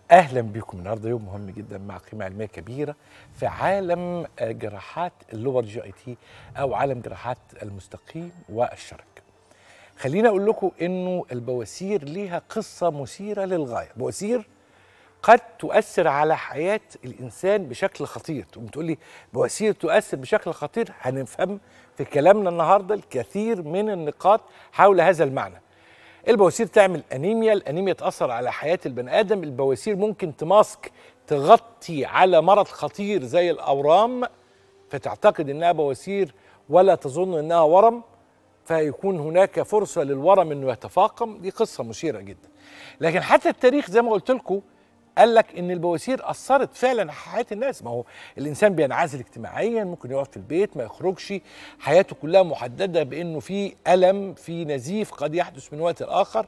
اهلا بكم النهارده يوم مهم جدا مع قيمه علميه كبيره في عالم آه، جراحات اللور جي اي تي او عالم جراحات المستقيم والشرج. خليني اقول لكم انه البواسير ليها قصه مثيره للغايه، بواسير قد تؤثر على حياه الانسان بشكل خطير، تقوم تقول لي بواسير تؤثر بشكل خطير هنفهم في كلامنا النهارده الكثير من النقاط حول هذا المعنى. البواسير تعمل انيميا الانيميا تاثر على حياه البني ادم البواسير ممكن تماسك تغطي على مرض خطير زي الاورام فتعتقد انها بواسير ولا تظن انها ورم فيكون هناك فرصه للورم انه يتفاقم دي قصه مثيره جدا لكن حتى التاريخ زي ما قلت لكم قال لك ان البواسير اثرت فعلا على حياه الناس ما هو الانسان بينعزل اجتماعيا ممكن يقعد في البيت ما يخرجش حياته كلها محدده بانه في الم في نزيف قد يحدث من وقت لاخر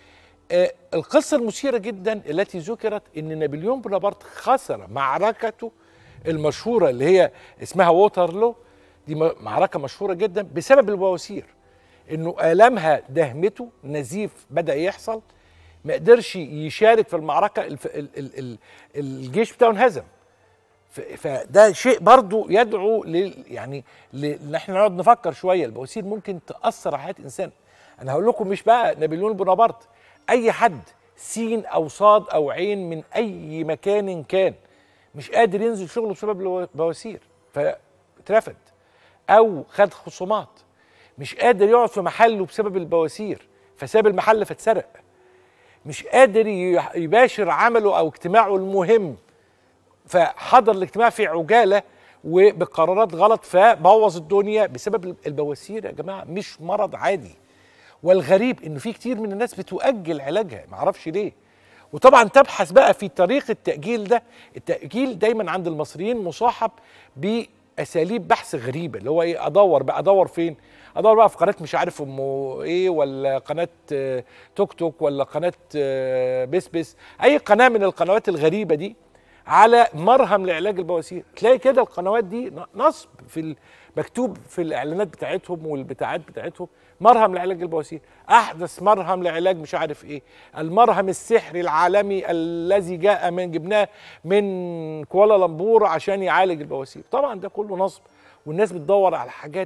آه القصه المثيره جدا التي ذكرت ان نابليون بونابرت خسر معركته المشهوره اللي هي اسمها ووترلو دي م- معركه مشهوره جدا بسبب البواسير انه الامها دهمته نزيف بدا يحصل ما قدرش يشارك في المعركه الف... ال... ال... ال... الجيش بتاعه انهزم ف... فده شيء برضو يدعو لل... يعني ل... ان احنا نقعد نفكر شويه البواسير ممكن تاثر على حياه انسان انا هقول لكم مش بقى نابليون بونابرت اي حد سين او صاد او عين من اي مكان كان مش قادر ينزل شغله بسبب البواسير فاترفد او خد خصومات مش قادر يقعد في محله بسبب البواسير فساب المحل فاتسرق مش قادر ي- يباشر عمله او اجتماعه المهم فحضر الاجتماع في عجاله وبقرارات غلط فبوظ الدنيا بسبب البواسير يا جماعه مش مرض عادي والغريب انه في كتير من الناس بتؤجل علاجها معرفش ليه وطبعا تبحث بقى في طريقه التاجيل ده التاجيل دايما عند المصريين مصاحب باساليب بحث غريبه اللي هو ايه ادور بقى ادور فين ادور بقى في قناه مش عارف ام ايه ولا قناه آه، توك توك ولا قناه آه، بس بس اي قناه من القنوات الغريبه دي على مرهم لعلاج البواسير تلاقي كده القنوات دي ن- نصب في ال- مكتوب في الاعلانات بتاعتهم والبتاعات بتاعتهم مرهم لعلاج البواسير احدث مرهم لعلاج مش عارف ايه المرهم السحري العالمي الذي جاء من جبناه من كوالالمبور عشان يعالج البواسير طبعا ده كله نصب والناس بتدور على حاجات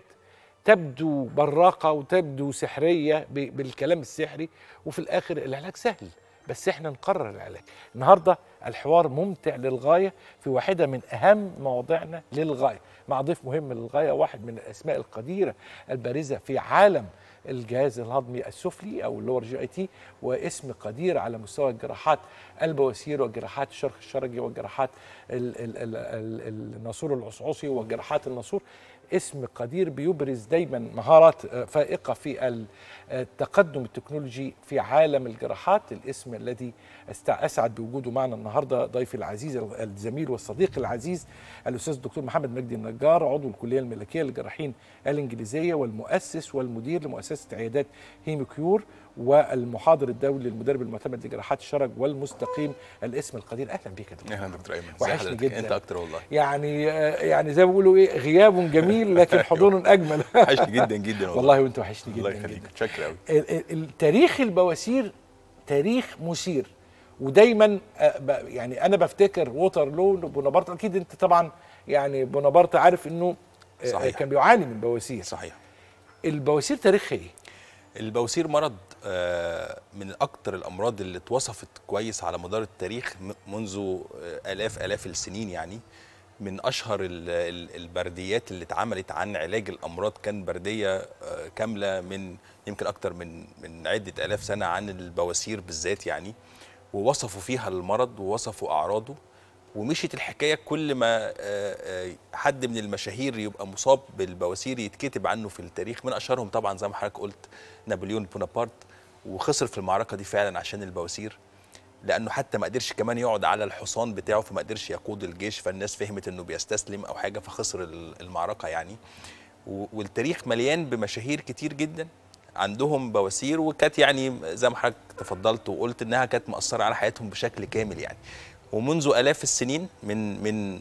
تبدو براقة وتبدو سحرية ب- بالكلام السحري وفي الآخر العلاج سهل بس احنا نقرر العلاج النهاردة الحوار ممتع للغاية في واحدة من أهم مواضيعنا للغاية مع ضيف مهم للغاية واحد من الأسماء القديرة البارزة في عالم الجهاز الهضمي السفلي او اللور جي اي تي واسم قدير على مستوى الجراحات البواسير وجراحات الشرخ الشرجي وجراحات ال- ال- ال- ال- الناسور العصعصي وجراحات الناسور اسم قدير بيبرز دايما مهارات آه، فائقه في ال- التقدم التكنولوجي في عالم الجراحات الاسم الذي أست- اسعد بوجوده معنا النهارده ضيفي العزيز الزميل والصديق العزيز الاستاذ الدكتور محمد مجدي النجار عضو الكليه الملكيه للجراحين الانجليزيه والمؤسس والمدير لمؤسسه عيادات هيموكيور والمحاضر الدولي المدرب المعتمد لجراحات الشرج والمستقيم الاسم القدير اهلا بك يا دكتور اهلا دكتور ايمن ازي وحشني حضرتك؟ جدا. انت اكتر والله يعني آه، يعني زي ما بيقولوا ايه غياب جميل لكن حضور اجمل وحشني جدا جدا والله والله وانت وحشني الله جدا يخليك جدا شكرا قوي ال- ال- التاريخ البواسير تاريخ مثير ودايما آه، ب- يعني انا بفتكر ووترلو بونابرت اكيد انت طبعا يعني بونابرت عارف انه آه، صحيح. كان بيعاني من بواسير صحيح البواسير تاريخها ايه؟ البواسير مرض آه، من اكتر الامراض اللي اتوصفت كويس على مدار التاريخ م- منذ آه، الاف الاف السنين يعني من اشهر ال- ال- البرديات اللي اتعملت عن علاج الامراض كان برديه آه، كامله من يمكن اكتر من من عده الاف سنه عن البواسير بالذات يعني ووصفوا فيها المرض ووصفوا اعراضه ومشيت الحكايه كل ما آه، آه، حد من المشاهير يبقى مصاب بالبواسير يتكتب عنه في التاريخ من اشهرهم طبعا زي ما حضرتك قلت نابليون بونابرت وخسر في المعركه دي فعلا عشان البواسير لانه حتى ما قدرش كمان يقعد على الحصان بتاعه فما قدرش يقود الجيش فالناس فهمت انه بيستسلم او حاجه فخسر ال- المعركه يعني و- والتاريخ مليان بمشاهير كتير جدا عندهم بواسير وكانت يعني زي ما حضرتك تفضلت وقلت انها كانت مأثره على حياتهم بشكل كامل يعني ومنذ الاف السنين من من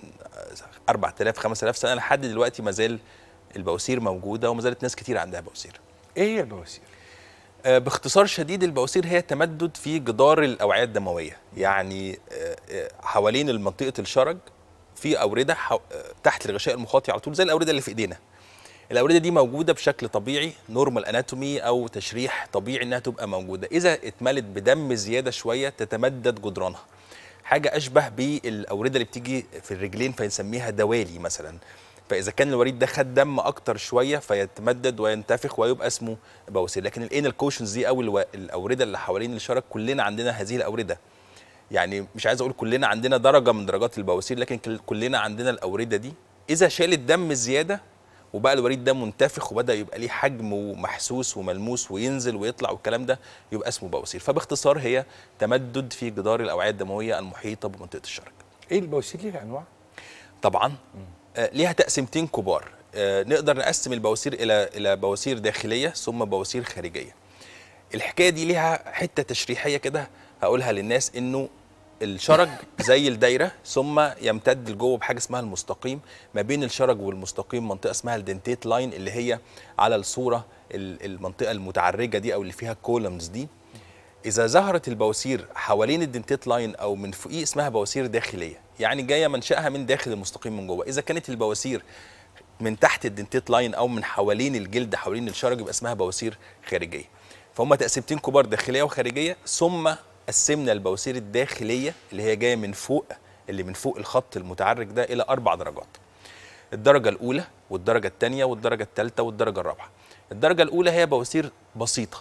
4000 5000 سنه لحد دلوقتي ما زال البواسير موجوده وما زالت ناس كتير عندها بواسير ايه هي البواسير؟ آه، باختصار شديد البواسير هي تمدد في جدار الاوعيه الدمويه يعني آه، آه، حوالين منطقه الشرج في اورده حو... آه، تحت الغشاء المخاطي على طول زي الاورده اللي في ايدينا الاورده دي موجوده بشكل طبيعي نورمال اناتومي او تشريح طبيعي انها تبقى موجوده اذا اتملت بدم زياده شويه تتمدد جدرانها حاجه اشبه بالاورده اللي بتيجي في الرجلين فنسميها دوالي مثلا فاذا كان الوريد ده خد دم اكتر شويه فيتمدد وينتفخ ويبقى اسمه بواسير لكن الانال كوشنز دي او الو- الاورده اللي حوالين الشرج كلنا عندنا هذه الاورده يعني مش عايز اقول كلنا عندنا درجه من درجات البواسير لكن كل- كلنا عندنا الاورده دي اذا شالت دم زياده وبقى الوريد ده منتفخ وبدا يبقى ليه حجم ومحسوس وملموس وينزل ويطلع والكلام ده يبقى اسمه بواسير فباختصار هي تمدد في جدار الاوعيه الدمويه المحيطه بمنطقه الشرج ايه البواسير ليها انواع؟ طبعا آه، ليها تقسيمتين كبار آه، نقدر نقسم البواسير الى الى بواسير داخليه ثم بواسير خارجيه الحكايه دي ليها حته تشريحيه كده هقولها للناس انه الشرج زي الدايره ثم يمتد لجوه بحاجه اسمها المستقيم ما بين الشرج والمستقيم منطقه اسمها الدنتيت لاين اللي هي على الصوره ال- المنطقه المتعرجه دي او اللي فيها كولمز دي اذا ظهرت البواسير حوالين الدنتيت لاين او من فوقيه اسمها بواسير داخليه يعني جايه منشاها من داخل المستقيم من جوه اذا كانت البواسير من تحت الدنتيت لاين او من حوالين الجلد حوالين الشرج يبقى اسمها بواسير خارجيه فهم تقسيمتين كبار داخليه وخارجيه ثم قسمنا البواسير الداخليه اللي هي جايه من فوق اللي من فوق الخط المتعرج ده الى اربع درجات الدرجه الاولى والدرجه الثانيه والدرجه الثالثه والدرجه الرابعه الدرجه الاولى هي بواسير بسيطه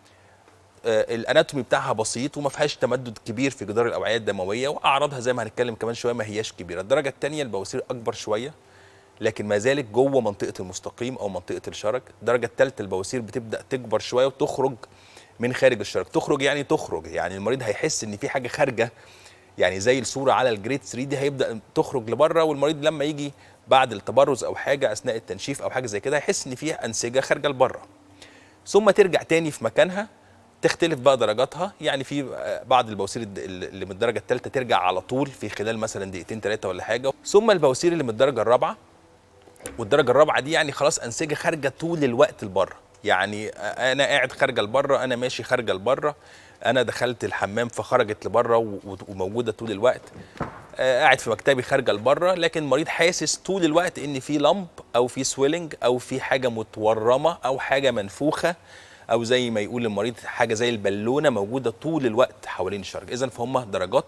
آه، الاناتومي بتاعها بسيط وما فيهاش تمدد كبير في جدار الاوعيه الدمويه واعراضها زي ما هنتكلم كمان شويه ما هياش كبيره الدرجه الثانيه البواسير اكبر شويه لكن ما زالت جوه منطقه المستقيم او منطقه الشرج الدرجه الثالثه البواسير بتبدا تكبر شويه وتخرج من خارج الشرج تخرج يعني تخرج يعني المريض هيحس ان في حاجه خارجه يعني زي الصوره على الجريد 3 دي هيبدا تخرج لبره والمريض لما يجي بعد التبرز او حاجه اثناء التنشيف او حاجه زي كده هيحس ان في انسجه خارجه لبره ثم ترجع تاني في مكانها تختلف بقى درجاتها يعني في آه، بعض البواسير الد- اللي من الدرجه الثالثه ترجع على طول في خلال مثلا دقيقتين ثلاثه ولا حاجه ثم البواسير اللي من الدرجه الرابعه والدرجه الرابعه دي يعني خلاص انسجه خارجه طول الوقت لبره يعني آه، انا قاعد خارجه لبره انا ماشي خارجه لبره انا دخلت الحمام فخرجت لبره و- و- وموجوده طول الوقت آه، قاعد في مكتبي خارجه لبره لكن المريض حاسس طول الوقت ان في لمب او في سويلنج او في حاجه متورمه او حاجه منفوخه او زي ما يقول المريض حاجه زي البالونه موجوده طول الوقت حوالين الشرج اذا فهم درجات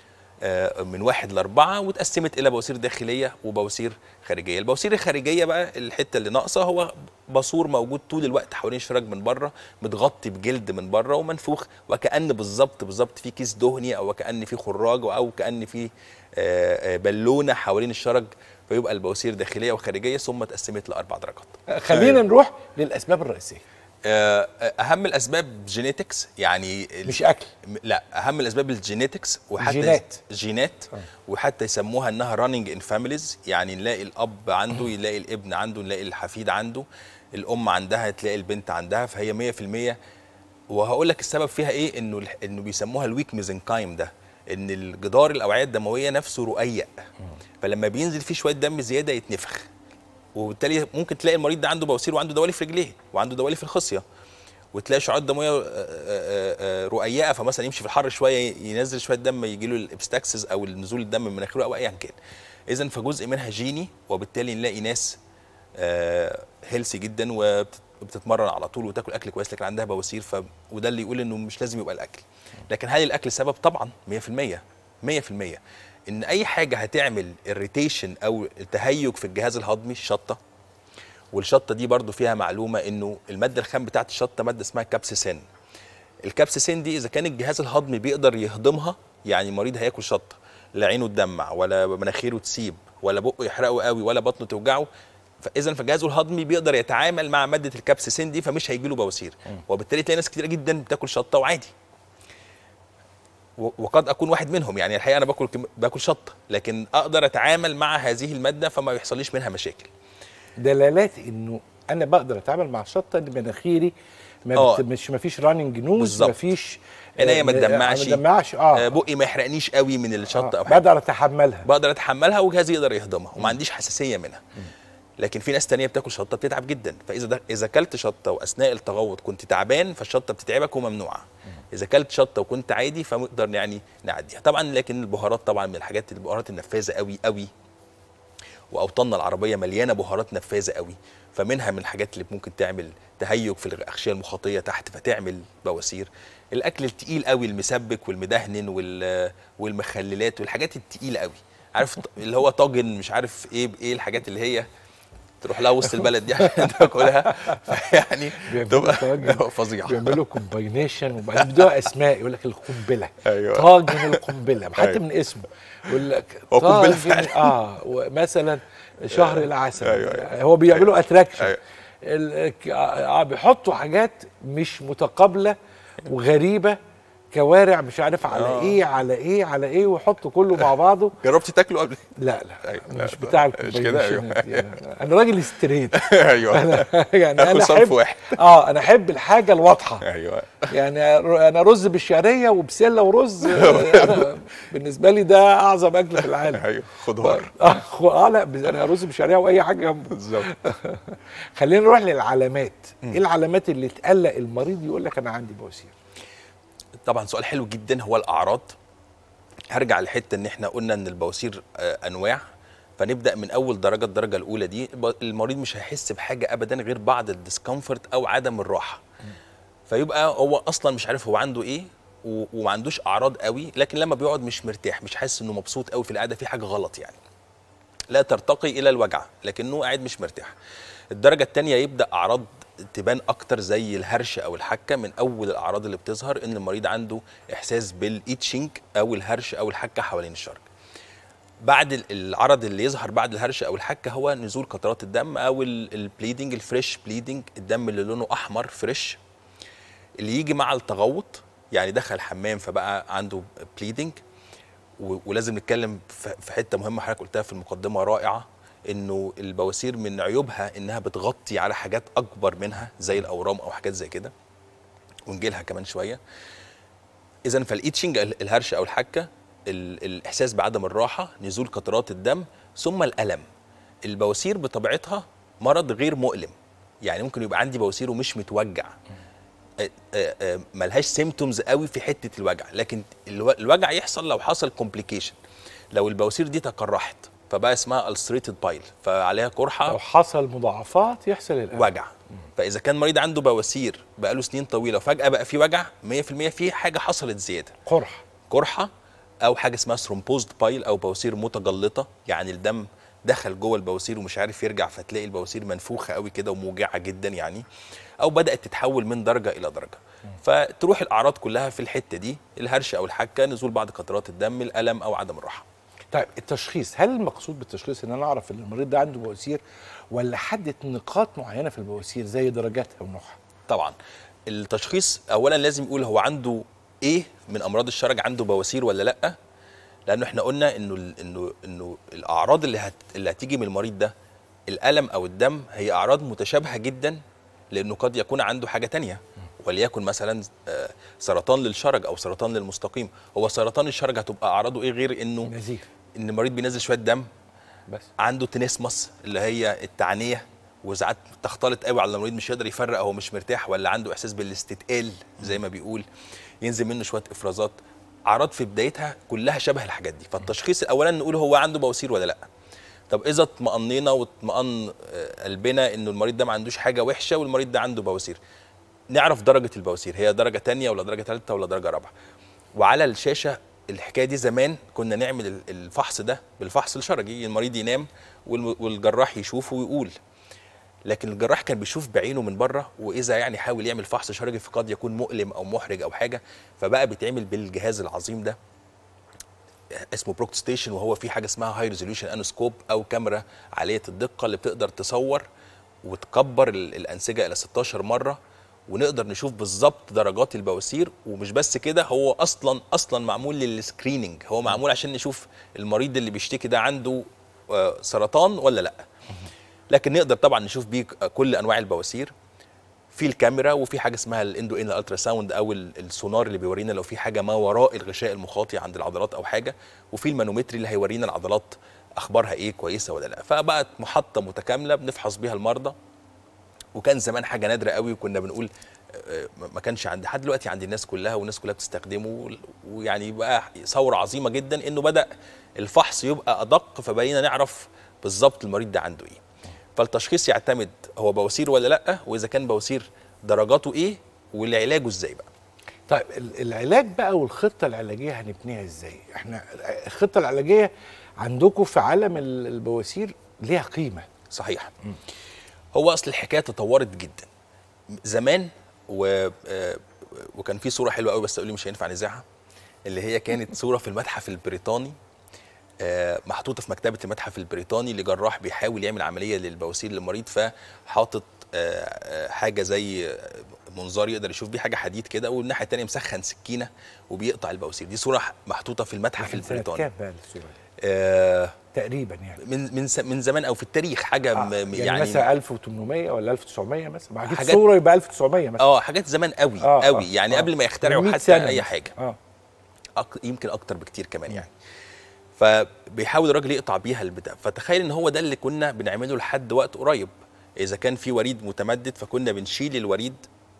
آه، من واحد لأربعة واتقسمت إلى بواسير داخلية وبواسير خارجية البواسير الخارجية بقى الحتة اللي ناقصة هو باسور موجود طول الوقت حوالين الشرج من بره متغطي بجلد من بره ومنفوخ وكأن بالظبط بالظبط في كيس دهني أو كأن في خراج أو كأن في آه، آه، بالونة حوالين الشرج فيبقى البواسير داخلية وخارجية ثم اتقسمت لأربع درجات آه، خلينا نروح للاسباب الرئيسيه آه، أهم الأسباب جينيتكس يعني ال- مش اكل م- لا اهم الاسباب الجينيتكس وحتى جينات. جينات وحتى يسموها انها راننج ان فاميليز يعني نلاقي الاب عنده يلاقي الابن عنده نلاقي الحفيد عنده الام عندها تلاقي البنت عندها فهي 100% وهقول لك السبب فيها ايه انه الح- انه بيسموها الويك ميزنكايم ده ان الجدار الاوعيه الدمويه نفسه رقيق فلما بينزل فيه شويه دم زياده يتنفخ وبالتالي ممكن تلاقي المريض ده عنده بواسير وعنده دوالي في رجليه وعنده دوالي في الخصيه وتلاقي شعاعات دمويه آه، آه، آه، رقيقه فمثلا يمشي في الحر شويه ينزل شويه دم يجي له الابستاكسس او نزول الدم من مناخيره او ايا كان اذا فجزء منها جيني وبالتالي نلاقي ناس هيلسي جدا وبتتمرن على طول وتاكل اكل كويس لكن عندها بواسير ف... وده اللي يقول انه مش لازم يبقى الاكل لكن هل الاكل سبب طبعا 100% 100% ان اي حاجه هتعمل اريتيشن او تهيج في الجهاز الهضمي الشطه والشطه دي برضو فيها معلومه انه الماده الخام بتاعت الشطه ماده اسمها كابسيسين الكابسيسين دي اذا كان الجهاز الهضمي بيقدر يهضمها يعني المريض هياكل شطه لا عينه تدمع ولا مناخيره تسيب ولا بقه يحرقه قوي ولا بطنه توجعه فاذا فجهازه الهضمي بيقدر يتعامل مع ماده الكابسيسين دي فمش هيجي له بواسير وبالتالي تلاقي ناس كتيره جدا بتاكل شطه وعادي و- وقد اكون واحد منهم يعني الحقيقه انا باكل كم- باكل شطه لكن اقدر اتعامل مع هذه الماده فما يحصليش منها مشاكل دلالات انه انا بقدر اتعامل مع الشطه ان مناخيري ما آه. بت... مش ما فيش راننج نوز بالظبط. ما فيش عينيا ما تدمعش ما تدمعش اه, آه، بقي ما يحرقنيش قوي من الشطه آه. او حاجه بقدر اتحملها بقدر اتحملها وجهازي يقدر يهضمها وما عنديش حساسيه منها لكن في ناس تانية بتاكل شطه بتتعب جدا فاذا ده اذا اكلت شطه واثناء التغوط كنت تعبان فالشطه بتتعبك وممنوعه اذا كلت شطه وكنت عادي فنقدر يعني نعديها طبعا لكن البهارات طبعا من الحاجات البهارات النفاذه قوي قوي واوطاننا العربيه مليانه بهارات نفاذه قوي فمنها من الحاجات اللي ممكن تعمل تهيج في الاغشيه المخاطيه تحت فتعمل بواسير الاكل التقيل قوي المسبك والمدهن وال- والمخللات والحاجات التقيله قوي عارف ط- اللي هو طاجن مش عارف ايه بايه الحاجات اللي هي تروح لها وسط البلد دي عشان تاكلها فيعني بيعملوا طاجن تبقى فظيعه بيعملوا كومباينيشن وبعدين بيدوها اسماء يقول لك القنبله أيوة. طاجن القنبله حتى أيوة. من اسمه يقول لك هو قنبلة طاجن- فعلا. اه ومثلا شهر العسل أيوة، أيوة. هو بيعملوا اتراكشن أيوة. ال- ك- آه بيحطوا حاجات مش متقابله وغريبه كوارع مش عارف على آه. ايه على ايه على ايه ويحطوا كله مع بعضه جربتي تاكله قبل لا لا أيوة، مش لا، بتاع مش كده، أيوة. الكومباينيشن دي. انا راجل ستريت ايوه يعني آخد انا صنف احب واحد. اه انا احب الحاجه الواضحه ايوه يعني ر- انا رز بالشعريه وبسله ورز آه، انا بالنسبه لي ده اعظم اكل في العالم ايوه خضار اه خو- اه لا بس انا رز بالشعريه واي حاجه جنبه بالظبط خلينا نروح للعلامات ايه العلامات اللي تقلق المريض يقول لك انا عندي بواسير طبعا سؤال حلو جدا هو الاعراض هرجع لحته ان احنا قلنا ان البواسير آه، انواع فنبدا من اول درجه الدرجه الاولى دي الب- المريض مش هيحس بحاجه ابدا غير بعض الديسكمفورت او عدم الراحه فيبقى هو اصلا مش عارف هو عنده ايه و- وما عندوش اعراض قوي لكن لما بيقعد مش مرتاح مش حاسس انه مبسوط قوي في القعده في حاجه غلط يعني لا ترتقي الى الوجع لكنه قاعد مش مرتاح الدرجه الثانيه يبدا اعراض تبان اكتر زي الهرش او الحكه من اول الاعراض اللي بتظهر ان المريض عنده احساس بالايتشنج او الهرش او الحكه حوالين الشرج بعد ال- العرض اللي يظهر بعد الهرش او الحكه هو نزول قطرات الدم او البليدنج الفريش بليدنج الدم اللي لونه احمر فريش اللي يجي مع التغوط يعني دخل الحمام فبقى عنده بليدنج و- ولازم نتكلم في في حته مهمه حضرتك قلتها في المقدمه رائعه انه البواسير من عيوبها انها بتغطي على حاجات اكبر منها زي الاورام او حاجات زي كده ونجيلها كمان شويه اذا فالايتشنج ال- الهرش او الحكه ال- الاحساس بعدم الراحه نزول قطرات الدم ثم الالم البواسير بطبيعتها مرض غير مؤلم يعني ممكن يبقى عندي بواسير ومش متوجع آه، آه، آه، ملهاش سيمتومز قوي في حته الوجع لكن الو- الوجع يحصل لو حصل كومبليكيشن لو البواسير دي تقرحت فبقى اسمها ulcerated بايل فعليها قرحه لو حصل مضاعفات يحصل الالم وجع فاذا كان مريض عنده بواسير بقاله سنين طويله وفجاه بقى في وجع 100% في حاجه حصلت زياده قرح قرحه او حاجه اسمها ثرومبوزد بايل او بواسير متجلطه يعني الدم دخل جوه البواسير ومش عارف يرجع فتلاقي البواسير منفوخه قوي كده وموجعه جدا يعني او بدات تتحول من درجه الى درجه فتروح الاعراض كلها في الحته دي الهرش او الحكه نزول بعض قطرات الدم الالم او عدم الراحه طيب التشخيص هل المقصود بالتشخيص ان انا اعرف ان المريض ده عنده بواسير ولا حدد نقاط معينه في البواسير زي درجاتها ونوعها طبعا التشخيص اولا لازم يقول هو عنده ايه من امراض الشرج عنده بواسير ولا لا لانه احنا قلنا انه ال- انه انه الاعراض اللي هت اللي هتيجي من المريض ده الالم او الدم هي اعراض متشابهه جدا لانه قد يكون عنده حاجه تانية وليكن مثلا آه، سرطان للشرج او سرطان للمستقيم هو سرطان الشرج هتبقى اعراضه ايه غير انه نزيف ان المريض بينزل شويه دم بس عنده تنسمس اللي هي التعنيه وساعات تختلط قوي على المريض مش يقدر يفرق هو مش مرتاح ولا عنده احساس بالاستثقال زي ما بيقول ينزل منه شويه افرازات اعراض في بدايتها كلها شبه الحاجات دي فالتشخيص الاولا نقول هو عنده بواسير ولا لا طب اذا اطمأنينا واطمأن آه، قلبنا انه المريض ده ما عندوش حاجه وحشه والمريض ده عنده بواسير نعرف درجه البواسير هي درجه تانية ولا درجه ثالثه ولا درجه رابعه وعلى الشاشه الحكايه دي زمان كنا نعمل ال- الفحص ده بالفحص الشرجي المريض ينام والم- والجراح يشوفه ويقول لكن الجراح كان بيشوف بعينه من بره واذا يعني حاول يعمل فحص شرجي فقد يكون مؤلم او محرج او حاجه فبقى بيتعمل بالجهاز العظيم ده اسمه بروكت ستيشن وهو في حاجه اسمها هاي ريزوليوشن انوسكوب او كاميرا عاليه الدقه اللي بتقدر تصور وتكبر ال- الانسجه الى 16 مره ونقدر نشوف بالظبط درجات البواسير ومش بس كده هو اصلا اصلا معمول للسكريننج هو معمول عشان نشوف المريض اللي بيشتكي ده عنده آه، سرطان ولا لا لكن نقدر طبعا نشوف بيه كل انواع البواسير في الكاميرا وفي حاجه اسمها الاندو ان الترا ساوند او ال- السونار اللي بيورينا لو في حاجه ما وراء الغشاء المخاطي عند العضلات او حاجه وفي المانومتري اللي هيورينا العضلات اخبارها ايه كويسه ولا لا فبقت محطه متكامله بنفحص بيها المرضى وكان زمان حاجه نادره قوي وكنا بنقول آه، ما كانش عند لحد دلوقتي عند الناس كلها والناس كلها بتستخدمه ويعني بقى ثوره عظيمه جدا انه بدا الفحص يبقى ادق فبقينا نعرف بالظبط المريض ده عنده ايه فالتشخيص يعتمد هو بواسير ولا لا واذا كان بواسير درجاته ايه والعلاجه ازاي بقى طيب ال- العلاج بقى والخطه العلاجيه هنبنيها ازاي احنا الخطه العلاجيه عندكم في عالم ال- البواسير ليها قيمه صحيح هو اصل الحكايه تطورت جدا زمان و... آه، وكان في صوره حلوه قوي بس اقول لي مش هينفع نذاعها اللي هي كانت صوره في المتحف البريطاني آه، محطوطه في مكتبه المتحف البريطاني لجراح بيحاول يعمل عمليه للبواسير للمريض فحاطط آه، آه، حاجه زي آه، منظار يقدر يشوف بيه حاجه حديد كده والناحيه الثانيه مسخن سكينه وبيقطع البواسير دي صوره محطوطه في المتحف كان سنة البريطاني كام بقى الصوره دي؟ آه، تقريبا يعني من من ز- من زمان او في التاريخ حاجه آه م- يعني, يعني مثلا 1800 ولا 1900 مثلا ما اكيد حاجات- صوره يبقى 1900 مثلا اه حاجات زمان قوي آه، قوي آه، يعني آه. قبل ما يخترعوا 100 حتى سنة اي مثلاً. حاجه اه أك... يمكن اكتر بكتير كمان يعني فبيحاول الراجل يقطع بيها البتاع فتخيل ان هو ده اللي كنا بنعمله لحد وقت قريب اذا كان في وريد متمدد فكنا بنشيل الوريد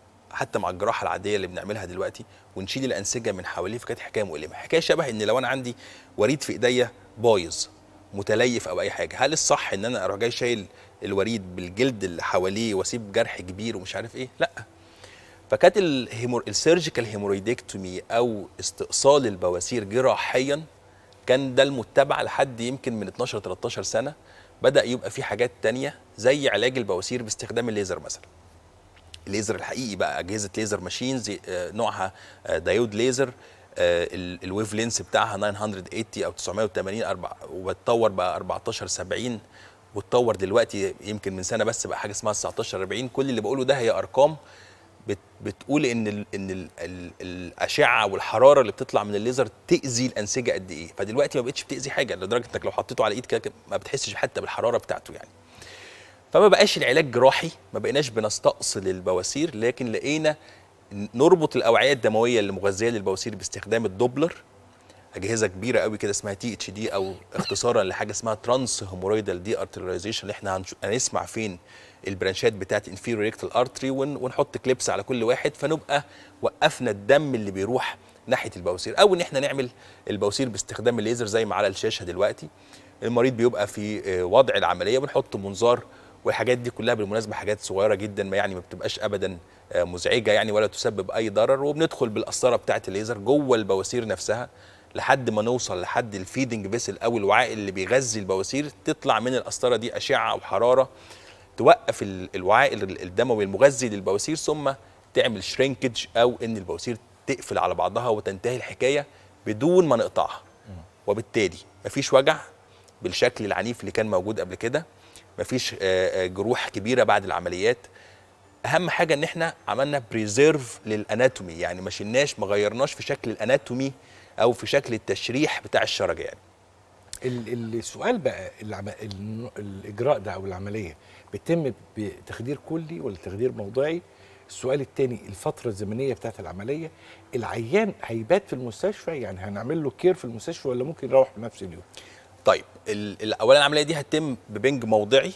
حتى مع الجراحه العاديه اللي بنعملها دلوقتي ونشيل الانسجه من حواليه فكانت حكايه مؤلمه حكايه شبه ان لو انا عندي وريد في ايديا بايظ متليف او اي حاجه هل الصح ان انا اروح جاي شايل الوريد بالجلد اللي حواليه واسيب جرح كبير ومش عارف ايه لا فكانت الهيمور... السيرجيكال هيمورويدكتومي او استئصال البواسير جراحيا كان ده المتبع لحد يمكن من 12 13 سنه بدا يبقى في حاجات تانية زي علاج البواسير باستخدام الليزر مثلا الليزر الحقيقي بقى اجهزه ليزر ماشينز آه، نوعها آه، دايود ليزر آه، ال- الويف لينس بتاعها 980 او 980 أربع واتطور بقى 14 70 واتطور دلوقتي يمكن من سنه بس بقى حاجه اسمها 19 40 كل اللي بقوله ده هي ارقام بت بتقول ان ال ان ال ال الاشعه والحراره اللي بتطلع من الليزر تاذي الانسجه قد ايه فدلوقتي ما بقتش بتاذي حاجه لدرجه انك لو حطيته على ايد كده ما بتحسش حتى بالحراره بتاعته يعني فما بقاش العلاج جراحي ما بقيناش بنستأصل البواسير لكن لقينا نربط الاوعيه الدمويه اللي مغذيه للبواسير باستخدام الدوبلر اجهزه كبيره قوي كده اسمها تي اتش دي او اختصارا لحاجه اسمها ترانس هيمورويدال دي ارتريزيشن اللي احنا هنش- هنسمع فين البرانشات بتاعت انفيريور ريكتال ارتري ونحط كليبس على كل واحد فنبقى وقفنا الدم اللي بيروح ناحيه البواسير او ان احنا نعمل البواسير باستخدام الليزر زي ما على الشاشه دلوقتي المريض بيبقى في آه، وضع العمليه بنحط منظار والحاجات دي كلها بالمناسبه حاجات صغيره جدا ما يعني ما بتبقاش ابدا آه، مزعجه يعني ولا تسبب اي ضرر وبندخل بالقسطره بتاعه الليزر جوه البواسير نفسها لحد ما نوصل لحد الفيدنج فيسل او الوعاء اللي بيغذي البواسير تطلع من القسطره دي اشعه او حراره توقف ال- الوعاء ال- الدموي المغذي للبواسير ثم تعمل شرينكج او ان البواسير تقفل على بعضها وتنتهي الحكايه بدون ما نقطعها وبالتالي مفيش وجع بالشكل العنيف اللي كان موجود قبل كده مفيش آه، آه، جروح كبيره بعد العمليات اهم حاجه ان احنا عملنا بريزيرف للاناتومي يعني ما شلناش ما غيرناش في شكل الاناتومي او في شكل التشريح بتاع الشرج يعني ال- السؤال بقى العم... ال- الاجراء ده او العمليه بيتم بتخدير كلي ولا تخدير موضعي السؤال الثاني الفتره الزمنيه بتاعت العمليه العيان هيبات في المستشفى يعني هنعمل له كير في المستشفى ولا ممكن يروح في نفس اليوم طيب ال- ال- اولا العمليه دي هتتم ببنج موضعي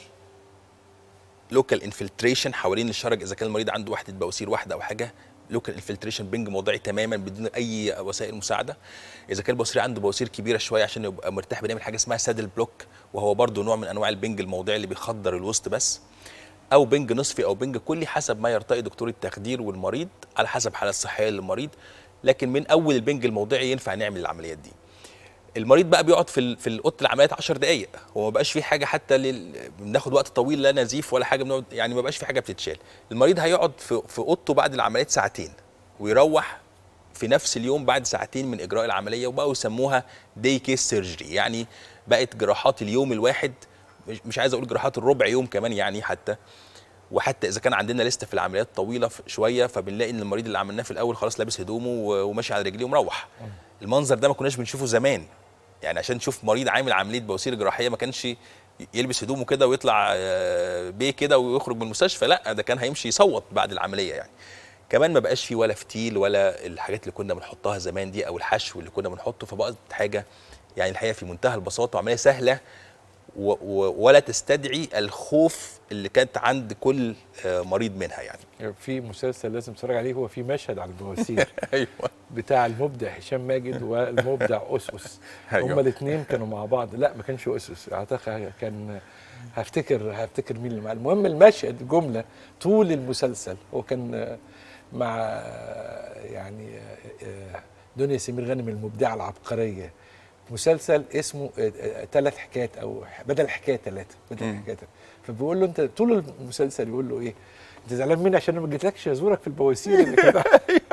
لوكال انفلتريشن حوالين الشرج اذا كان المريض عنده وحده بواسير واحده او حاجه لوكال انفلتريشن بنج موضعي تماما بدون اي وسائل مساعده اذا كان البواسير عنده بواسير كبيره شويه عشان يبقى مرتاح بنعمل حاجه اسمها سادل بلوك وهو برضو نوع من انواع البنج الموضعي اللي بيخدر الوسط بس او بنج نصفي او بنج كلي حسب ما يرتقي دكتور التخدير والمريض على حسب الحاله الصحيه للمريض لكن من اول البنج الموضعي ينفع نعمل العمليات دي المريض بقى بيقعد في ال- في اوضه العمليات 10 دقائق هو ما بقاش في حاجه حتى لل... بناخد وقت طويل لا نزيف ولا حاجه بنقعد يعني ما بقاش في حاجه بتتشال المريض هيقعد في في اوضته بعد العمليات ساعتين ويروح في نفس اليوم بعد ساعتين من اجراء العمليه وبقوا يسموها داي كيس سيرجري يعني بقت جراحات اليوم الواحد مش, مش عايز اقول جراحات الربع يوم كمان يعني حتى وحتى اذا كان عندنا لسته في العمليات طويله ف- شويه فبنلاقي ان المريض اللي عملناه في الاول خلاص لابس هدومه و- وماشي على رجليه ومروح المنظر ده ما كناش بنشوفه زمان يعني عشان نشوف مريض عامل عمليه بواسير جراحيه ما كانش ي- يلبس هدومه كده ويطلع آه، بيه كده ويخرج من المستشفى لا ده كان هيمشي يصوت بعد العمليه يعني كمان ما بقاش فيه ولا فتيل ولا الحاجات اللي كنا بنحطها زمان دي او الحشو اللي كنا بنحطه فبقت حاجه يعني الحقيقه في منتهى البساطه وعمليه سهله و و ولا تستدعي الخوف اللي كانت عند كل آه، مريض منها يعني في مسلسل لازم تتفرج عليه هو في مشهد على البواسير ايوه بتاع المبدع هشام ماجد والمبدع اسس أيوة. هما الاثنين كانوا مع بعض لا ما كانش اسس اعتقد كان هفتكر هفتكر مين اللي معاه المهم المشهد جمله طول المسلسل هو كان مع يعني دنيا سمير غانم المبدعه العبقريه مسلسل اسمه ثلاث حكايات او بدل حكايه ثلاثه بدل مم. حكايه ثلاثة. فبيقول له انت طول المسلسل يقول له ايه انت زعلان مني عشان انا ما جيتلكش ازورك في البواسير اللي كان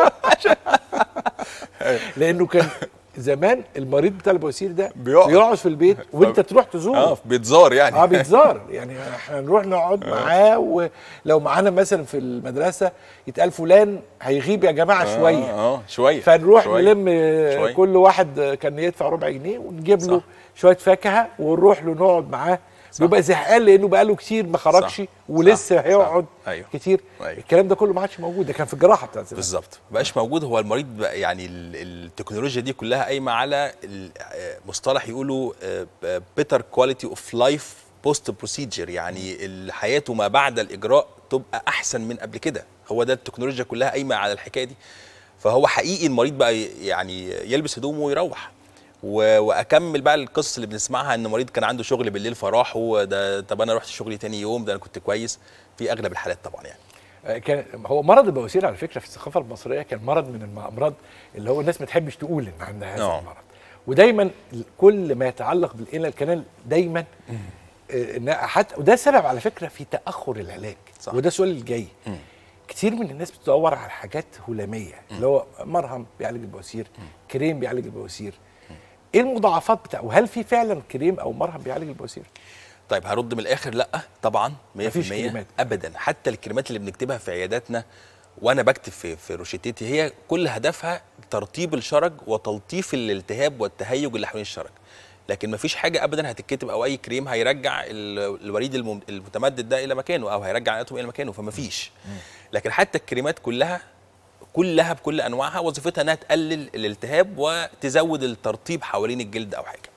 لانه كان زمان المريض بتاع البواسير ده بيقعد. بيقعد في البيت وانت تروح تزوره اه بيتزار يعني اه بيتزار يعني احنا نروح نقعد معاه ولو معانا مثلا في المدرسه يتقال فلان هيغيب يا جماعه آه، شويه اه شويه فنروح شوية. نلم شوية. كل واحد كان يدفع ربع جنيه ونجيب له صح. شويه فاكهه ونروح له نقعد معاه صح. بيبقى زهقان لانه بقاله كتير ما خرجش صح. ولسه صح. هيقعد صح. أيوه. كتير أيوه. الكلام ده كله ما عادش موجود ده كان في الجراحه بتاعت زمان بالظبط مبقاش موجود هو المريض بقى يعني ال- التكنولوجيا دي كلها قايمه على ال- آه، مصطلح يقولوا بيتر كواليتي اوف لايف بوست بروسيجر يعني ال- حياته ما بعد الاجراء تبقى احسن من قبل كده هو ده التكنولوجيا كلها قايمه على الحكايه دي فهو حقيقي المريض بقى ي- يعني يلبس هدومه ويروح و- واكمل بقى القصص اللي بنسمعها ان مريض كان عنده شغل بالليل فراحوا ده طب انا رحت شغلي تاني يوم ده انا كنت كويس في اغلب الحالات طبعا يعني آه، كان هو مرض البواسير على فكره في الثقافه المصريه كان مرض من الامراض اللي هو الناس ما تحبش تقول ان عندها هذا آه. المرض ودايما كل ما يتعلق بالانال الكنال دايما آه، إن حتى وده سبب على فكره في تاخر العلاج صح. وده السؤال الجاي كتير من الناس بتدور على حاجات هلاميه اللي هو مرهم بيعالج البواسير كريم بيعالج البواسير ايه المضاعفات بتاعه وهل في فعلا كريم او مرهم بيعالج البواسير طيب هرد من الاخر لا طبعا 100% مفيش كريمات. ابدا حتى الكريمات اللي بنكتبها في عياداتنا وانا بكتب في في روشتتي هي كل هدفها ترطيب الشرج وتلطيف الالتهاب والتهيج اللي حوالين الشرج لكن مفيش حاجه ابدا هتتكتب او اي كريم هيرجع ال- الوريد المم- المتمدد ده الى مكانه او هيرجع الاتوم الى مكانه فمفيش لكن حتى الكريمات كلها كلها بكل انواعها وظيفتها انها تقلل الالتهاب وتزود الترطيب حوالين الجلد او حاجه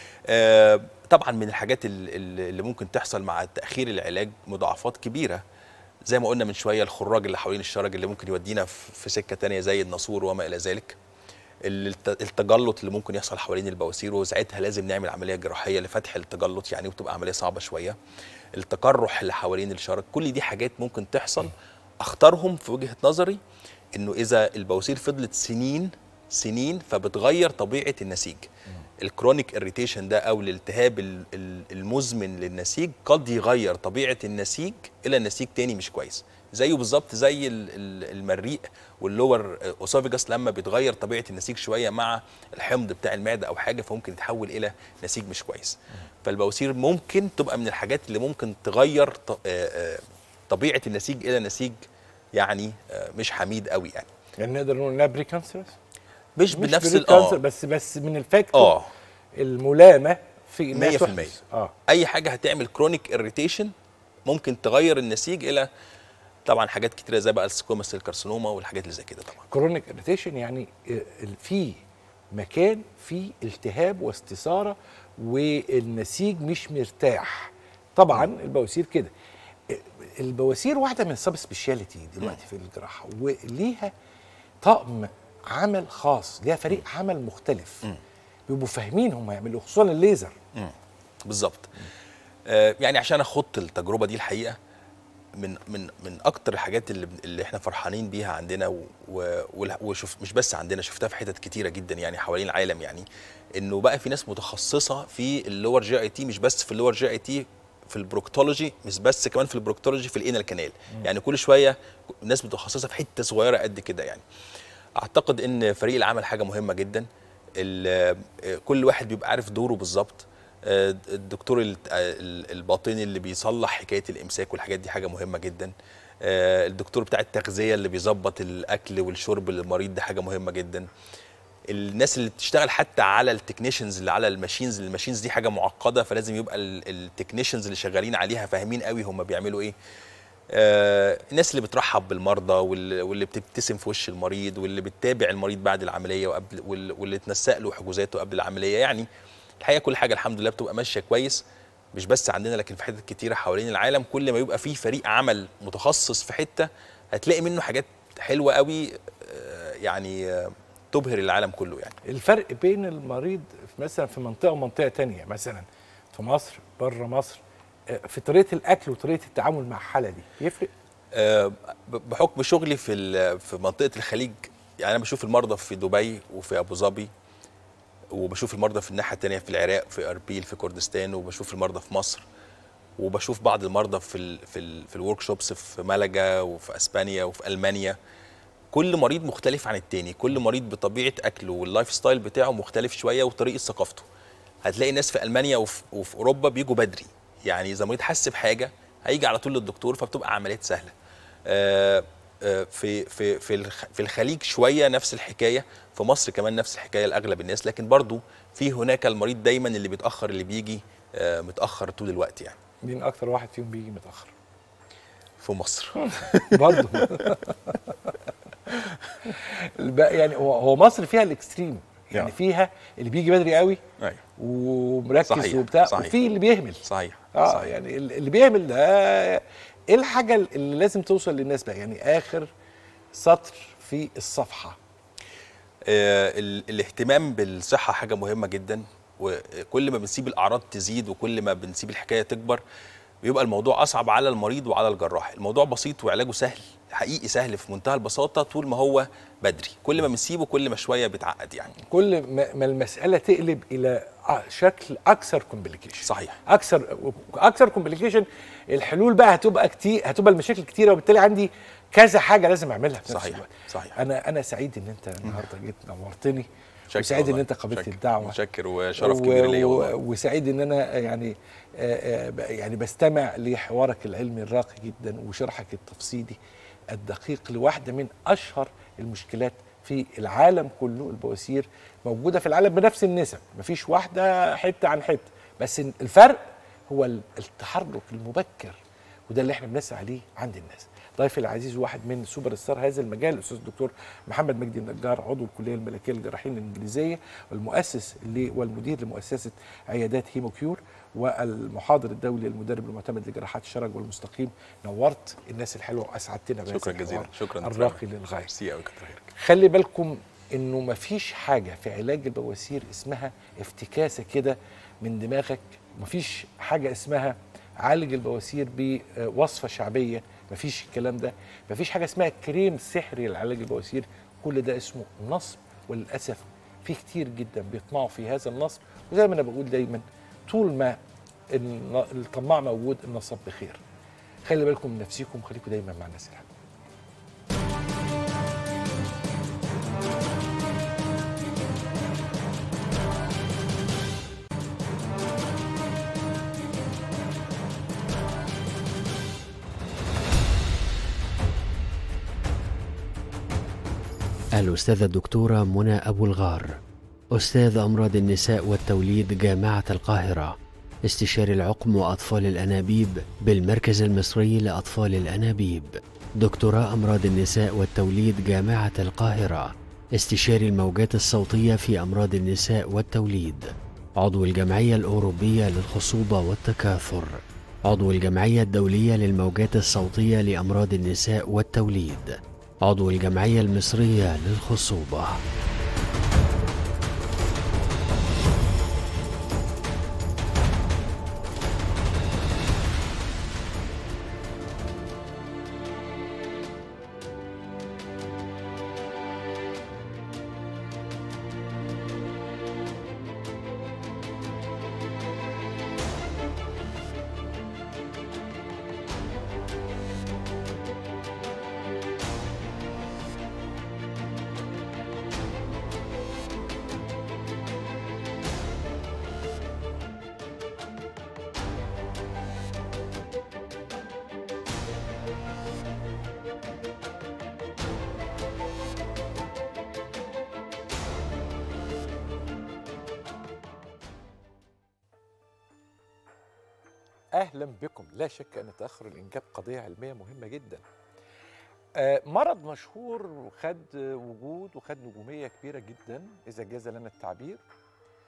آه، طبعا من الحاجات ال- ال- اللي ممكن تحصل مع تاخير العلاج مضاعفات كبيره زي ما قلنا من شويه الخراج اللي حوالين الشرج اللي ممكن يودينا في في سكه تانية زي الناسور وما الى ذلك الت- التجلط اللي ممكن يحصل حوالين البواسير وساعتها لازم نعمل عمليه جراحيه لفتح التجلط يعني وبتبقى عمليه صعبه شويه التقرح اللي حوالين الشرج كل دي حاجات ممكن تحصل اختارهم في وجهه نظري انه اذا البواسير فضلت سنين سنين فبتغير طبيعه النسيج الكرونيك اريتيشن ده او الالتهاب ال- ال- المزمن للنسيج قد يغير طبيعه النسيج الى نسيج تاني مش كويس زيه بالظبط زي ال- ال- المريء واللور اوسوفيجاس لما بيتغير طبيعه النسيج شويه مع الحمض بتاع المعده او حاجه فممكن يتحول الى نسيج مش كويس فالبواسير ممكن تبقى من الحاجات اللي ممكن تغير ط- آه، آه، طبيعه النسيج الى نسيج يعني آه، مش حميد قوي يعني يعني نقدر نقول انها بري كانسرس مش مش بنفس بري ال- كانسر اه بس بس من الفاكتور اه الملامه في إنها 100% تحدث. اه اي حاجه هتعمل كرونيك اريتيشن ممكن تغير النسيج الى طبعا حاجات كتيره زي بقى السكوماس الكارسينوما والحاجات اللي زي كده طبعا كرونيك اريتيشن يعني آه، في مكان فيه التهاب واستثاره والنسيج مش مرتاح طبعا البواسير كده آه، البواسير واحده من السب سبيشاليتي دلوقتي في الجراحه وليها طقم عمل خاص ليها فريق عمل مختلف بيبقوا فاهمين هم يعملوا خصوصا الليزر بالظبط آه يعني عشان اخط التجربه دي الحقيقه من من من اكتر الحاجات اللي اللي احنا فرحانين بيها عندنا و- و- وال- وشوف مش بس عندنا شفتها في حتت كتيره جدا يعني حوالين العالم يعني انه بقى في ناس متخصصه في اللور جي اي تي مش بس في اللور جي اي تي في البروكتولوجي مش بس كمان في البروكتولوجي في الانال كانال يعني كل شويه ناس متخصصه في حته صغيره قد كده يعني اعتقد ان فريق العمل حاجه مهمه جدا ال- آه، كل واحد بيبقى عارف دوره بالظبط آه، الدكتور ال- آه، ال- الباطني اللي بيصلح حكايه الامساك والحاجات دي حاجه مهمه جدا آه، الدكتور بتاع التغذيه اللي بيظبط الاكل والشرب للمريض ده حاجه مهمه جدا الناس اللي بتشتغل حتى على التكنيشنز اللي على الماشينز الماشينز دي حاجه معقده فلازم يبقى التكنيشنز اللي شغالين عليها فاهمين قوي هم بيعملوا ايه آه، الناس اللي بترحب بالمرضى وال- واللي بتبتسم في وش المريض واللي بتتابع المريض بعد العمليه وقبل وال- واللي تنسق له حجوزاته قبل العمليه يعني الحقيقه كل حاجه الحمد لله بتبقى ماشيه كويس مش بس عندنا لكن في حتت كتيره حوالين العالم كل ما يبقى فيه فريق عمل متخصص في حته هتلاقي منه حاجات حلوه قوي آه، يعني آه، تبهر العالم كله يعني الفرق بين المريض في مثلا في منطقه ومنطقه تانية مثلا في مصر بره مصر آه، في طريقه الاكل وطريقه التعامل مع الحاله دي يفرق آه، ب- بحكم شغلي في ال- في منطقه الخليج يعني انا بشوف المرضى في دبي وفي ابو ظبي وبشوف المرضى في الناحيه الثانيه في العراق في اربيل في كردستان وبشوف المرضى في مصر وبشوف بعض المرضى في ال في ال في الورك شوبس في ملجا وفي اسبانيا وفي المانيا كل مريض مختلف عن التاني كل مريض بطبيعه اكله واللايف ستايل بتاعه مختلف شويه وطريقه ثقافته هتلاقي ناس في المانيا وفي, وفي اوروبا بيجوا بدري يعني اذا مريض حس بحاجه هيجي على طول للدكتور فبتبقى عمليات سهله آه، آه، في في في الخ- في الخليج شويه نفس الحكايه في مصر كمان نفس الحكايه لاغلب الناس لكن برضو في هناك المريض دايما اللي بيتاخر اللي بيجي آه، متاخر طول الوقت يعني مين اكتر واحد فيهم بيجي متاخر في مصر برضه الباقي يعني هو هو مصر فيها الاكستريم يعني نعم. فيها اللي بيجي بدري قوي ايوه ومركز صحيح، وبتاع صحيح. وفي اللي بيهمل صحيح اه صحيح. يعني ال- اللي بيعمل ده ايه الحاجه اللي لازم توصل للناس بقى يعني اخر سطر في الصفحه آه، ال- الاهتمام بالصحة حاجة مهمة جدا وكل ما بنسيب الأعراض تزيد وكل ما بنسيب الحكاية تكبر بيبقى الموضوع أصعب على المريض وعلى الجراح الموضوع بسيط وعلاجه سهل حقيقي سهل في منتهى البساطة طول ما هو بدري كل ما بنسيبه كل ما شوية بيتعقد يعني كل ما ما المساله تقلب الى ع- شكل اكثر كومبليكيشن صحيح اكثر اكثر كومبليكيشن الحلول بقى هتبقى كتير هتبقى المشاكل كتيره وبالتالي عندي كذا حاجه لازم اعملها في نفس صحيح الوقت. صحيح انا انا سعيد ان انت النهارده جيت نورتني شكر وسعيد ان والله. انت قبلت شكر. الدعوه متشكر وشرف كبير ليا و- والله وسعيد ان انا يعني آه، آه، ب- يعني بستمع لحوارك العلمي الراقي جدا وشرحك التفصيلي الدقيق لواحده من اشهر المشكلات في العالم كله البواسير موجوده في العالم بنفس النسب مفيش واحده حته عن حته بس الفرق هو ال- التحرك المبكر وده اللي احنا بنسعى عليه عند الناس ضيفي العزيز واحد من سوبر ستار هذا المجال الاستاذ الدكتور محمد مجدي النجار عضو الكليه الملكيه للجراحين الانجليزيه والمؤسس ل- والمدير لمؤسسه عيادات هيموكيور والمحاضر الدولي المدرب المعتمد لجراحات الشرج والمستقيم نورت الناس الحلوه واسعدتنا بهذا شكرا جزيلا الحوار شكرا الراقي للغايه ميرسي قوي كتر خيرك خلي بالكم انه مفيش حاجه في علاج البواسير اسمها افتكاسه كده من دماغك مفيش حاجه اسمها عالج البواسير بوصفه شعبيه مفيش الكلام ده مفيش حاجه اسمها كريم سحري لعلاج البواسير كل ده اسمه نصب وللاسف في كتير جدا بيطمعوا في هذا النصب وزي ما انا بقول دايما طول ما الن- الطماع موجود النصب بخير خلي بالكم من نفسكم خليكم دايما مع الناس الحلوه الأستاذة الدكتورة منى أبو الغار أستاذ أمراض النساء والتوليد جامعة القاهرة استشاري العقم وأطفال الأنابيب بالمركز المصري لأطفال الأنابيب دكتوراه أمراض النساء والتوليد جامعة القاهرة استشاري الموجات الصوتية في أمراض النساء والتوليد عضو الجمعية الأوروبية للخصوبة والتكاثر عضو الجمعية الدولية للموجات الصوتية لأمراض النساء والتوليد عضو الجمعية المصرية للخصوبة اهلا بكم لا شك ان تاخر الانجاب قضيه علميه مهمه جدا آه، مرض مشهور وخد وجود وخد نجوميه كبيره جدا اذا جاز لنا التعبير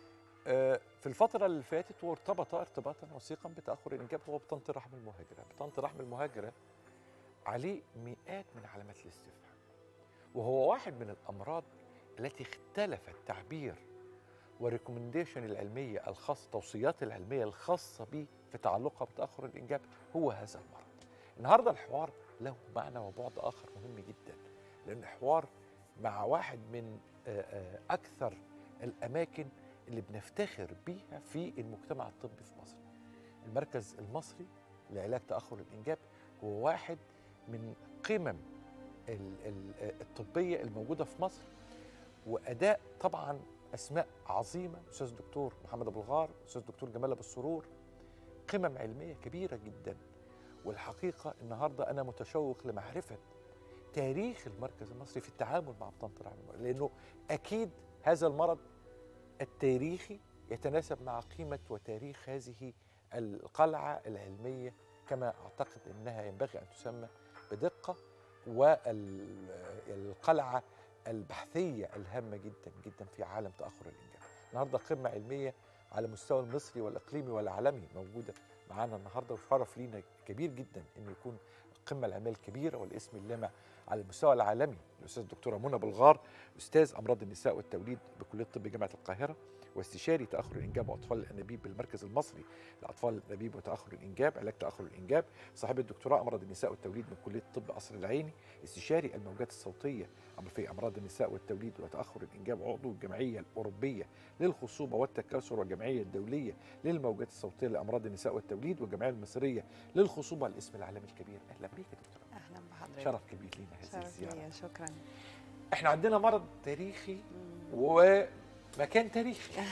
آه، في الفترة اللي فاتت وارتبط ارتباطا وثيقا بتأخر الإنجاب هو بطنة رحم المهاجرة، بطنة رحم المهاجرة عليه مئات من علامات الاستفهام. وهو واحد من الأمراض التي اختلف التعبير والريكومنديشن العلمية الخاصة التوصيات العلمية الخاصة به في تعلقها بتأخر الإنجاب هو هذا المرض. النهارده الحوار له معنى وبعد آخر مهم جدا لأن حوار مع واحد من آه، آه، أكثر الأماكن اللي بنفتخر بيها في المجتمع الطبي في مصر المركز المصري لعلاج تأخر الإنجاب هو واحد من قمم ال- ال- الطبية الموجودة في مصر وأداء طبعا أسماء عظيمة أستاذ الدكتور محمد أبو الغار أستاذ الدكتور جمال أبو السرور قمم علمية كبيرة جدا والحقيقة النهاردة أنا متشوق لمعرفة تاريخ المركز المصري في التعامل مع بطانة الرحم المرأة لأنه أكيد هذا المرض التاريخي يتناسب مع قيمة وتاريخ هذه القلعة العلمية كما أعتقد أنها ينبغي أن تسمى بدقة والقلعة البحثية الهامة جدا جدا في عالم تأخر الإنجاب النهاردة قمة علمية على مستوى المصري والإقليمي والعالمي موجودة معانا النهارده وشرف لينا كبير جدا انه يكون القمه العلميه الكبيره والاسم اللامع على المستوى العالمي الاستاذ الدكتوره منى بلغار استاذ امراض النساء والتوليد بكليه الطب جامعه القاهره واستشاري تاخر الانجاب واطفال الانابيب بالمركز المصري لاطفال الانابيب وتاخر الانجاب علاج تاخر الانجاب صاحبه الدكتوراه امراض النساء والتوليد من كليه الطب قصر العيني استشاري الموجات الصوتيه في امراض النساء والتوليد وتاخر الانجاب عضو الجمعيه الاوروبيه للخصوبه والتكاثر والجمعيه الدوليه للموجات الصوتيه لامراض النساء والتوليد والجمعيه المصريه للخصوبه الاسم العالمي الكبير اهلا بيك يا دكتوره اهلا بحضرتك شرف كبير لينا هذه شرف الزياره ليا شكرا احنا عندنا مرض تاريخي ومكان تاريخي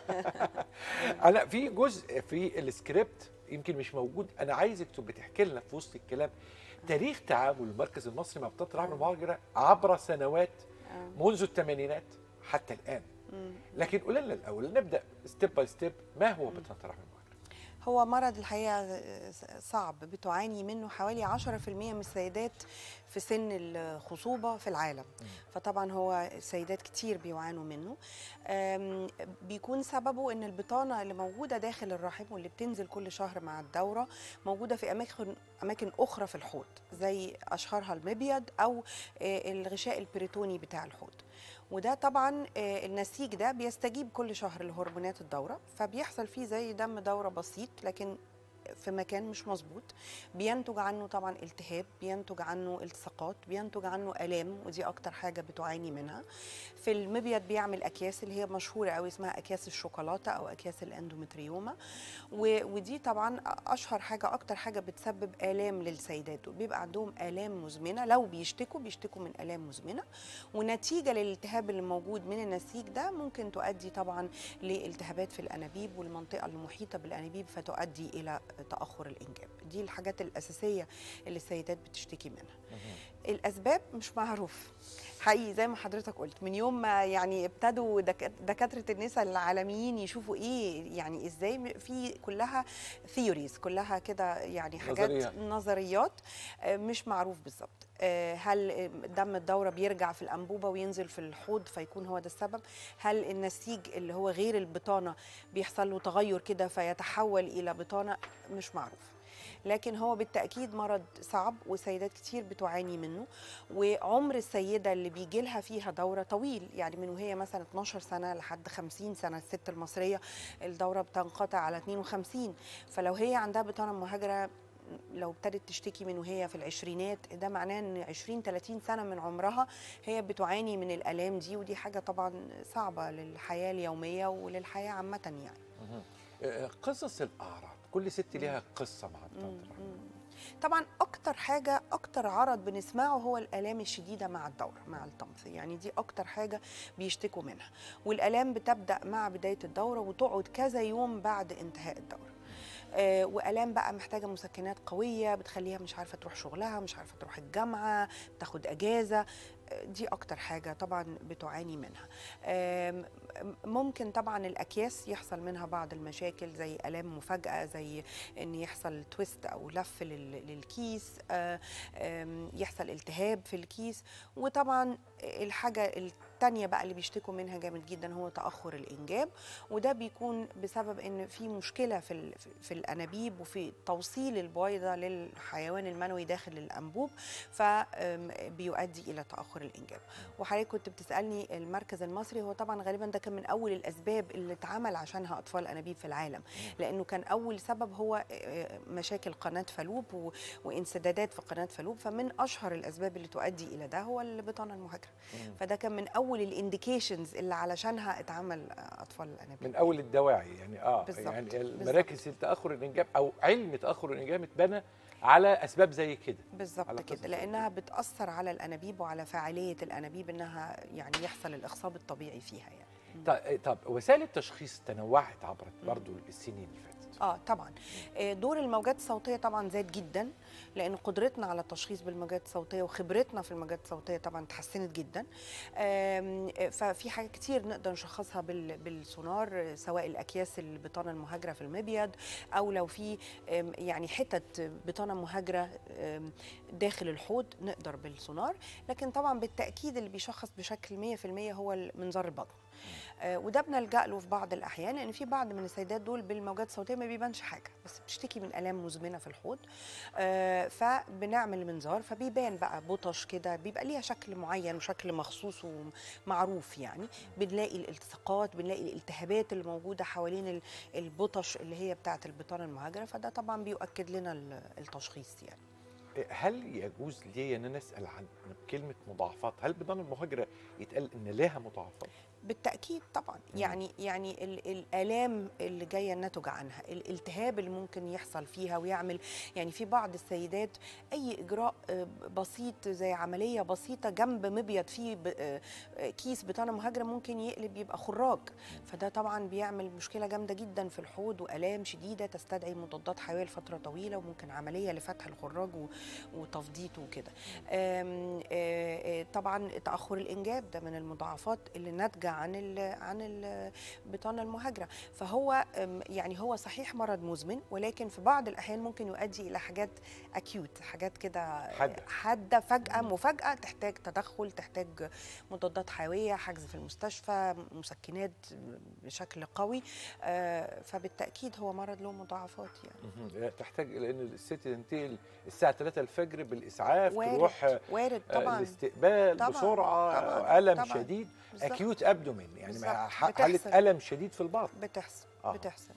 انا في جزء في السكريبت يمكن مش موجود انا عايزك تبقى تحكي لنا في وسط الكلام تاريخ تعامل المركز المصري مع بطاقه رحم المهاجره عبر سنوات منذ الثمانينات حتى الان لكن قول لنا الاول نبدا ستيب باي ستيب ما هو بطاقه رحم المهاجره هو مرض الحقيقه صعب بتعاني منه حوالي 10% من السيدات في سن الخصوبه في العالم فطبعا هو سيدات كتير بيعانوا منه أم، بيكون سببه ان البطانه اللي موجوده داخل الرحم واللي بتنزل كل شهر مع الدوره موجوده في اماكن اماكن اخرى في الحوض زي اشهرها المبيض او آه، الغشاء البريتوني بتاع الحوض وده طبعا آه، النسيج ده بيستجيب كل شهر لهرمونات الدوره فبيحصل فيه زي دم دوره بسيط لكن في مكان مش مظبوط بينتج عنه طبعا التهاب بينتج عنه التصاقات بينتج عنه الام ودي اكتر حاجه بتعاني منها في المبيض بيعمل اكياس اللي هي مشهوره قوي اسمها اكياس الشوكولاته او اكياس الاندومتريوما و- ودي طبعا اشهر حاجه اكتر حاجه بتسبب الام للسيدات دول بيبقى عندهم الام مزمنه لو بيشتكوا بيشتكوا من الام مزمنه ونتيجه للالتهاب اللي موجود من النسيج ده ممكن تؤدي طبعا لالتهابات في الانابيب والمنطقه المحيطه بالانابيب فتؤدي الى تاخر الانجاب دي الحاجات الاساسيه اللي السيدات بتشتكي منها الاسباب مش معروف حقيقي زي ما حضرتك قلت من يوم ما يعني ابتدوا دك- دكاتره النساء العالميين يشوفوا ايه يعني ازاي في كلها ثيوريز كلها كده يعني حاجات نظريات. نظريات آه، مش معروف بالظبط آه، هل آه، دم الدوره بيرجع في الانبوبه وينزل في الحوض فيكون هو ده السبب هل النسيج اللي هو غير البطانه بيحصل له تغير كده فيتحول الى بطانه مش معروف لكن هو بالتاكيد مرض صعب وسيدات كتير بتعاني منه وعمر السيده اللي بيجي لها فيها دوره طويل يعني من وهي مثلا 12 سنه لحد 50 سنه الست المصريه الدوره بتنقطع على 52 فلو هي عندها بطانه مهاجره لو ابتدت تشتكي من وهي في العشرينات ده معناه ان 20 30 سنه من عمرها هي بتعاني من الالام دي ودي حاجه طبعا صعبه للحياه اليوميه وللحياه عامه يعني آه، قصص الاعراض كل ست ليها قصه مع بطاقه الرحم طبعا اكتر حاجه اكتر عرض بنسمعه هو الالام الشديده مع الدوره مع الطمث يعني دي اكتر حاجه بيشتكوا منها والالام بتبدا مع بدايه الدوره وتقعد كذا يوم بعد انتهاء الدوره آه والام بقى محتاجه مسكنات قويه بتخليها مش عارفه تروح شغلها مش عارفه تروح الجامعه تاخد اجازه آه، دي اكتر حاجه طبعا بتعاني منها آم، ممكن طبعا الاكياس يحصل منها بعض المشاكل زي الام مفاجاه زي ان يحصل تويست او لف لل- للكيس آه، آم، يحصل التهاب في الكيس وطبعا الحاجه التانية بقى اللي بيشتكوا منها جامد جدا هو تاخر الانجاب وده بيكون بسبب ان في مشكله في ال- في الانابيب وفي توصيل البويضه للحيوان المنوي داخل الانبوب فبيؤدي الى تاخر الانجاب وحضرتك كنت بتسالني المركز المصري هو طبعا غالبا ده كان من اول الاسباب اللي اتعمل عشانها اطفال انابيب في العالم لانه كان اول سبب هو آه، مشاكل قناه فالوب و- وانسدادات في قناه فالوب فمن اشهر الاسباب اللي تؤدي الى ده هو البطانه المهاجره فده كان من اول الانديكيشنز اللي علشانها اتعمل آه، اطفال الانابيب من اول الدواعي يعني اه بالظبط، يعني المراكز بالظبط. التاخر الانجاب او علم تاخر الانجاب اتبنى على اسباب زي كده بالظبط على كده قصة لانها بتاثر على الانابيب وعلى فاعليه الانابيب انها يعني يحصل الاخصاب الطبيعي فيها يعني طب, طب وسائل التشخيص تنوعت عبر برضو السنين اللي فاتت اه طبعا آه، دور الموجات الصوتيه طبعا زاد جدا لان قدرتنا على التشخيص بالموجات الصوتيه وخبرتنا في الموجات الصوتيه طبعا اتحسنت جدا آم، آه، ففي حاجات كتير نقدر نشخصها بال- بالسونار آه، سواء الاكياس البطانه المهاجره في المبيض او لو في آم، يعني حتت بطانه مهاجره آم، داخل الحوض نقدر بالسونار لكن طبعا بالتاكيد اللي بيشخص بشكل 100% هو منظار البطن آه، وده بنلجا له في بعض الاحيان لان في بعض من السيدات دول بالموجات الصوتيه ما بيبانش حاجه بس بتشتكي من الام مزمنه في الحوض آه، فبنعمل منظار فبيبان بقى بطش كده بيبقى ليها شكل معين وشكل مخصوص ومعروف يعني بنلاقي الالتصاقات بنلاقي الالتهابات اللي موجوده حوالين ال- البطش اللي هي بتاعه البطانه المهاجره فده طبعا بيؤكد لنا ال- التشخيص يعني هل يجوز لي ان انا اسال عن كلمه مضاعفات هل بضان المهاجره يتقال ان لها مضاعفات بالتاكيد طبعا يعني يعني ال- الالام اللي جايه الناتج عنها الالتهاب اللي ممكن يحصل فيها ويعمل يعني في بعض السيدات اي اجراء آه، بسيط زي عمليه بسيطه جنب مبيض فيه ب- آه، آه، كيس بطانه مهاجره ممكن يقلب يبقى خراج فده طبعا بيعمل مشكله جامده جدا في الحوض والام شديده تستدعي مضادات حيويه لفتره طويله وممكن عمليه لفتح الخراج و- وتفضيته وكده آم، آه، آه، طبعا تاخر الانجاب ده من المضاعفات اللي ناتجه عن ال عن البطانه المهاجره فهو آم، يعني هو صحيح مرض مزمن ولكن في بعض الاحيان ممكن يؤدي الى حاجات اكيوت حاجات كده حادة. حاده فجاه مفاجاه تحتاج تدخل تحتاج مضادات حيويه حجز في المستشفى مسكنات بشكل قوي آه، فبالتاكيد هو مرض له مضاعفات يعني مهم. تحتاج لان الست تنتقل الساعه 3 الفجر بالاسعاف وارد تروح وارد آه، طبعا الاستقبال طبعاً، بسرعه طبعاً، الم طبعاً. شديد بالظبط. اكيوت ابدومين يعني بالظبط. مع ح- حاله بتحصل. الم شديد في البطن بتحصل آه. بتحصل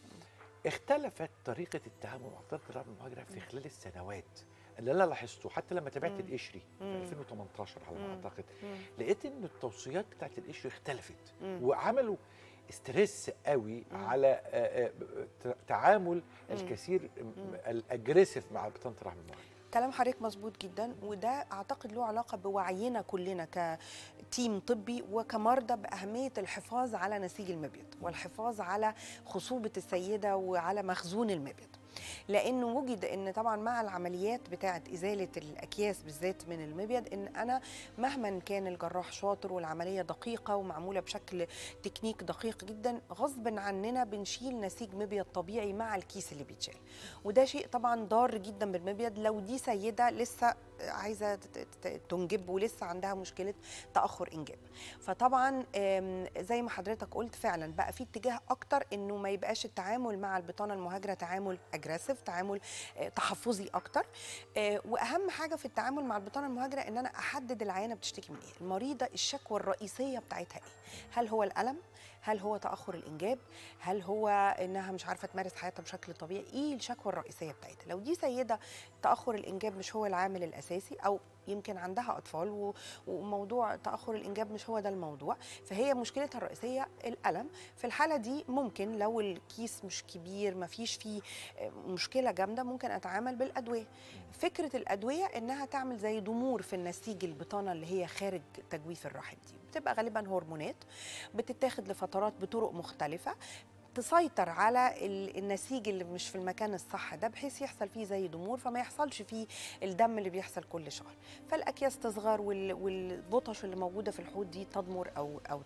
اختلفت طريقه التعامل مع اضطراب الرعب المهاجره في خلال السنوات اللي انا لاحظته حتى لما تابعت مم. القشري في مم. 2018 على ما مم. اعتقد مم. لقيت ان التوصيات بتاعت القشري اختلفت مم. وعملوا استرس قوي مم. على آه، آه، ت- تعامل مم. الكثير الاجريسيف مع بطانه الرحم المهاجره كلام حضرتك مظبوط جدا وده اعتقد له علاقه بوعينا كلنا كتيم طبي وكمرضى باهميه الحفاظ على نسيج المبيض والحفاظ على خصوبه السيده وعلى مخزون المبيض لانه وجد ان طبعا مع العمليات بتاعه ازاله الاكياس بالذات من المبيض ان انا مهما كان الجراح شاطر والعمليه دقيقه ومعموله بشكل تكنيك دقيق جدا غصب عننا بنشيل نسيج مبيض طبيعي مع الكيس اللي بيتشال وده شيء طبعا ضار جدا بالمبيض لو دي سيده لسه عايزه ت- ت- تنجب ولسه عندها مشكله تاخر انجاب فطبعا آم، زي ما حضرتك قلت فعلا بقى في اتجاه اكتر انه ما يبقاش التعامل مع البطانه المهاجره تعامل اجريسيف تعامل آه، تحفظي اكتر آه، واهم حاجه في التعامل مع البطانه المهاجره ان انا احدد العيانه بتشتكي من ايه المريضه الشكوى الرئيسيه بتاعتها ايه هل هو الالم هل هو تاخر الانجاب هل هو انها مش عارفه تمارس حياتها بشكل طبيعي ايه الشكوى الرئيسيه بتاعتها لو دي سيده تاخر الانجاب مش هو العامل الاساسي او يمكن عندها اطفال و- وموضوع تاخر الانجاب مش هو ده الموضوع فهي مشكلتها الرئيسيه الالم في الحاله دي ممكن لو الكيس مش كبير ما فيش فيه آه، مشكله جامده ممكن اتعامل بالادويه فكره الادويه انها تعمل زي ضمور في النسيج البطانه اللي هي خارج تجويف الرحم دي بتبقى غالبا هرمونات بتتاخد لفترات بطرق مختلفه تسيطر على ال- النسيج اللي مش في المكان الصح ده بحيث يحصل فيه زي ضمور فما يحصلش فيه الدم اللي بيحصل كل شهر فالاكياس تصغر وال- والبطش اللي موجوده في الحوض دي تضمر او او تصغر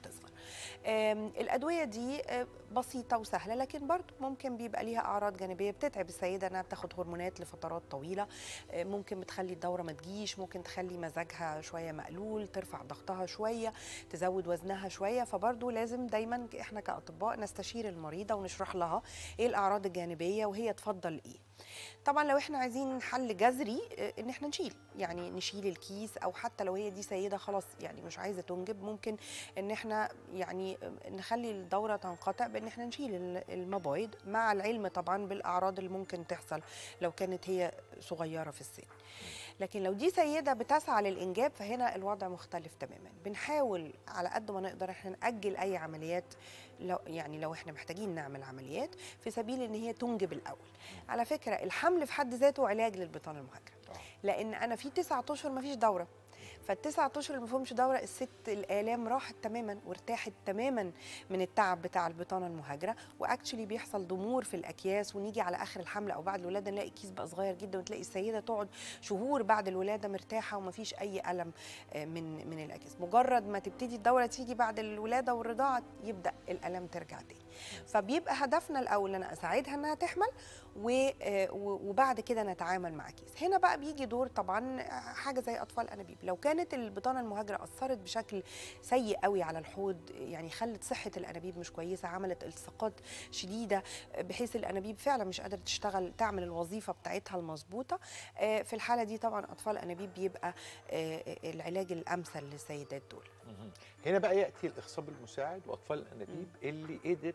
آم، الادويه دي آه، بسيطه وسهله لكن برضو ممكن بيبقى ليها اعراض جانبيه بتتعب السيده انها بتاخد هرمونات لفترات طويله آه، ممكن بتخلي الدوره ما تجيش ممكن تخلي مزاجها شويه مقلول ترفع ضغطها شويه تزود وزنها شويه فبرضو لازم دايما احنا كاطباء نستشير المريضه ونشرح لها ايه الاعراض الجانبيه وهي تفضل ايه طبعا لو احنا عايزين حل جذري آه، ان احنا نشيل يعني نشيل الكيس او حتى لو هي دي سيده خلاص يعني مش عايزه تنجب ممكن ان احنا يعني آه، نخلي الدوره تنقطع بان احنا نشيل ال- المبايض مع العلم طبعا بالاعراض اللي ممكن تحصل لو كانت هي صغيره في السن لكن لو دي سيده بتسعى للانجاب فهنا الوضع مختلف تماما بنحاول على قد ما نقدر احنا ناجل اي عمليات لو يعني لو احنا محتاجين نعمل عمليات في سبيل ان هي تنجب الاول على فكره الحمل في حد ذاته علاج للبطانه المهاجره لان انا في تسعة اشهر ما فيش دوره فالتسعة اشهر اللي ما فيهمش دوره الست الالام راحت تماما وارتاحت تماما من التعب بتاع البطانه المهاجره واكشلي بيحصل ضمور في الاكياس ونيجي على اخر الحمل او بعد الولاده نلاقي الكيس بقى صغير جدا وتلاقي السيده تقعد شهور بعد الولاده مرتاحه وما فيش اي الم آه، من من الاكياس مجرد ما تبتدي الدوره تيجي بعد الولاده والرضاعه يبدا الالم ترجع تاني فبيبقى هدفنا الاول ان انا اساعدها انها تحمل و- آه، و- وبعد كده نتعامل مع كيس هنا بقى بيجي دور طبعا حاجه زي اطفال انابيب لو كانت البطانه المهاجره اثرت بشكل سيء قوي على الحوض يعني خلت صحه الانابيب مش كويسه عملت التصاقات شديده بحيث الانابيب فعلا مش قادره تشتغل تعمل الوظيفه بتاعتها المظبوطه آه، في الحاله دي طبعا اطفال انابيب بيبقى آه، العلاج الامثل للسيدات دول مهم. هنا بقى ياتي الاخصاب المساعد واطفال الانابيب اللي قدر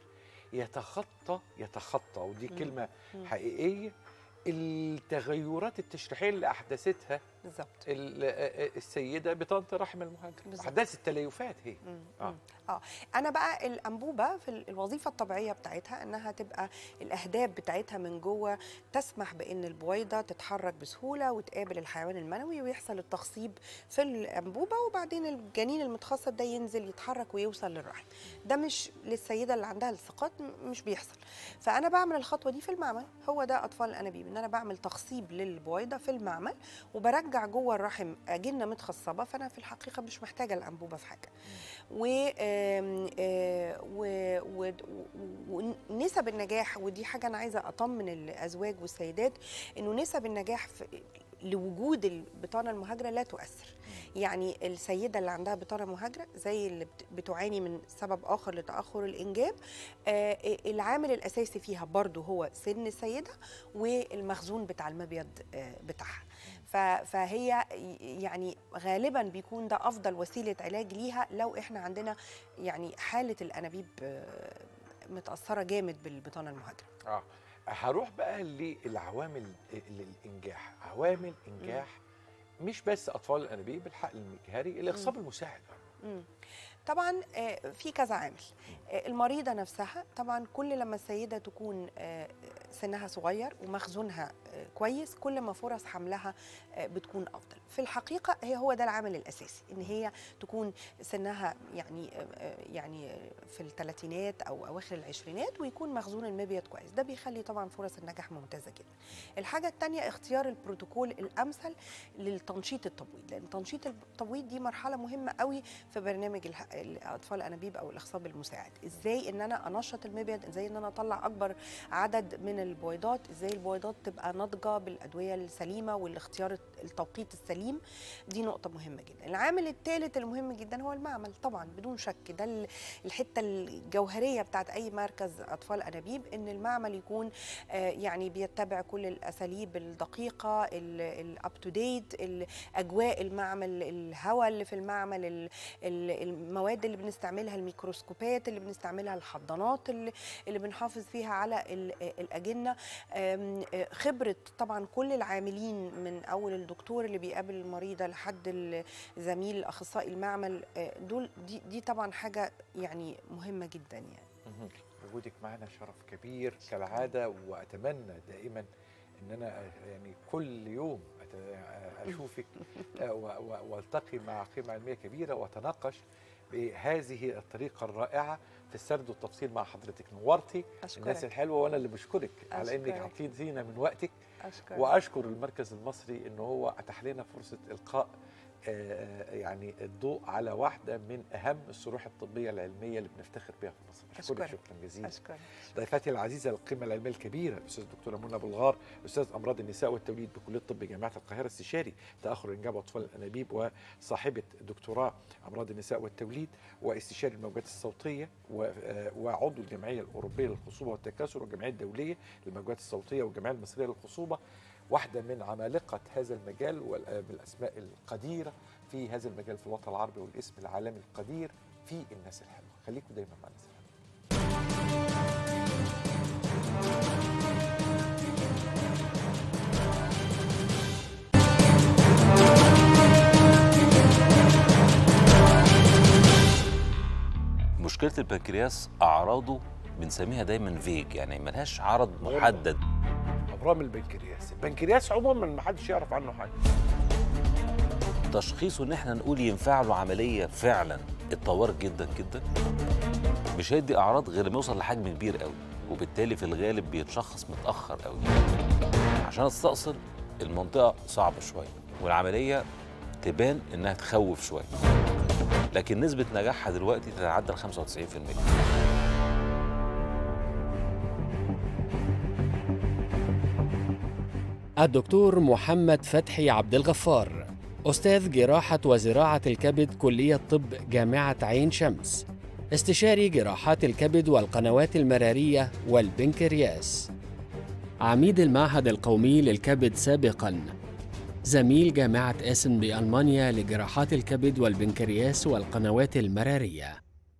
يتخطى يتخطى ودي مم. كلمه مم. حقيقيه التغيرات التشريحيه اللي احدثتها بالظبط ال- آه، السيده بطانه رحم المهاجر بالظبط. احداث التليفات هي مم. آه. مم. اه انا بقى الانبوبه في ال- الوظيفه الطبيعيه بتاعتها انها تبقى الاهداب بتاعتها من جوه تسمح بان البويضه تتحرك بسهوله وتقابل الحيوان المنوي ويحصل التخصيب في الانبوبه وبعدين الجنين المتخصب ده ينزل يتحرك ويوصل للرحم ده مش للسيده اللي عندها الثقات م- مش بيحصل فانا بعمل الخطوه دي في المعمل هو ده اطفال الانابيب ان انا بعمل تخصيب للبويضه في المعمل وبرجع جوه الرحم اجنه متخصبه فانا في الحقيقه مش محتاجه الانبوبه في حاجه و آم، آه، و- و- و- ونسب النجاح ودي حاجه انا عايزه اطمن الازواج والسيدات انه نسب النجاح في لوجود البطانه المهاجره لا تؤثر يعني السيده اللي عندها بطانه مهاجره زي اللي بت- بتعاني من سبب اخر لتاخر الانجاب آه، العامل الاساسي فيها برضو هو سن السيده والمخزون بتاع المبيض آه، بتاعها ف- فهي يعني غالبا بيكون ده افضل وسيله علاج ليها لو احنا عندنا يعني حاله الانابيب آه، متاثره جامد بالبطانه المهاجره اه هروح بقى للعوامل الانجاح عوامل انجاح مش بس اطفال الانابيب الحقل المجهري الاخصاب المساعد مم. طبعا آه، في كذا عامل آه، المريضه نفسها طبعا كل لما السيده تكون آه، سنها صغير ومخزونها آه، كويس كل ما فرص حملها آه، بتكون افضل في الحقيقه هي هو ده العامل الاساسي ان هي تكون سنها يعني آه، آه، يعني آه، في الثلاثينات او اواخر العشرينات ويكون مخزون المبيض كويس ده بيخلي طبعا فرص النجاح ممتازه جدا الحاجه الثانيه اختيار البروتوكول الامثل للتنشيط التبويض لان تنشيط التبويض دي مرحله مهمه قوي في برنامج الح- الاطفال الانابيب او الاخصاب المساعد ازاي ان انا انشط المبيض ازاي ان انا اطلع اكبر عدد من البويضات ازاي البويضات تبقى ناضجه بالادويه السليمه والاختيار التوقيت السليم دي نقطه مهمه جدا العامل الثالث المهم جدا هو المعمل طبعا بدون شك ده ال- الحته الجوهريه بتاعت اي مركز اطفال انابيب ان المعمل يكون آه، يعني بيتبع كل الاساليب الدقيقه الاب تو ديت اجواء المعمل الهواء اللي في المعمل ال- ال- المواد اللي بنستعملها الميكروسكوبات اللي بنستعملها الحضانات اللي, اللي بنحافظ فيها على ال- الاجنه آم، آه، خبره طبعا كل العاملين من اول الدكتور اللي بيقابل المريضه لحد الزميل اخصائي المعمل آه، دول دي, دي طبعا حاجه يعني مهمه جدا يعني مهم. وجودك معنا شرف كبير كالعاده واتمنى دائما ان انا يعني كل يوم أت- اشوفك آه، و- و- والتقي مع قيمه علميه كبيره واتناقش بهذه الطريقه الرائعه في السرد والتفصيل مع حضرتك نورتي أشكرك. الناس الحلوه وانا اللي بشكرك على انك أشكرك. عطيتينا من وقتك اشكرك واشكر المركز المصري ان هو اتاح لنا فرصه القاء آه، يعني الضوء على واحده من اهم الصروح الطبيه العلميه اللي بنفتخر بها في مصر أشكرك أشكرك. شكرا جزيلا اشكرك ضيفتي العزيزه القيمه العلميه الكبيره الاستاذ الدكتوره منى ابو الغار استاذ امراض النساء والتوليد بكليه الطب جامعه القاهره استشاري تاخر الانجاب واطفال الانابيب وصاحبه دكتوراه امراض النساء والتوليد واستشاري الموجات الصوتيه و- آه، وعضو الجمعيه الاوروبيه للخصوبه والتكاثر والجمعيه الدوليه للموجات الصوتيه والجمعيه المصريه للخصوبه واحده من عمالقه هذا المجال والاسماء القديره في هذا المجال في الوطن العربي والاسم العالمي القدير في الناس الحلوه خليكم دايما مع الناس الحلوه مشكله البنكرياس اعراضه بنسميها دايما فيج يعني ملهاش عرض محدد ابرام البنكرياس البنكرياس عموما ما حدش يعرف عنه حاجه تشخيصه ان احنا نقول ينفع له عمليه فعلا اتطورت جدا جدا مش هيدي اعراض غير لما يوصل لحجم كبير قوي وبالتالي في الغالب بيتشخص متاخر قوي عشان استأصل المنطقه صعبه شويه والعمليه تبان انها تخوف شويه لكن نسبه نجاحها دلوقتي تتعدى ال 95% الدكتور محمد فتحي عبد الغفار أستاذ جراحة وزراعة الكبد كلية طب جامعة عين شمس استشاري جراحات الكبد والقنوات المرارية والبنكرياس عميد المعهد القومي للكبد سابقاً زميل جامعة اسن بألمانيا لجراحات الكبد والبنكرياس والقنوات المرارية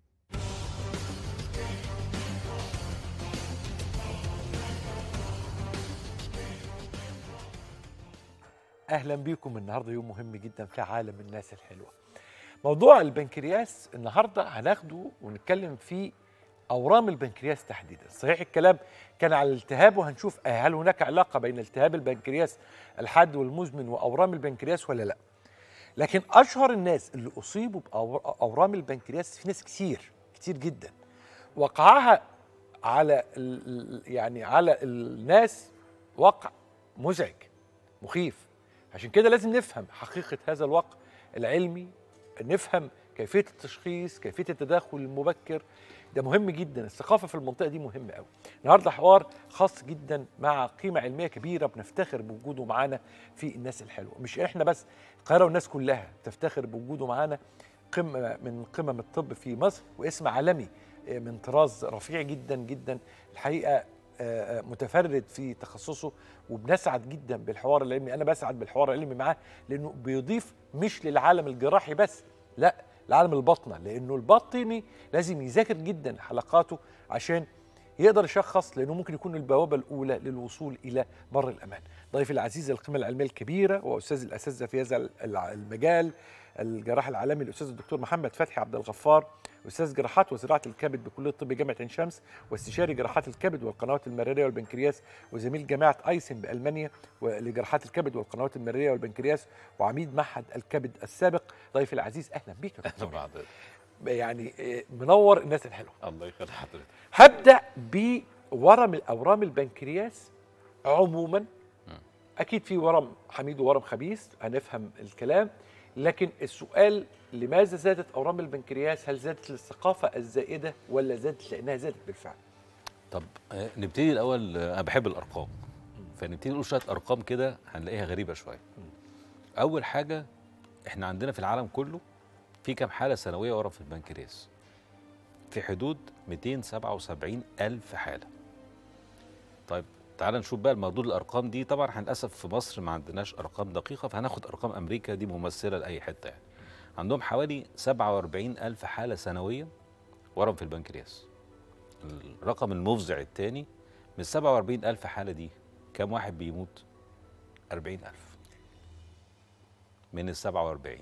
اهلا بيكم النهارده يوم مهم جدا في عالم الناس الحلوه موضوع البنكرياس النهارده هناخده ونتكلم فيه اورام البنكرياس تحديدا صحيح الكلام كان على الالتهاب وهنشوف هل هناك علاقه بين التهاب البنكرياس الحاد والمزمن واورام البنكرياس ولا لا لكن اشهر الناس اللي اصيبوا باورام البنكرياس في ناس كتير كتير جدا وقعها على ال- ال- يعني على الناس وقع مزعج مخيف عشان كده لازم نفهم حقيقة هذا الوقع العلمي نفهم كيفية التشخيص كيفية التدخل المبكر ده مهم جدا الثقافة في المنطقة دي مهمة قوي النهاردة حوار خاص جدا مع قيمة علمية كبيرة بنفتخر بوجوده معانا في الناس الحلوة مش احنا بس القاهرة والناس كلها تفتخر بوجوده معانا قمة من قمم الطب في مصر واسم عالمي آه، من طراز رفيع جدا جدا الحقيقة آه، آه، متفرد في تخصصه وبنسعد جدا بالحوار العلمي انا بسعد بالحوار العلمي معاه لانه بيضيف مش للعالم الجراحي بس لا لعالم الباطنه لانه الباطني لازم يذاكر جدا حلقاته عشان يقدر يشخص لانه ممكن يكون البوابه الاولى للوصول الى بر الامان. ضيفي العزيز القيمه العلميه الكبيره واستاذ الاساتذه في هذا الع- المجال الجراح العالمي الاستاذ الدكتور محمد فتحي عبد الغفار استاذ جراحات وزراعه الكبد بكليه الطب جامعه عين شمس واستشاري جراحات الكبد والقنوات المراريه والبنكرياس وزميل جامعه ايسن بالمانيا لجراحات الكبد والقنوات المراريه والبنكرياس وعميد معهد الكبد السابق ضيفي العزيز اهلا بيك يا دكتور. بعد يعني آه، منور الناس الحلوه الله يخلي حضرتك هبدا بورم الاورام البنكرياس عموما اكيد في ورم حميد وورم خبيث هنفهم الكلام لكن السؤال لماذا زادت اورام البنكرياس هل زادت للثقافه الزائده ولا زادت لانها زادت بالفعل طب آه، نبتدي الاول آه، انا بحب الارقام فنبتدي نقول شويه ارقام كده هنلاقيها غريبه شويه اول حاجه احنا عندنا في العالم كله في كام حاله سنويه ورم في البنكرياس في حدود 277 الف حاله طيب تعال نشوف بقى المردود الارقام دي طبعا احنا للاسف في مصر ما عندناش ارقام دقيقه فهناخد ارقام امريكا دي ممثله لاي حته يعني عندهم حوالي 47 الف حاله سنويا ورم في البنكرياس الرقم المفزع الثاني من 47 ألف حالة دي كم واحد بيموت؟ 40 ألف من ال 47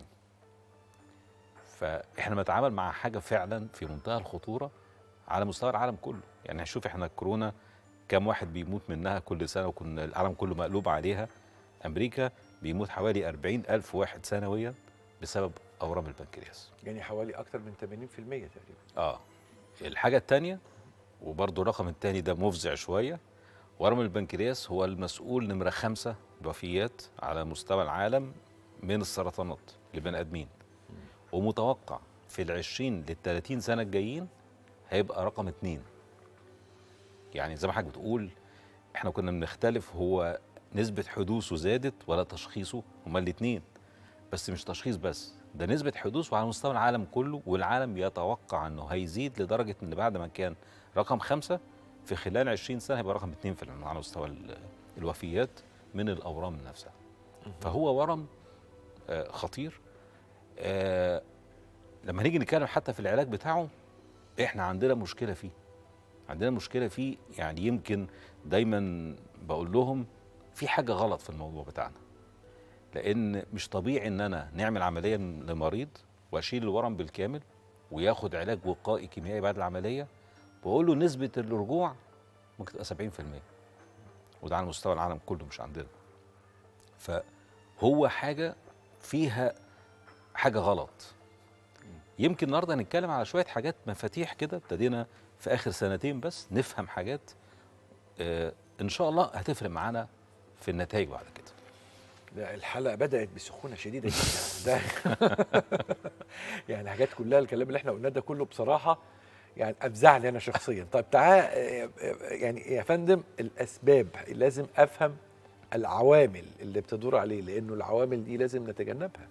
فإحنا بنتعامل مع حاجة فعلا في منتهى الخطورة على مستوى العالم كله يعني هنشوف إحنا الكورونا كم واحد بيموت منها كل سنة وكنا العالم كله مقلوب عليها أمريكا بيموت حوالي 40 ألف واحد سنويا بسبب أورام البنكرياس يعني حوالي اكثر من 80% تقريبا اه الحاجة التانية وبرضو الرقم التاني ده مفزع شوية ورم البنكرياس هو المسؤول نمرة خمسة وفيات على مستوى العالم من السرطانات لبني ادمين ومتوقع في ال 20 لل 30 سنه الجايين هيبقى رقم اتنين يعني زي ما حضرتك بتقول احنا كنا بنختلف هو نسبة حدوثه زادت ولا تشخيصه هما الاتنين بس مش تشخيص بس ده نسبة حدوثه على مستوى العالم كله والعالم يتوقع انه هيزيد لدرجة ان بعد ما كان رقم خمسة في خلال 20 سنة هيبقى رقم اتنين في العالم على مستوى ال- الوفيات من الأورام نفسها فهو ورم آه، خطير آه، لما نيجي نتكلم حتى في العلاج بتاعه احنا عندنا مشكلة فيه عندنا مشكلة فيه يعني يمكن دايما بقول لهم في حاجة غلط في الموضوع بتاعنا لأن مش طبيعي إن أنا نعمل عملية لمريض وأشيل الورم بالكامل وياخد علاج وقائي كيميائي بعد العملية وأقول له نسبة الرجوع ممكن تبقى 70% وده على مستوى العالم كله مش عندنا فهو حاجة فيها حاجة غلط يمكن النهارده هنتكلم على شويه حاجات مفاتيح كده ابتدينا في اخر سنتين بس نفهم حاجات آه ان شاء الله هتفرق معانا في النتائج بعد كده ده الحلقه بدات بسخونه شديده جدا ده يعني حاجات كلها الكلام اللي احنا قلناه ده كله بصراحه يعني افزعني انا شخصيا طيب تعال يعني يا فندم الاسباب لازم افهم العوامل اللي بتدور عليه لانه العوامل دي لازم نتجنبها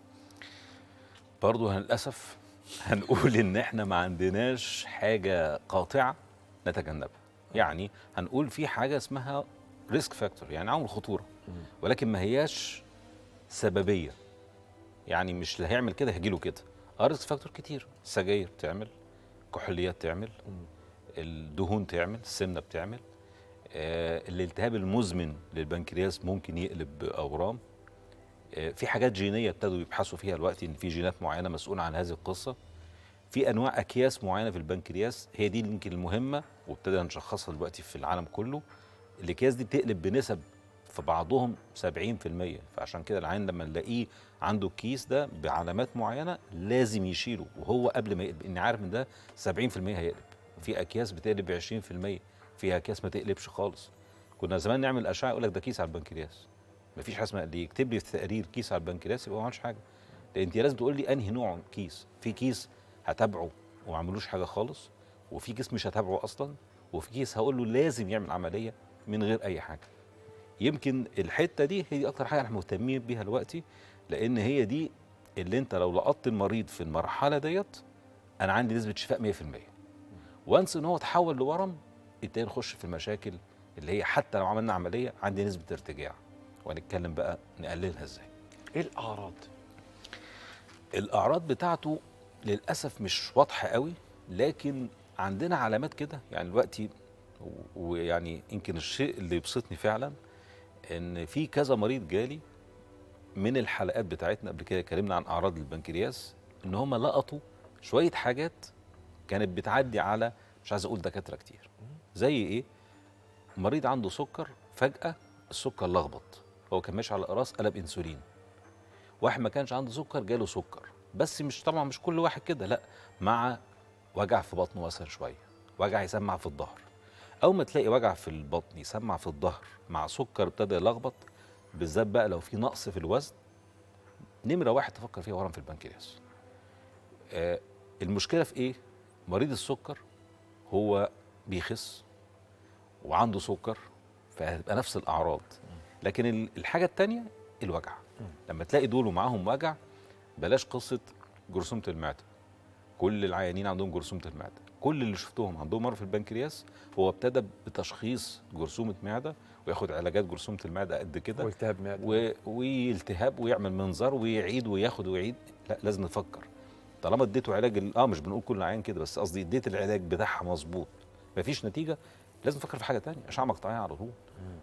برضه للاسف هنقول ان احنا ما عندناش حاجه قاطعه نتجنبها يعني هنقول في حاجه اسمها ريسك فاكتور يعني عامل خطوره ولكن ما هياش سببيه يعني مش اللي هيعمل كده هيجيله كده اه ريسك فاكتور كتير السجاير بتعمل كحوليات تعمل الدهون تعمل السمنه بتعمل آه الالتهاب المزمن للبنكرياس ممكن يقلب باورام آه في حاجات جينيه ابتدوا يبحثوا فيها دلوقتي ان في جينات معينه مسؤوله عن هذه القصه في انواع اكياس معينه في البنكرياس هي دي يمكن المهمه وابتدى نشخصها دلوقتي في العالم كله الاكياس دي بتقلب بنسب في بعضهم 70% فعشان كده العين لما نلاقيه عنده الكيس ده بعلامات معينه لازم يشيله وهو قبل ما يقلب اني عارف ان ده 70% هيقلب في اكياس بتقلب ب 20% في اكياس ما تقلبش خالص كنا زمان نعمل اشعه يقول لك ده كيس على البنكرياس مفيش حاجه اسمها اللي يكتب لي في تقرير كيس على البنكرياس يبقى ما عملش حاجه لان انت لازم تقول لي انهي نوع كيس في كيس هتابعه وما عملوش حاجه خالص وفي كيس مش هتابعه اصلا وفي كيس هقول له لازم يعمل عمليه من غير اي حاجه يمكن الحته دي هي دي اكتر حاجه احنا مهتمين بيها دلوقتي لان هي دي اللي انت لو لقطت المريض في المرحله ديت انا عندي نسبه شفاء 100% وانس ان هو تحول لورم ابتدينا نخش في المشاكل اللي هي حتى لو عملنا عمليه عندي نسبه ارتجاع وهنتكلم بقى نقللها ازاي ايه الاعراض الاعراض بتاعته للاسف مش واضحه قوي لكن عندنا علامات كده يعني دلوقتي و- ويعني يمكن الشيء اللي يبسطني فعلا ان في كذا مريض جالي من الحلقات بتاعتنا قبل كده اتكلمنا عن اعراض البنكرياس ان هم لقطوا شويه حاجات كانت بتعدي على مش عايز اقول دكاتره كتير زي ايه مريض عنده سكر فجاه السكر لخبط هو كان ماشي على اقراص قلب انسولين واحد ما كانش عنده سكر جاله سكر بس مش طبعا مش كل واحد كده لا مع وجع في بطنه مثلا شويه وجع يسمع في الظهر اول ما تلاقي وجع في البطن يسمع في الظهر مع سكر ابتدى يلخبط بالذات بقى لو في نقص في الوزن نمره واحد تفكر فيها ورم في البنكرياس آه المشكله في ايه مريض السكر هو بيخس وعنده سكر فهتبقى نفس الاعراض لكن ال- الحاجه التانية الوجع لما تلاقي دول ومعاهم وجع بلاش قصه جرثومه المعده كل العيانين عندهم جرثومه المعده كل اللي شفتهم عندهم مرض في البنكرياس هو ابتدى بتشخيص جرثومه معده وياخد علاجات جرثومه المعده قد كده والتهاب معده و... والتهاب ويعمل منظار ويعيد وياخد ويعيد لا لازم نفكر طالما اديته علاج ال- اه مش بنقول كل عيان كده بس قصدي اديت العلاج بتاعها مظبوط مفيش نتيجه لازم نفكر في حاجه تانية اشعه مقطعيه على طول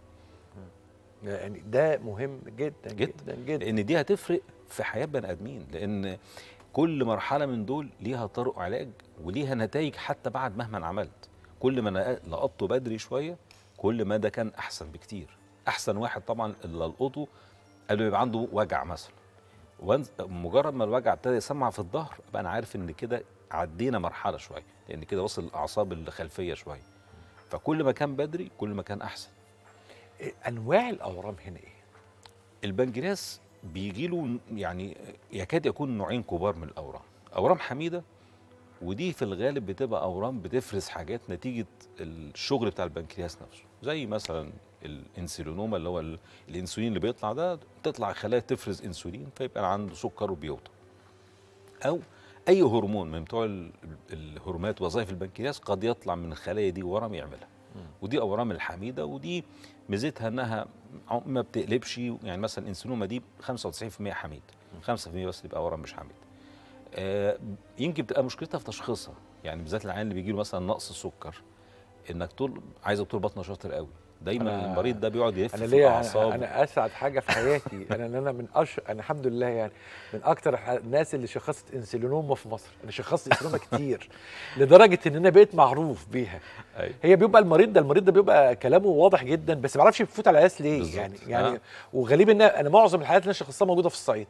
يعني ده مهم جدا جدا. جدا جدا لان دي هتفرق في حياه بني ادمين لان كل مرحله من دول ليها طرق علاج وليها نتائج حتى بعد مهما عملت كل ما أنا لقطته بدري شويه كل ما ده كان احسن بكتير احسن واحد طبعا اللي القطه قبل ما يبقى عنده وجع مثلا وانز- مجرد ما الوجع ابتدى يسمع في الظهر ابقى انا عارف ان كده عدينا مرحله شويه لان كده وصل الاعصاب الخلفيه شويه فكل ما كان بدري كل ما كان احسن إيه انواع الاورام هنا ايه البنكرياس بيجي له يعني يكاد يكون نوعين كبار من الاورام اورام حميده ودي في الغالب بتبقى اورام بتفرز حاجات نتيجه الشغل بتاع البنكرياس نفسه زي مثلا الانسولينوما اللي هو ال- الانسولين اللي بيطلع ده تطلع خلايا تفرز انسولين فيبقى عنده سكر وبيوطى او اي هرمون من بتوع ال- الهرمونات وظائف البنكرياس قد يطلع من الخلايا دي ورم يعملها ودي اورام الحميده ودي ميزتها انها عم- ما بتقلبش يعني مثلا الانسولينوما دي 95% حميد 5% بس اللي بيبقى ورم مش حميد آه، يمكن بتبقى مشكلتها في تشخيصها يعني بالذات العيان اللي بيجي له مثلا نقص السكر انك طول عايز دكتور بطنه شاطر قوي دايما أنا- المريض ده بيقعد يلف انا في ليا الاعصاب انا, أنا اسعد حاجه في حياتي انا ان انا من أش... انا الحمد لله يعني من اكتر الح- الناس اللي شخصت انسولينوما في مصر انا شخصت انسولينوما كتير لدرجه ان انا بقيت معروف بيها أيوة. هي بيبقى المريض ده المريض ده بيبقى كلامه واضح جدا بس ما بيعرفش يفوت على الناس ليه بالظبط. يعني يعني آه. وغريب ان انا معظم الحالات اللي انا شخصتها موجوده في الصعيد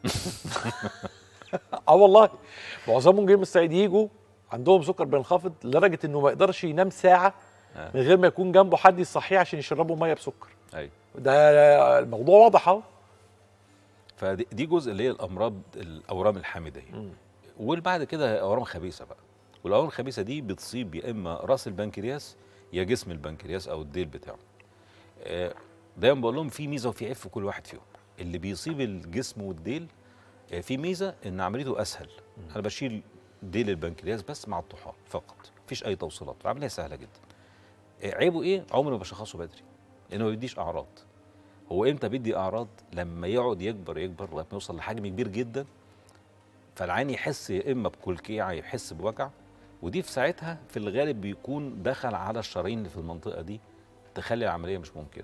اه والله معظمهم جايين من الصعيد يجوا عندهم سكر بينخفض لدرجه انه ما يقدرش ينام ساعه آه. من غير ما يكون جنبه حد يصحيه عشان يشربوا ميه بسكر ايوه ده الموضوع واضح اهو فدي دي جزء اللي هي الامراض الاورام الحامديه وبعد كده اورام خبيثه بقى والاورام الخبيثه دي بتصيب يا اما راس البنكرياس يا جسم البنكرياس او الديل بتاعه آه، دايما بقول لهم في ميزه وفي عيب في كل واحد فيهم اللي بيصيب الجسم والديل آه، في ميزه ان عمليته اسهل انا بشيل ديل البنكرياس بس مع الطحال فقط مفيش اي توصيلات العمليه سهله جدا آه، عيبه ايه عمري ما بشخصه بدري لانه ما بيديش اعراض هو امتى بيدي اعراض لما يقعد يكبر يكبر لغايه ما يوصل لحجم كبير جدا فالعين يحس يا اما بكلكيعه يحس بوجع ودي في ساعتها في الغالب بيكون دخل على الشرايين اللي في المنطقه دي تخلي العمليه مش ممكنه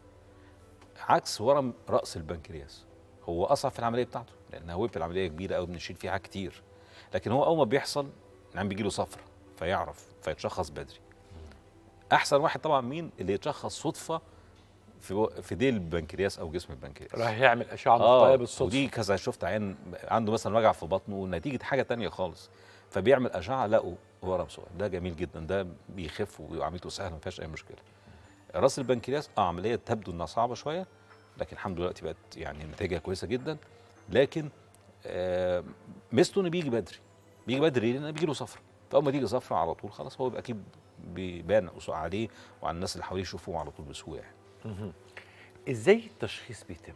عكس ورم راس البنكرياس هو اصعب في العمليه بتاعته لان هو في العمليه كبيره قوي بنشيل فيها كتير لكن هو اول ما بيحصل العين بيجي له صفرة فيعرف فيتشخص بدري احسن واحد طبعا مين اللي يتشخص صدفه في و- في ديل البنكرياس او جسم البنكرياس راح يعمل اشعه اه مقطعيه بالصدفه ودي كذا شفت عين عنده مثلا وجع في بطنه نتيجه حاجه تانية خالص فبيعمل اشعه لقوا ورم صغير ده جميل جدا ده بيخف وعمليته سهله ما فيهاش اي مشكله راس البنكرياس اه عمليه تبدو انها صعبه شويه لكن الحمد لله دلوقتي بقت يعني نتائجها كويسه جدا لكن آه ميزته انه بيجي بدري بيجي بدري لان بيجي له صفرة فاول ما تيجي صفرة على طول خلاص هو يبقى اكيد بيبان عليه وعلى الناس اللي حواليه يشوفوه على طول بسهوله يعني. ازاي التشخيص بيتم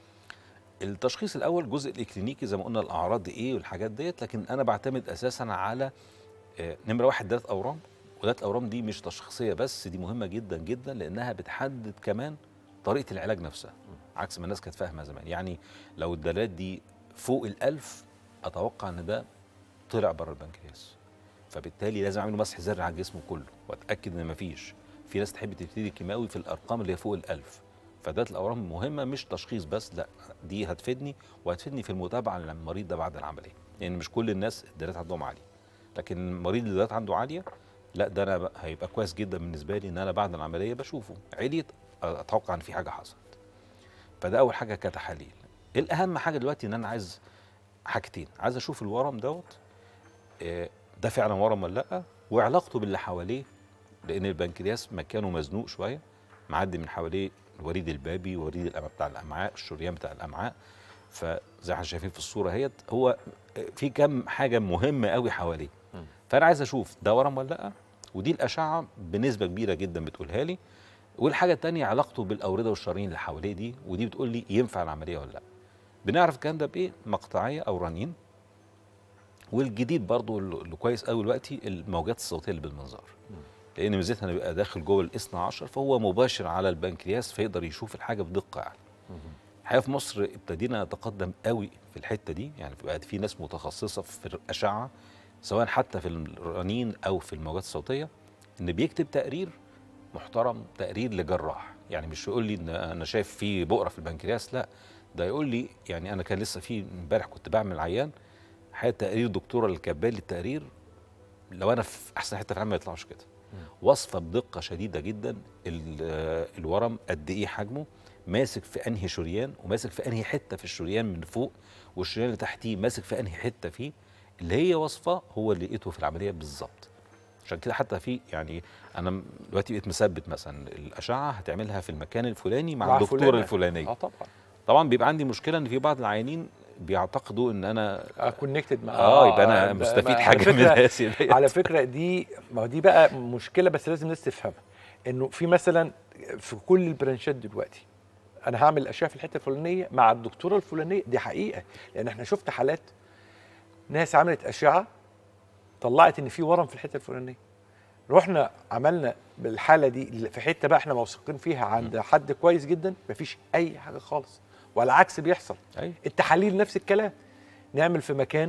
التشخيص الاول الجزء الاكلينيكي زي ما قلنا الاعراض ايه والحاجات ديت لكن انا بعتمد اساسا على آه، نمره واحد ذات اورام وذات الاورام دي مش تشخيصيه بس دي مهمه جدا جدا لانها بتحدد كمان طريقه العلاج نفسها عكس ما الناس كانت فاهمه زمان يعني لو الدلالات دي فوق الألف اتوقع ان ده طلع بره البنكرياس فبالتالي لازم اعمل له مسح زر على الجسم كله واتاكد ان مفيش في ناس تحب تبتدي كيماوي في الارقام اللي هي فوق الألف فذات الاورام مهمه مش تشخيص بس لا دي هتفيدني وهتفيدني في المتابعه للمريض ده بعد العمليه لان يعني مش كل الناس الدلالات عندهم عاليه لكن المريض اللي الدلالات عنده عاليه لا ده انا بقى- هيبقى كويس جدا بالنسبه لي ان انا بعد العمليه بشوفه عليت اتوقع ان في حاجه حصلت فده اول حاجه كتحاليل الاهم حاجه دلوقتي ان انا عايز حاجتين عايز اشوف الورم دوت آه، ده فعلا ورم ولا لا وعلاقته باللي حواليه لان البنكرياس مكانه مزنوق شويه معدي من حواليه الوريد البابي وريد الأمعاء بتاع الامعاء الشريان بتاع الامعاء فزي ما احنا شايفين في الصوره اهيت هو في كم حاجه مهمه قوي حواليه فانا عايز اشوف ده ورم ولا لا ودي الاشعه بنسبه كبيره جدا بتقولها لي والحاجه الثانيه علاقته بالاورده والشرايين اللي حواليه دي ودي بتقول لي ينفع العمليه ولا لا بنعرف الكلام ده بايه مقطعيه او رنين والجديد برضو اللي كويس قوي دلوقتي الموجات الصوتيه اللي بالمنظار لان ميزتها انه بيبقى داخل جوه الاثنى عشر فهو مباشر على البنكرياس فيقدر يشوف الحاجه بدقه اعلى الحقيقه في مصر ابتدينا نتقدم قوي في الحته دي يعني بقى في ناس متخصصه في الاشعه سواء حتى في الرنين او في الموجات الصوتيه ان بيكتب تقرير محترم تقرير لجراح يعني مش يقول لي ان انا شايف في بؤره في البنكرياس لا ده يقول لي يعني انا كان لسه في امبارح كنت بعمل عيان حقيقه تقرير دكتوره اللي كاتبه لي التقرير لو انا في احسن حته في العالم ما يطلعش كده وصفه بدقه شديده جدا ال- الورم قد ايه حجمه ماسك في انهي شريان وماسك في انهي حته في الشريان من فوق والشريان اللي تحتيه ماسك في انهي حته فيه اللي هي وصفه هو اللي لقيته في العمليه بالظبط عشان كده حتى في يعني انا دلوقتي بقيت مثبت مثلا الاشعه هتعملها في المكان الفلاني مع, مع الدكتوره فلانة. الفلانيه اه طبعا طبعا بيبقى عندي مشكله ان في بعض العيانين بيعتقدوا ان انا كونكتد مع اه يبقى ما- انا مستفيد على حاجه من فكرة- الناس ديت. على فكره دي ما هو دي بقى مشكله بس لازم الناس تفهمها انه في مثلا في كل البرانشات دلوقتي انا هعمل الاشعه في الحته الفلانيه مع الدكتوره الفلانيه دي حقيقه لان احنا شفت حالات ناس عملت اشعه طلعت ان في ورم في الحته الفلانيه رحنا عملنا بالحاله دي في حته بقى احنا موثوقين فيها عند حد كويس جدا مفيش اي حاجه خالص والعكس بيحصل أيوة. التحاليل نفس الكلام نعمل في مكان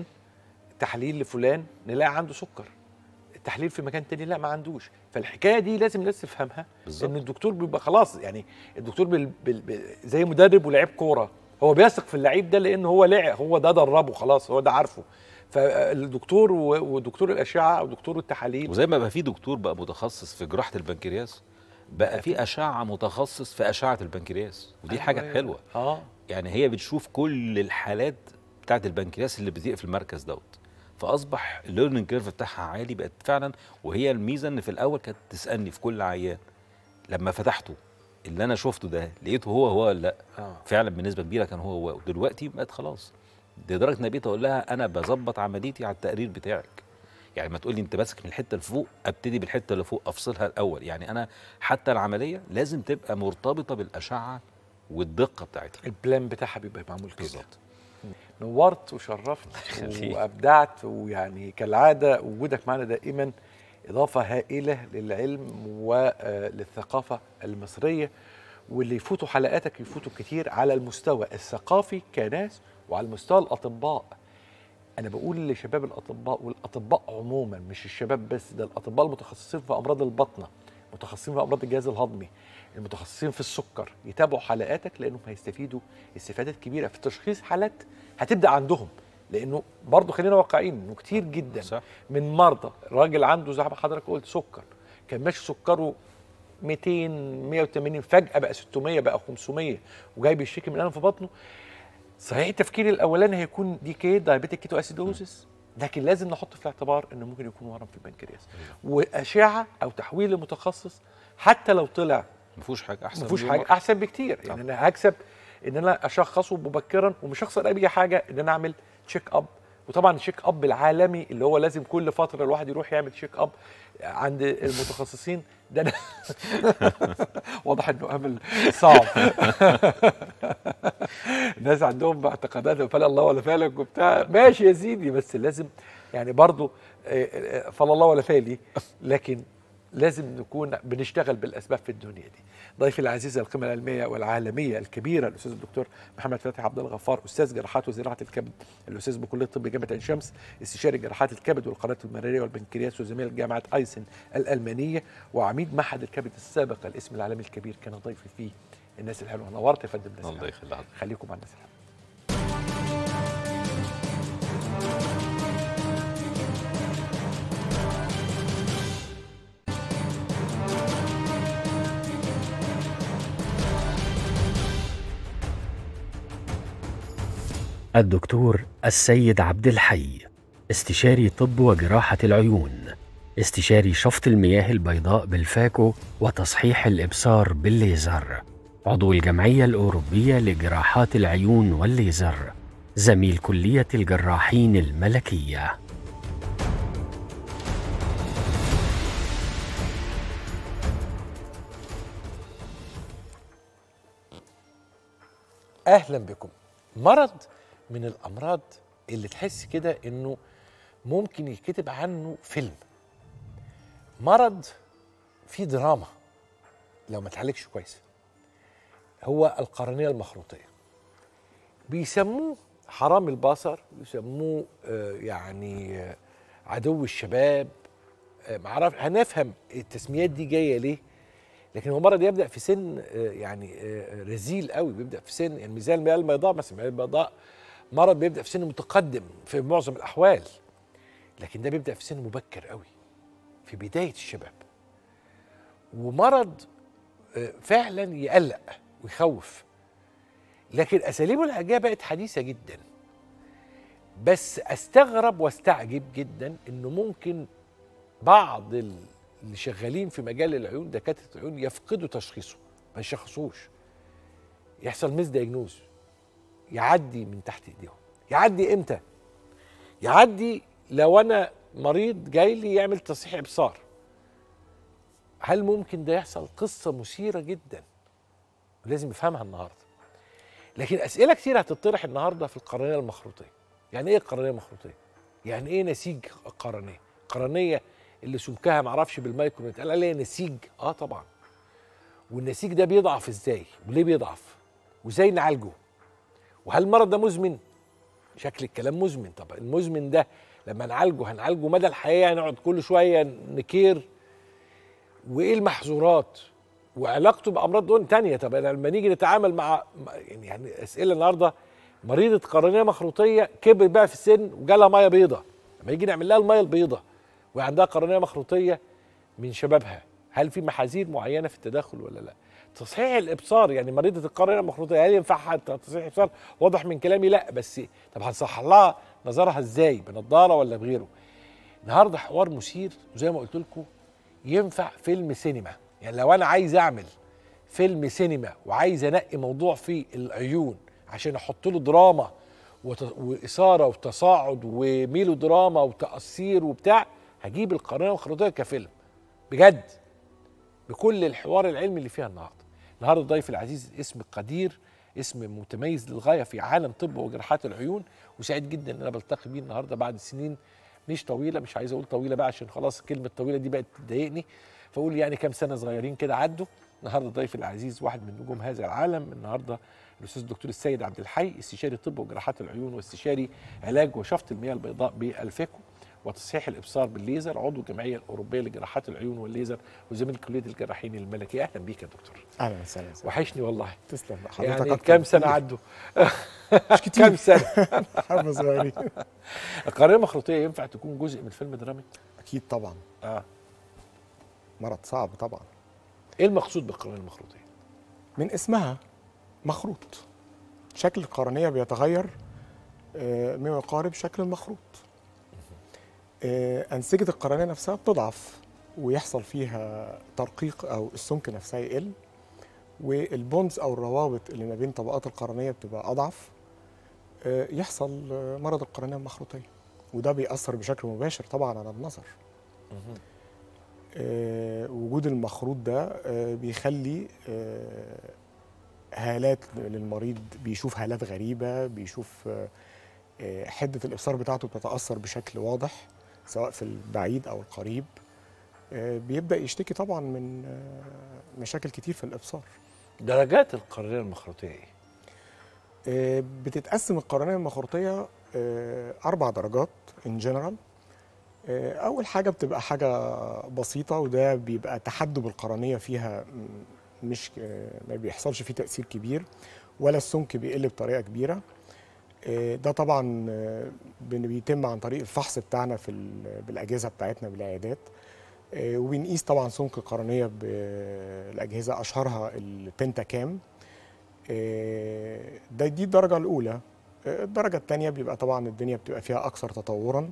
تحليل لفلان نلاقي عنده سكر التحليل في مكان تاني لا ما عندوش فالحكايه دي لازم الناس تفهمها بالظبط. ان الدكتور بيبقى خلاص يعني الدكتور بال بال بال زي مدرب ولاعيب كوره هو بيثق في اللعيب ده لان هو لعب هو ده دربه خلاص هو ده عارفه فالدكتور و- ودكتور الاشعه او دكتور التحاليل وزي ما بقى في دكتور بقى متخصص في جراحه البنكرياس بقى في اشعه متخصص في اشعه البنكرياس ودي حاجه أيوة. حلوه اه يعني هي بتشوف كل الحالات بتاعت البنكرياس اللي بتضيق في المركز دوت فاصبح الليرنينج كيرف بتاعها عالي بقت فعلا وهي الميزه ان في الاول كانت تسالني في كل عيان لما فتحته اللي انا شفته ده لقيته هو هو ولا لا اه فعلا بنسبه كبيره كان هو هو دلوقتي بقت خلاص لدرجه ان بقيت اقول لها انا بظبط عمليتي على التقرير بتاعك يعني ما تقولي انت ماسك من الحته اللي فوق ابتدي بالحته اللي فوق افصلها الاول يعني انا حتى العمليه لازم تبقى مرتبطه بالاشعه والدقه بتاعتها البلان بتاعها بيبقى معمول كده بالظبط نورت وشرفت يخليك. وابدعت ويعني كالعاده وجودك معنا دائما اضافه هائله للعلم وللثقافه المصريه واللي يفوتوا حلقاتك يفوتوا كتير على المستوى الثقافي كناس وعلى المستوى الاطباء انا بقول لشباب الاطباء والاطباء عموما مش الشباب بس ده الاطباء المتخصصين في امراض البطنه متخصصين في امراض الجهاز الهضمي المتخصصين في السكر يتابعوا حلقاتك لانهم هيستفيدوا استفادات كبيره في تشخيص حالات هتبدا عندهم لانه برضه خلينا واقعيين انه كتير جدا صح. من مرضى راجل عنده زي ما حضرتك قلت سكر كان ماشي سكره 200 180 فجاه بقى 600 بقى 500 وجاي بيشتكي من الم في بطنه صحيح التفكير الاولاني هيكون دي كي دايابيتيك كيتو اسيدوزس لكن لازم نحط في الاعتبار انه ممكن يكون ورم في البنكرياس واشعه او تحويل لمتخصص حتى لو طلع ما فيهوش حاجه احسن ما فيهوش من حاجه المرة. احسن بكتير يعني انا هكسب ان انا اشخصه مبكرا ومش هخسر اي حاجه ان انا اعمل تشيك اب وطبعا التشيك اب العالمي اللي هو لازم كل فتره الواحد يروح يعمل تشيك اب عند المتخصصين ده أنا واضح انه امل صعب الناس عندهم اعتقادات فلا الله ولا فالك وبتاع ماشي يا سيدي بس لازم يعني برضو آه، آه، فلا الله ولا فالي لكن لازم نكون بنشتغل بالاسباب في الدنيا دي. ضيفي العزيز القيمه العلميه والعالميه الكبيره الاستاذ الدكتور محمد فتحي عبد الغفار استاذ جراحات وزراعه الكبد الاستاذ بكليه طب جامعه عين شمس استشاري جراحات الكبد والقناه المراريه والبنكرياس وزميل جامعه ايسن الالمانيه وعميد معهد الكبد السابق الاسم العالمي الكبير كان ضيفي فيه الناس الحلوه نورت يا فندم الناس الله الحلوة. يخليك خليكم مع الناس الحلوه الدكتور السيد عبد الحي استشاري طب وجراحة العيون استشاري شفط المياه البيضاء بالفاكو وتصحيح الإبصار بالليزر عضو الجمعية الأوروبية لجراحات العيون والليزر زميل كلية الجراحين الملكية اهلا بكم مرض من الامراض اللي تحس كده انه ممكن يتكتب عنه فيلم مرض فيه دراما لو ما اتعالجش كويس هو القرنيه المخروطيه بيسموه حرام البصر بيسموه آه، يعني آه، عدو الشباب آه، معرف هنفهم التسميات دي جايه ليه لكن هو مرض يبدا في سن آه، يعني آه، رزيل قوي بيبدا في سن يعني ميزان المياه البيضاء مثلا المياه البيضاء مرض بيبدا في سن متقدم في معظم الاحوال لكن ده بيبدا في سن مبكر قوي في بدايه الشباب ومرض آه، فعلا يقلق ويخوف لكن اساليب العلاجيه بقت حديثه جدا بس استغرب واستعجب جدا انه ممكن بعض ال- اللي شغالين في مجال العيون دكاتره العيون يفقدوا تشخيصه ما يشخصوش يحصل ميس دايجنوز يعدي من تحت ايديهم يعدي امتى يعدي لو انا مريض جاي لي يعمل تصحيح ابصار هل ممكن ده يحصل قصه مثيره جدا لازم يفهمها النهارده لكن اسئله كتير هتطرح النهارده في القرنيه المخروطيه يعني ايه القرنيه المخروطيه يعني ايه نسيج قرنيه قرنيه اللي سمكها معرفش بالمايكرو اتقال عليها نسيج اه طبعا والنسيج ده بيضعف ازاي وليه بيضعف وازاي نعالجه وهل المرض ده مزمن شكل الكلام مزمن طب المزمن ده لما نعالجه هنعالجه مدى الحياه هنقعد كل شويه نكير وايه المحظورات وعلاقته بامراض دون تانية طب لما نيجي نتعامل مع مع- يعني, يعني اسئله النهارده مريضه قرنيه مخروطيه كبر بقى في السن وجالها ميه بيضة لما يجي نعمل لها الميه البيضة وعندها قرنيه مخروطيه من شبابها هل في محاذير معينه في التدخل ولا لا تصحيح الابصار يعني مريضه القرنيه المخروطيه هل ينفعها تصحيح الابصار واضح من كلامي لا بس طب هنصحح لها نظرها ازاي بنضاره ولا بغيره النهارده حوار مثير وزي ما قلت لكم ينفع فيلم سينما يعني لو انا عايز اعمل فيلم سينما وعايز انقي موضوع فيه العيون عشان احط له دراما وت- واثاره وتصاعد وميلو دراما وتاثير وبتاع هجيب القرنيه المخروطيه كفيلم بجد بكل الحوار العلمي اللي فيها النهارده النهارده ضيف العزيز اسم قدير اسم متميز للغايه في عالم طب وجراحات العيون وسعيد جدا ان انا بلتقي بيه النهارده بعد سنين مش طويله مش عايز اقول طويله بقى عشان خلاص كلمه طويله دي بقت تضايقني فاقول يعني كام سنه صغيرين كده عدوا النهارده ضيف العزيز واحد من نجوم هذا العالم النهارده الاستاذ الدكتور السيد عبد الحي استشاري طب وجراحات العيون واستشاري علاج وشفط المياه البيضاء بالفيكو وتصحيح الابصار بالليزر عضو الجمعيه الاوروبيه لجراحات العيون والليزر وزميل كليه الجراحين الملكيه اهلا بيك يا دكتور اهلا وسهلا وسهلا. وحشني والله تسلم حضرتك يعني أكتر كام سنه بكتير. عدوا مش كتير كام سنه حبه صغيرين القرنيه المخروطيه ينفع تكون جزء من فيلم درامي اكيد طبعا اه مرض صعب طبعا ايه المقصود بالقرنيه المخروطيه من اسمها مخروط شكل القرنيه بيتغير آه، مما يقارب شكل المخروط آه، انسجه القرنيه نفسها بتضعف ويحصل فيها ترقيق او السمك نفسها يقل والبونز او الروابط اللي ما بين طبقات القرنيه بتبقى اضعف آه، يحصل آه، مرض القرنيه المخروطيه وده بيأثر بشكل مباشر طبعا على النظر آه، وجود المخروط ده آه، بيخلي آه، هالات للمريض بيشوف هالات غريبة بيشوف آه، آه، حدة الإبصار بتاعته بتتأثر بشكل واضح سواء في البعيد أو القريب آه، بيبدأ يشتكي طبعا من آه، مشاكل كتير في الإبصار درجات القرنيه المخروطيه ايه آه، بتتقسم القرنية المخروطية آه، أربع درجات إن جنرال أول حاجة بتبقى حاجة بسيطة وده بيبقى تحدب القرنية فيها م- مش آه، ما بيحصلش فيه تأثير كبير ولا السمك بيقل بطريقة كبيرة آه، ده طبعا آه، بن- بيتم عن طريق الفحص بتاعنا في ال- بالأجهزة بتاعتنا بالعيادات آه، وبنقيس طبعا سمك القرنية بالأجهزة أشهرها البنتا كام آه، ده دي الدرجة الأولى آه، الدرجة الثانية بيبقى طبعا الدنيا بتبقى فيها أكثر تطورا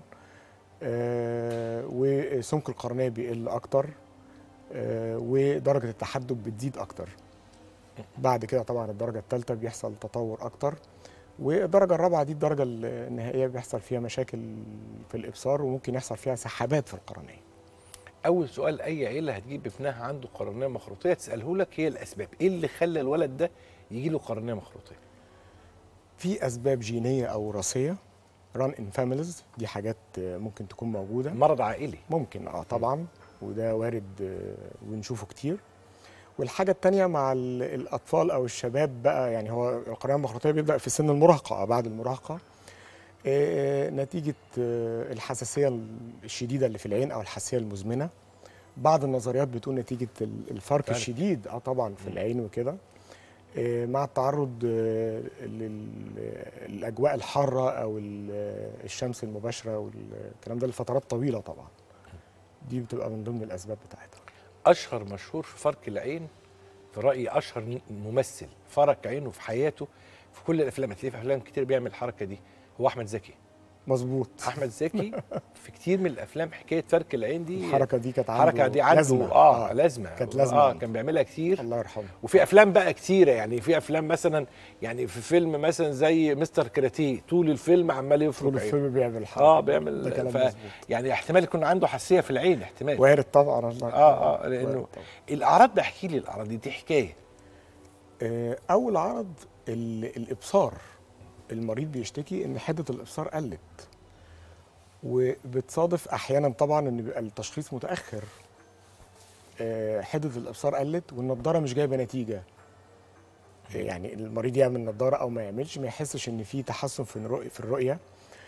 آه، وسمك القرنية بيقل أكتر آه، ودرجة التحدب بتزيد أكتر بعد كده طبعا الدرجة الثالثة بيحصل تطور أكتر والدرجة الرابعة دي الدرجة النهائية بيحصل فيها مشاكل في الإبصار وممكن يحصل فيها سحابات في القرنية اول سؤال اي عيله هتجيب ابنها عنده قرنيه مخروطيه تساله لك هي الاسباب ايه اللي خلى الولد ده يجي له قرنيه مخروطيه في أسباب جينية أو وراثية ران ان فاميليز دي حاجات آه، ممكن تكون موجودة مرض عائلي ممكن اه طبعا وده وارد آه، ونشوفه كتير والحاجة التانية مع ال- الأطفال أو الشباب بقى يعني هو القرنية المخروطية بيبدأ في سن المراهقة أو بعد المراهقة آه، نتيجة آه، الحساسية الشديدة اللي في العين أو الحساسية المزمنة بعض النظريات بتقول نتيجة ال- الفرق فرق. الشديد اه طبعا في العين وكده آه، مع التعرض آه، للأجواء الحارة أو ال- الشمس المباشرة والكلام ده لفترات طويلة طبعا دي بتبقى من ضمن الأسباب بتاعتها اشهر مشهور في فرق العين في رايي اشهر ممثل فرق عينه في حياته في كل الافلام هتلاقيه في افلام كتير بيعمل الحركه دي هو احمد زكي مظبوط احمد زكي في كتير من الافلام حكايه فرك العين دي الحركه دي كانت عنده الحركه دي عنده لازمة. اه لازمه كانت لازمة اه عنده. كان بيعملها كتير الله يرحمه وفي افلام بقى كتيره يعني في افلام مثلا يعني في فيلم مثلا زي مستر كراتيه طول الفيلم عمال طول يفرك عينه الفيلم بيعمل الحركه اه ده بيعمل كلام ف... مظبوط يعني احتمال يكون عنده حساسيه في العين احتمال وارد طبعا الله اه اه وارد لانه طبعاً. الاعراض ده احكي لي الاعراض دي دي حكايه آه، اول عرض ال- الابصار المريض بيشتكي ان حده الابصار قلت وبتصادف احيانا طبعا ان بيبقى التشخيص متاخر آه، حده الابصار قلت والنضاره مش جايبه نتيجه آه، يعني المريض يعمل نضاره او ما يعملش ما يحسش ان في تحسن في الرؤيه في الرؤيه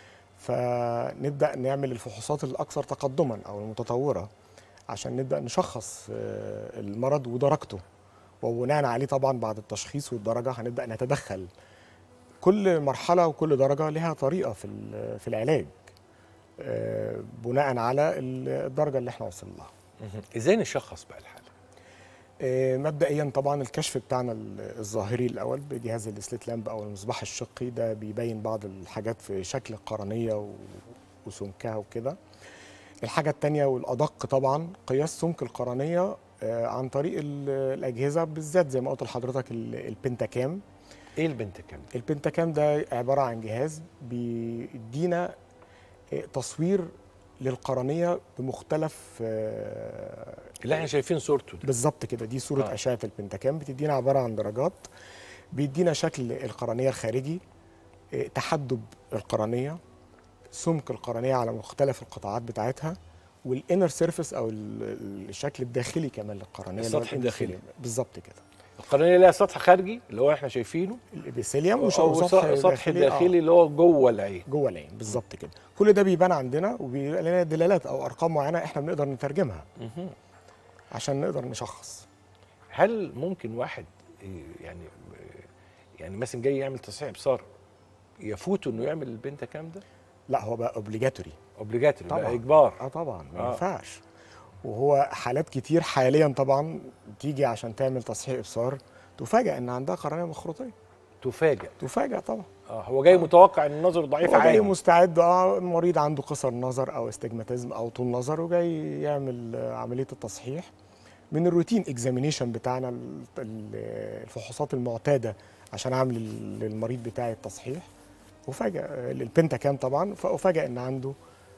فنبدا نعمل الفحوصات الاكثر تقدما او المتطوره عشان نبدا نشخص آه، المرض ودرجته وبناء عليه طبعا بعد التشخيص والدرجه هنبدا نتدخل كل مرحله وكل درجه لها طريقه في ال- في العلاج آه، بناء على الدرجه اللي احنا وصلنا لها ازاي نشخص بقى الحاله آه، مبدئيا طبعا الكشف بتاعنا ال- الظاهري الاول بجهاز السليت لامب او المصباح الشقي ده بيبين بعض الحاجات في شكل القرنيه و- وسمكها وكده الحاجه الثانيه والادق طبعا قياس سمك القرنيه آه، عن طريق ال- الاجهزه بالذات زي ما قلت لحضرتك ال- البنتاكام ايه البنت كام البنتاكام ده عباره عن جهاز بيدينا آه، تصوير للقرنيه بمختلف آه، اللي احنا شايفين صورته ده بالظبط كده دي صوره آه. آه. اشعه البنتاكام بتدينا عباره عن درجات بيدينا شكل القرنيه الخارجي آه، تحدب القرنيه سمك القرنيه على مختلف القطاعات بتاعتها والانر سيرفيس او ال- ال- الشكل الداخلي كمان للقرنيه اللي هو السطح الانفيريور. الداخلي. بالظبط كده القرنيه لها سطح خارجي اللي هو احنا شايفينه الابيثيليوم او وسطح سطح, سطح داخلي، آه. داخلي اللي هو جوه العين جوه العين بالظبط كده كل ده بيبان عندنا وبيبقى لنا دلالات او ارقام معينه احنا بنقدر نترجمها عشان نقدر نشخص هل ممكن واحد إيه، يعني يعني مثلا جاي يعمل تصحيح ابصار يفوته انه يعمل البنت كام ده لا هو بقى اوبليجاتوري اوبليجاتوري بقى طبعاً. اجبار اه طبعا ما آه. ينفعش وهو حالات كتير حاليا طبعا تيجي عشان تعمل تصحيح ابصار تفاجئ ان عندها قرنيه مخروطيه تفاجئ تفاجئ طبعا اه هو جاي متوقع ان النظر ضعيف هو جاي عادي مستعد اه المريض عنده قصر نظر او استجماتيزم او طول نظر وجاي يعمل آه، عمليه التصحيح من الروتين اكزامينيشن بتاعنا ال- ال- الفحوصات المعتاده عشان اعمل لل- للمريض بتاعي التصحيح وفاجئ آه، البنتا كام طبعا فافاجئ ان عنده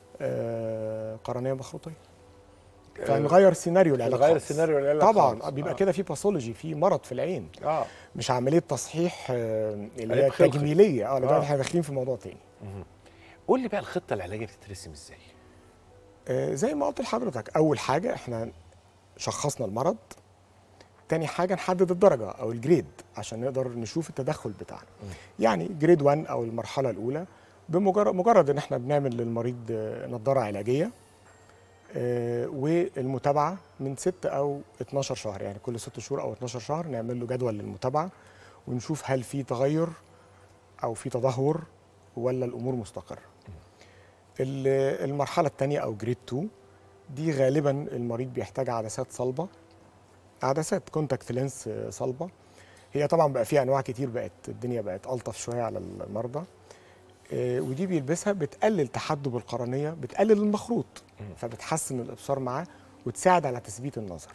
آه، قرنيه مخروطيه فنغير سيناريو العلاج نغير خالص. سيناريو العلاج طبعا خالص. آه، بيبقى آه. كده في باثولوجي في مرض في العين اه مش عمليه تصحيح آه، اللي عيب هي خلقي. تجميليه اه لان آه. احنا داخلين في موضوع تاني قول لي بقى الخطه العلاجيه بتترسم ازاي آه، زي ما قلت لحضرتك اول حاجه احنا شخصنا المرض تاني حاجه نحدد الدرجه او الجريد عشان نقدر نشوف التدخل بتاعنا يعني جريد 1 او المرحله الاولى بمجرد مجرد ان احنا بنعمل للمريض آه، نظاره علاجيه آه، والمتابعه من 6 او 12 شهر يعني كل 6 شهور او 12 شهر نعمل له جدول للمتابعه ونشوف هل في تغير او في تدهور ولا الامور مستقره ال- المرحلة الثانية أو جريد 2 دي غالبا المريض بيحتاج عدسات صلبة عدسات كونتاكت لينس صلبة هي طبعا بقى فيها أنواع كتير بقت الدنيا بقت ألطف شوية على المرضى آه، ودي بيلبسها بتقلل تحدب القرنية بتقلل المخروط فبتحسن الإبصار معاه وتساعد على تثبيت النظر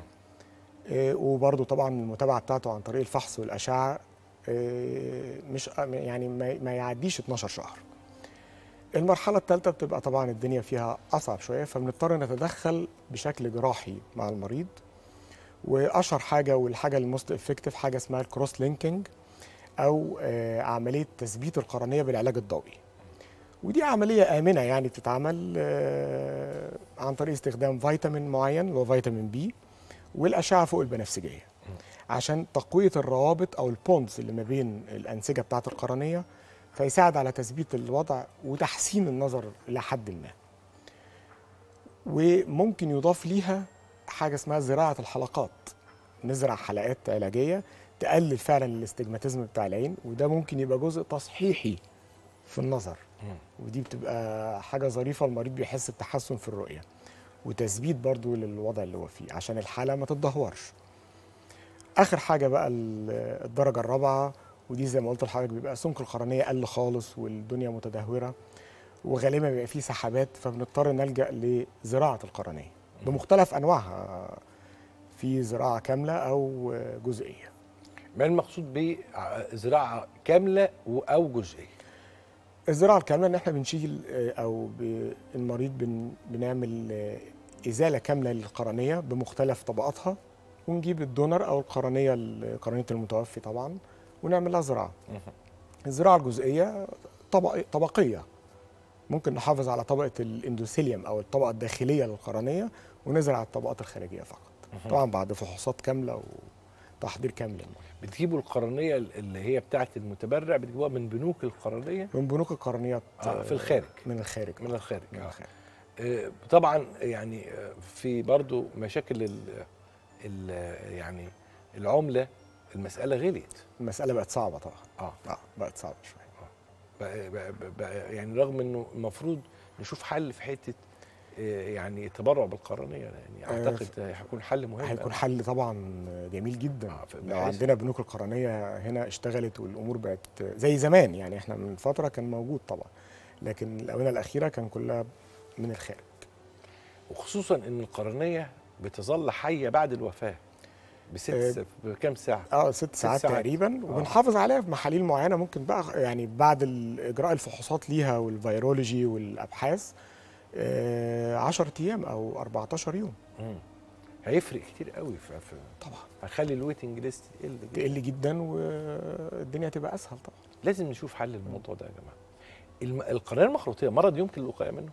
آه، وبرضه طبعا المتابعة بتاعته عن طريق الفحص والأشعة آه، مش يعني ما ما يعديش 12 شهر المرحلة الثالثة بتبقى طبعا الدنيا فيها أصعب شوية فبنضطر نتدخل بشكل جراحي مع المريض وأشهر حاجة والحاجة الموست افكتيف حاجة اسمها الكروس لينكينج أو آه، عملية تثبيت القرنية بالعلاج الضوئي ودي عملية آمنة يعني بتتعمل آه، عن طريق استخدام فيتامين معين اللي هو فيتامين بي والأشعة فوق البنفسجية عشان تقوية الروابط أو البونز اللي ما بين الأنسجة بتاعة القرنية فيساعد على تثبيت الوضع وتحسين النظر إلى حد ما وممكن يضاف ليها حاجة اسمها زراعة الحلقات نزرع حلقات علاجية تقلل فعلا الاستجماتيزم بتاع العين وده ممكن يبقى جزء تصحيحي في النظر ودي بتبقى حاجة ظريفة المريض بيحس بتحسن في الرؤية وتثبيت برضو للوضع اللي هو فيه عشان الحالة ما تتدهورش اخر حاجه بقى ال- الدرجه الرابعه ودي زي ما قلت لحضرتك بيبقى سمك القرنيه قل خالص والدنيا متدهوره وغالبا بيبقى فيه سحابات فبنضطر نلجا لزراعه القرنيه بمختلف انواعها في زراعه كامله او جزئيه ما المقصود بزراعه كامله و- او جزئيه الزراعه الكامله ان احنا بنشيل آه، او ب- المريض بن بنعمل آه، ازاله كامله للقرنيه بمختلف طبقاتها ونجيب الدونر او القرنيه ال- قرنيه المتوفي طبعا ونعمل لها زراعه الزراعه الجزئيه طبق طبقيه ممكن نحافظ على طبقه الاندوثيليوم او الطبقه الداخليه للقرنيه ونزرع الطبقات الخارجيه فقط طبعا بعد فحوصات كامله وتحضير كامل للمريض بتجيبوا القرنيه اللي هي بتاعه المتبرع بتجيبوها من بنوك القرنيه من بنوك القرنيات آه في الخارج من الخارج من الخارج من آه. الخارج آه، طبعا يعني آه، في برضو مشاكل ال ال يعني العمله المساله غليت المساله بقت صعبه طبعا اه اه بقت صعبه شويه بقى بقى بقى يعني رغم انه المفروض نشوف حل في حته آه، يعني تبرع بالقرنيه يعني آه، اعتقد هيكون حل مهم هيكون أوي. حل طبعا جميل جدا آه، ف- لو بحيث- عندنا بنوك القرنيه هنا اشتغلت والامور بقت زي زمان يعني احنا من فتره كان موجود طبعا لكن الاونه الاخيره كان كلها من الخارج وخصوصا ان القرنيه بتظل حيه بعد الوفاه بست آه، س- بكام ساعه اه ست ساعات ساعات. تقريبا وبنحافظ عليها في محاليل معينه ممكن بقى يعني بعد ال- اجراء الفحوصات ليها والفيرولوجي والابحاث آه 10 ايام او 14 يوم مم. هيفرق كتير قوي في في- طبعا هيخلي الويتنج ليست تقل جدا. تقل جدا والدنيا تبقى اسهل طبعا لازم نشوف حل للموضوع ده يا جماعه الم... القرنيه المخروطيه مرض يمكن الوقايه منه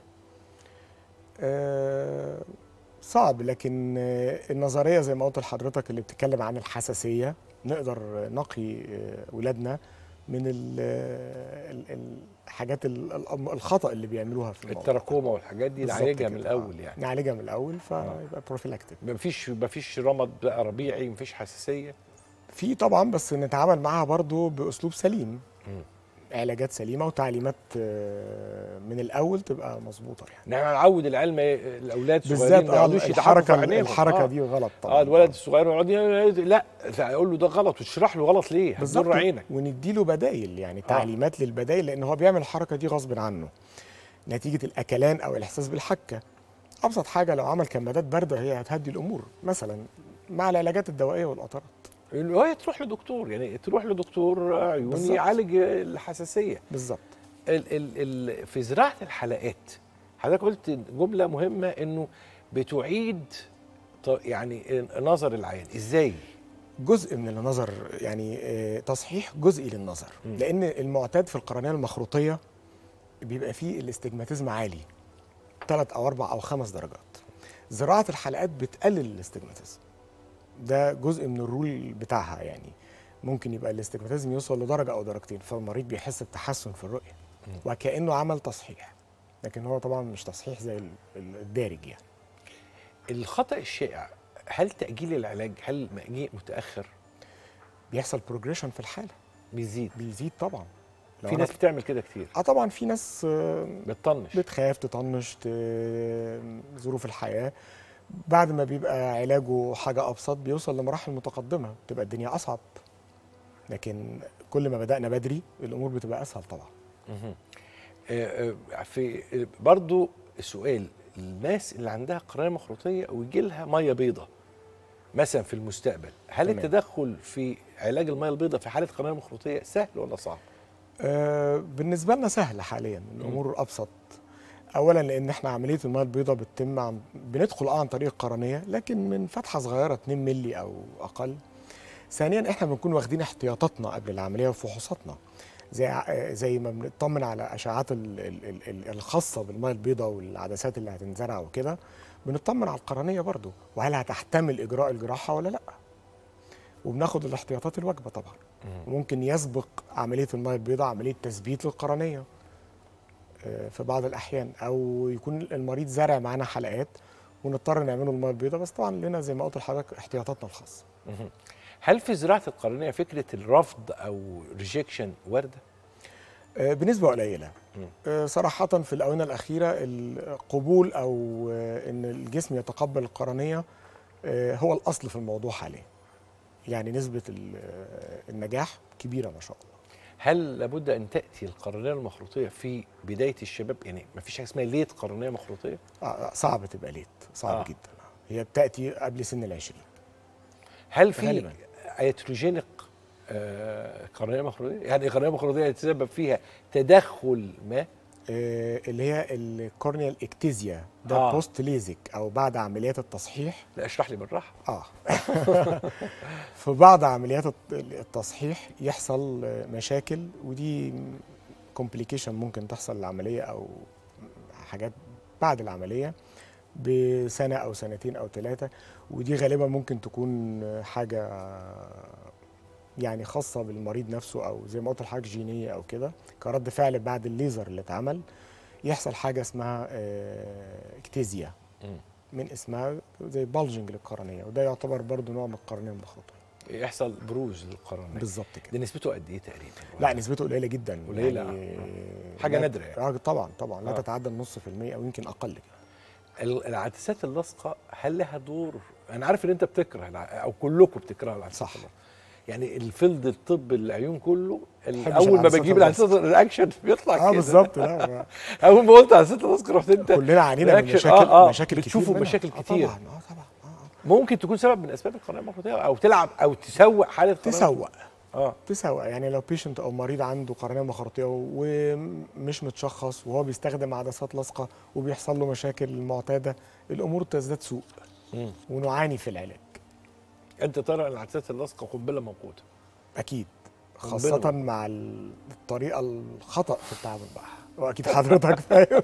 آه، صعب لكن آه، النظريه زي ما قلت لحضرتك اللي بتتكلم عن الحساسيه نقدر نقي آه، ولادنا من ال- ال- الحاجات ال- ال- الخطا اللي بيعملوها في الموضوع التراكوما والحاجات دي بالظبط نعالجها كده، من آه. الاول يعني نعالجها من الاول فيبقى بروفيلاكتيك مفيش مفيش رمض بقى ربيعي مفيش حساسيه في طبعا بس نتعامل معاها برضو باسلوب سليم مم. علاجات سليمه وتعليمات آه، من الاول تبقى مظبوطه يعني نحن نعود العلم الاولاد الصغيرين بالذات ما آه يقعدوش يتحركوا الحركه في عينيهم. الحركه آه. دي غلط طبعا اه الولد الصغير يقعد ي- لا اقول له ده غلط وتشرح له غلط ليه بالظبط هتضر عينك ونديله بدايل يعني تعليمات للبدايل لان هو بيعمل الحركه دي غصب عنه نتيجه الاكلان او الاحساس بالحكه ابسط حاجه لو عمل كمادات بارده هي هتهدي الامور مثلا مع العلاجات الدوائيه والقطرات هي تروح لدكتور يعني تروح لدكتور عيون بالظبط. يعالج الحساسيه بالظبط ال ال ال في زراعه الحلقات حضرتك قلت جمله مهمه انه بتعيد ط- يعني نظر العين ازاي جزء من النظر يعني آه، تصحيح جزئي للنظر مم. لان المعتاد في القرنيه المخروطيه بيبقى فيه الاستجماتيزم عالي ثلاث او اربع او خمس درجات زراعه الحلقات بتقلل الاستجماتيزم ده جزء من الرول بتاعها يعني ممكن يبقى الاستجماتيزم يوصل لدرجه او درجتين فالمريض بيحس بتحسن في الرؤيه وكانه عمل تصحيح لكن هو طبعا مش تصحيح زي ال- ال- الدارج يعني الخطا الشائع هل تاجيل العلاج هل مجيء متاخر بيحصل بروجريشن في الحاله بيزيد بيزيد طبعا لو في أنا- ناس بتعمل كده كتير اه طبعا في ناس آه، بتطنش بتخاف تطنش ت- ظروف الحياه بعد ما بيبقى علاجه حاجه ابسط بيوصل لمراحل متقدمه بتبقى الدنيا اصعب لكن كل ما بدانا بدري الامور بتبقى اسهل طبعا مهم. آه، آه، في برضو السؤال الناس اللي عندها قرنيه مخروطيه ويجي لها ميه بيضاء مثلا في المستقبل هل تمام. التدخل في علاج الميه البيضاء في حاله قرنيه مخروطيه سهل ولا صعب آه، بالنسبه لنا سهل حاليا الامور ابسط اولا لان احنا عمليه الماء البيضاء بتتم عن بندخل اه عن طريق القرنيه لكن من فتحه صغيره 2 مللي او اقل ثانيا احنا بنكون واخدين احتياطاتنا قبل العمليه وفحوصاتنا زي ع- زي ما بنطمن على اشعاعات ال- ال- ال- ال- الخاصه بالماء البيضاء والعدسات اللي هتنزرع وكده بنطمن على القرنيه برضو وهل هتحتمل اجراء الجراحه ولا لا وبناخد الاحتياطات الواجبه طبعا وممكن يسبق عمليه الماء البيضاء عمليه تثبيت للقرنيه آه، في بعض الاحيان او يكون المريض زارع معانا حلقات ونضطر نعمله الماء البيضاء بس طبعا لنا زي ما قلت لحضرتك احتياطاتنا الخاصه مهم. هل في زراعه القرنيه فكره الرفض او ريجكشن وارده آه، بنسبه قليله مم. آه، صراحه في الاونه الاخيره القبول او آه، ان الجسم يتقبل القرنيه آه، هو الاصل في الموضوع حاليا يعني نسبه ال- آه، النجاح كبيره ما شاء الله هل لابد ان تاتي القرنيه المخروطيه في بدايه الشباب يعني ما فيش حاجه اسمها ليت قرنيه مخروطيه آه، صعب تبقى ليت صعب آه. آه. جدا هي بتاتي قبل سن العشرين هل في غالباً. ايتروجينيك آه قرنيه مخروطيه يعني قرنيه مخروطيه يتسبب فيها تدخل ما آه، اللي هي الكورنيال اكتيزيا ده آه. آه. بوست ليزك او بعد عمليات التصحيح لا اشرح لي بالراحه اه في بعض عمليات الت- التصحيح يحصل آه، مشاكل ودي كومبليكيشن ممكن تحصل للعمليه او حاجات بعد العمليه بسنه او سنتين او ثلاثه ودي غالبا ممكن تكون آه، حاجه يعني خاصه بالمريض نفسه او زي ما قلت لحضرتك جينيه او كده كرد فعل بعد الليزر اللي اتعمل يحصل حاجه اسمها آه، اكتيزيا مم. من اسمها زي بالجنج للقرنيه وده يعتبر برضو نوع من القرنيه المخروطه يحصل بروز للقرنيه بالظبط كده دي نسبته قد ايه تقريبا لا نسبته قليله جدا قليلة، يعني حاجة لا- نادرة يعني. آه، طبعا طبعا لا آه. تتعدى النص في المية او يمكن اقل ال- العدسات اللاصقه هل لها دور انا عارف ان انت بتكره الع- او كلكم بتكرهوا العدسات صح. اللاصقة. يعني الفيلد الطب العيون كله ال- بحبش اول ما العدسات بجيب العدسات الرياكشن بيطلع كده اه بالظبط لا ما- اول ما قلت عدسات اللاصقه رحت انت كلنا عانينا من رياكشن. مشاكل آه، آه، مشاكل كتير بتشوفوا منها. مشاكل آه كتير. طبعا اه طبعا آه. آه. ممكن تكون سبب من اسباب القرنيه المخروطيه او تلعب او تسوق حاله قرنية تسوق اه تسوق يعني لو بيشنت او مريض عنده قرنيه مخروطيه ومش متشخص وهو بيستخدم عدسات لاصقه وبيحصل له مشاكل معتاده الامور تزداد سوء مم. ونعاني في العلاج انت ترى ان العدسات اللاصقه قنبله موقوته اكيد قنبلة خاصة بقى. مع ال- الطريقة الخطأ في التعامل معها واكيد حضرتك فاهم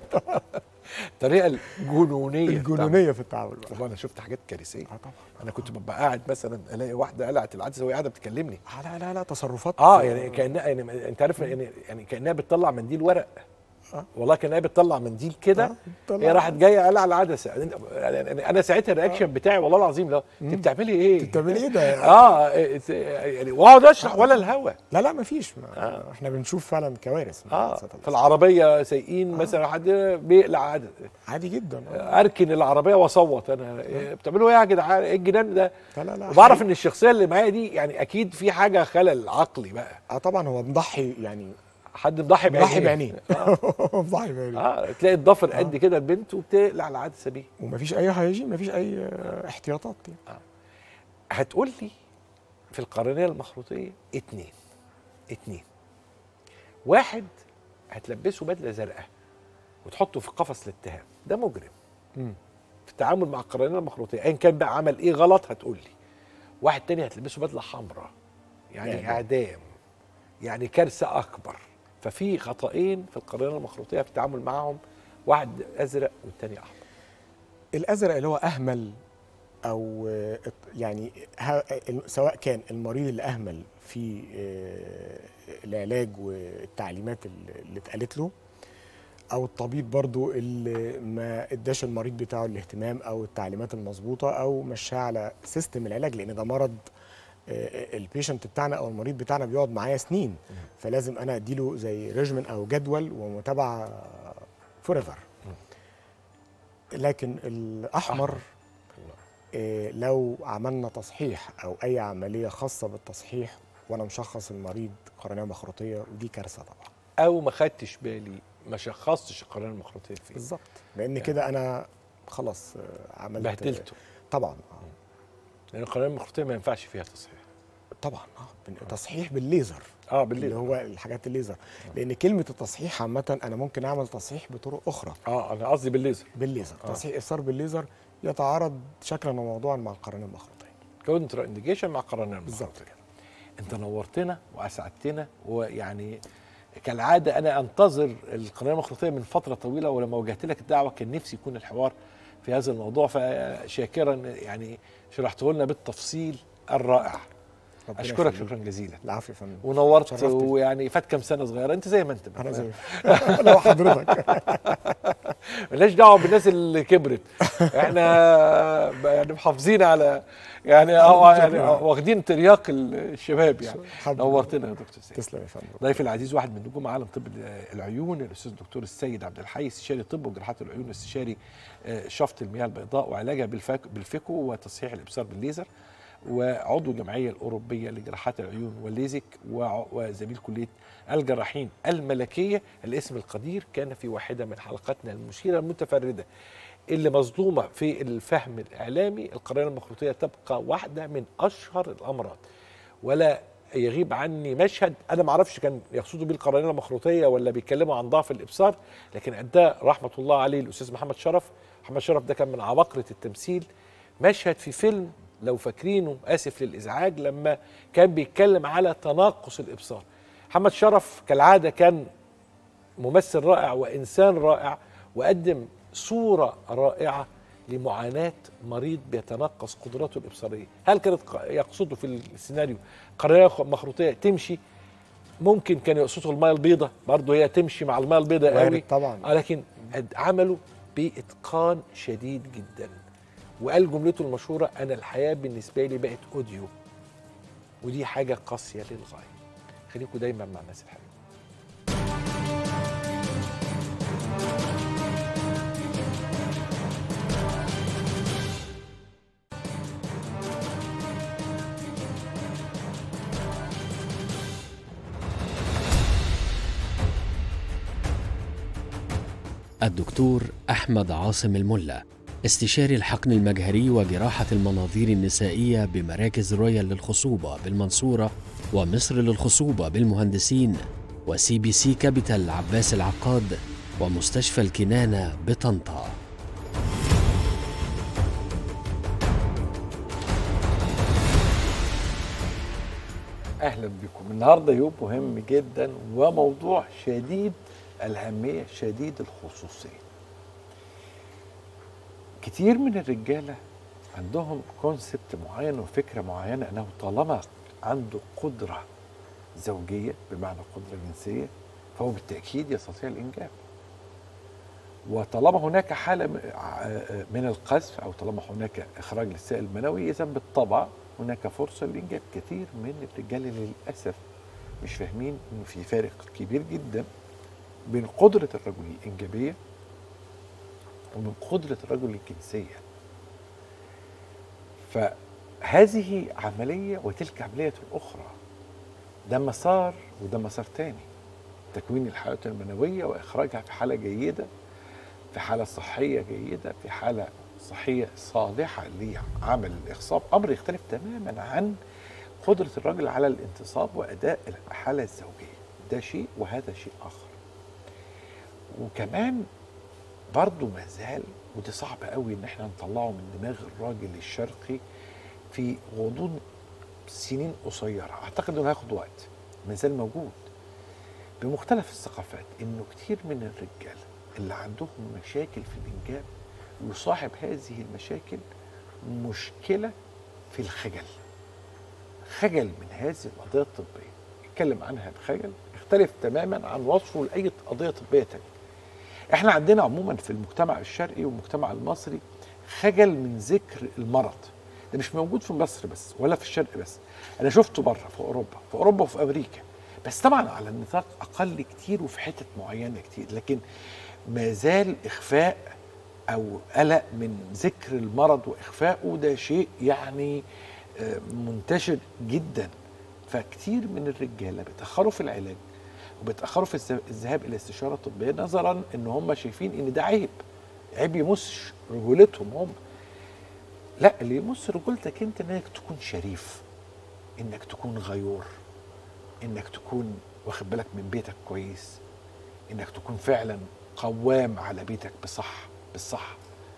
الطريقه الجنونيه الجنونية في التعامل معها والله انا شفت حاجات كارثيه اه طبعا انا كنت ببقى قاعد مثلا الاقي واحده قلعت العدسه وهي قاعده بتكلمني آه لا لا لا تصرفات اه يعني كانها يعني انت عارف يعني يعني كانها بتطلع منديل ورق آه. والله كانها بتطلع منديل كده آه، بتطلع. هي راحت جايه قلع العدسه يعني انا ساعتها الرياكشن بتاعي والله العظيم لا انت بتعملي ايه؟ بتعملي ايه ده اه إيه- يعني واقعد اشرح ولا الهوا لا لا مفيش ما احنا بنشوف فعلا كوارث من اه العدسات في اللازقة. العربيه سايقين مثلا حد بيقلع عدسه عادي جدا آه. اركن العربيه واصوت انا إيه بتعملوا ايه يا جدعان ايه الجنان ده لا لا لا وبعرف حقيقي. ان الشخصيه اللي معايا دي يعني اكيد في حاجه خلل عقلي بقى اه طبعا هو مضحي يعني حد مضحي بعينيه مضحي بعينيه مضحي بعينيه اه تلاقي الضفر قد كده البنت وبتقلع العدسه بيه ومفيش اي هيجين مفيش اي آه، احتياطات يعني. هتقول لي في القرنيه المخروطيه اتنين اتنين واحد هتلبسه بدله زرقاء وتحطه في قفص الاتهام ده مجرم مم. في التعامل مع القرنيه المخروطيه ايا كان بقى عمل ايه غلط هتقول لي واحد تاني هتلبسه بدله حمراء يعني إعدام. اعدام يعني كارثه اكبر ففي خطأين في القرنيه المخروطيه في التعامل معهم واحد ازرق والتاني احمر الازرق اللي هو اهمل او آه، يعني ها- سواء كان المريض اللي اهمل في آه، العلاج والتعليمات اللي اللي اتقالت له او الطبيب برضو اللي ما اداش المريض بتاعه الاهتمام او التعليمات المظبوطه او مشاه على سيستم العلاج لان ده مرض آه، البيشنت بتاعنا او المريض بتاعنا بيقعد معايا سنين فلازم انا اديله زي ريجمن او جدول ومتابعه فور ايفر لكن الاحمر إيه لو عملنا تصحيح او اي عمليه خاصه بالتصحيح وانا مشخص المريض قرنيه مخروطيه ودي كارثه طبعا او ما خدتش بالي ما شخصتش القرنيه المخروطيه فيه بالظبط لان كده انا خلاص آه، عملت بهدلته طبعا آه. لان القرنيه المخروطيه ما ينفعش فيها تصحيح طبعا اه بن- تصحيح بالليزر اه اللي بالليل هو الحاجات الليزر لان كلمه التصحيح عامه انا ممكن اعمل تصحيح بطرق اخرى اه انا قصدي بالليزر بالليزر آه. تصحيح اثار بالليزر يتعارض شكلا وموضوعا مع القرنيه المخروطيه كونترا انديكيشن مع القرنيه بالظبط المخروطيه كده انت نورتنا واسعدتنا ويعني كالعاده انا انتظر القناه المخروطيه من فتره طويله ولما وجهت لك الدعوه كان نفسي يكون الحوار في هذا الموضوع فشاكرا يعني شرحته لنا بالتفصيل الرائع ربنا اشكرك يخليك. شكرا جزيلا العفو يا فندم ونورت شرفت. ويعني فات كام سنه صغيره انت زي ما انت انا زي انا وحضرتك ملناش دعوه بالناس اللي كبرت احنا يعني محافظين على يعني أو يعني واخدين ترياق الشباب يعني الحمد لله. نورتنا يا دكتور سيد تسلم يا فندم ضيفي العزيز واحد من نجوم عالم طب العيون الاستاذ الدكتور السيد عبد الحي استشاري طب وجراحات العيون استشاري آه، شفط المياه البيضاء وعلاجها بالفك بالفيكو وتصحيح الابصار بالليزر وعضو الجمعيه الاوروبيه لجراحات العيون والليزك وع- وزميل كليه الجراحين الملكيه الاسم القدير كان في واحده من حلقاتنا المشيره المتفرده اللي مظلومه في الفهم الاعلامي القرنيه المخروطيه تبقى واحده من اشهر الامراض ولا يغيب عني مشهد انا ما اعرفش كان يقصدوا بيه القرنيه المخروطيه ولا بيتكلموا عن ضعف الابصار لكن اداه رحمه الله عليه الاستاذ محمد شرف محمد شرف ده كان من عباقره التمثيل مشهد في فيلم لو فاكرينه اسف للازعاج لما كان بيتكلم على تناقص الابصار محمد شرف كالعاده كان ممثل رائع وانسان رائع وقدم صوره رائعه لمعاناه مريض بيتنقص قدراته الابصاريه، هل كانت ق- يقصده في السيناريو قريه مخروطيه تمشي؟ ممكن كان يقصده الميه البيضاء برضه هي تمشي مع الميه البيضاء وارد قوي طبعاً. آه، لكن قد- عمله باتقان شديد جدا وقال جملته المشهوره انا الحياه بالنسبه لي بقت اوديو ودي حاجه قاسيه للغايه خليكم دايما مع الناس الحلوه الدكتور أحمد عاصم الملا استشاري الحقن المجهري وجراحة المناظير النسائية بمراكز رويال للخصوبة بالمنصورة ومصر للخصوبة بالمهندسين وسي بي سي كابيتال عباس العقاد ومستشفى الكنانة بطنطا اهلا بكم النهارده يوم مهم جدا وموضوع شديد الاهميه شديد الخصوصيه كتير من الرجاله عندهم كونسبت معين وفكره معينه انه طالما عنده قدره زوجيه بمعنى قدره جنسيه فهو بالتاكيد يستطيع الانجاب وطالما هناك حاله م- ع- من القذف او طالما هناك اخراج للسائل المنوي اذا بالطبع هناك فرصه للانجاب كثير من الرجال للاسف مش فاهمين انه في فارق كبير جدا بين قدره الرجل الانجابيه ومن قدره الرجل الجنسيه فهذه عمليه وتلك عمليه اخرى ده مسار وده مسار تاني تكوين الحيوانات المنويه واخراجها في حاله جيده في حالة صحية جيدة في حالة صحية صالحة لعمل الإخصاب أمر يختلف تماما عن قدرة الرجل على الانتصاب وأداء الحالة الزوجية ده شيء وهذا شيء آخر وكمان برضو ما زال ودي صعب قوي ان احنا نطلعه من دماغ الراجل الشرقي في غضون سنين قصيرة اعتقد انه هياخد وقت ما زال موجود بمختلف الثقافات انه كتير من الرجال اللي عندهم مشاكل في الانجاب يصاحب هذه المشاكل مشكله في الخجل خجل من هذه القضيه الطبيه يتكلم عنها بخجل يختلف تماما عن وصفه لاي قضيه طبيه تانية احنا عندنا عموما في المجتمع الشرقي والمجتمع المصري خجل من ذكر المرض ده مش موجود في مصر بس ولا في الشرق بس انا شفته بره في اوروبا في اوروبا وفي امريكا بس طبعا على النطاق اقل كتير وفي حتت معينه كتير لكن ما زال اخفاء او قلق من ذكر المرض واخفائه ده شيء يعني آه، منتشر جدا فكتير من الرجاله بيتاخروا في العلاج وبيتاخروا في الذ- الذهاب الى استشاره طبيه نظرا ان هم شايفين ان ده عيب عيب يمس رجولتهم هم لا اللي يمس رجولتك انت انك تكون شريف انك تكون غيور انك تكون واخد بالك من بيتك كويس انك تكون فعلا قوام على بيتك بصح بالصح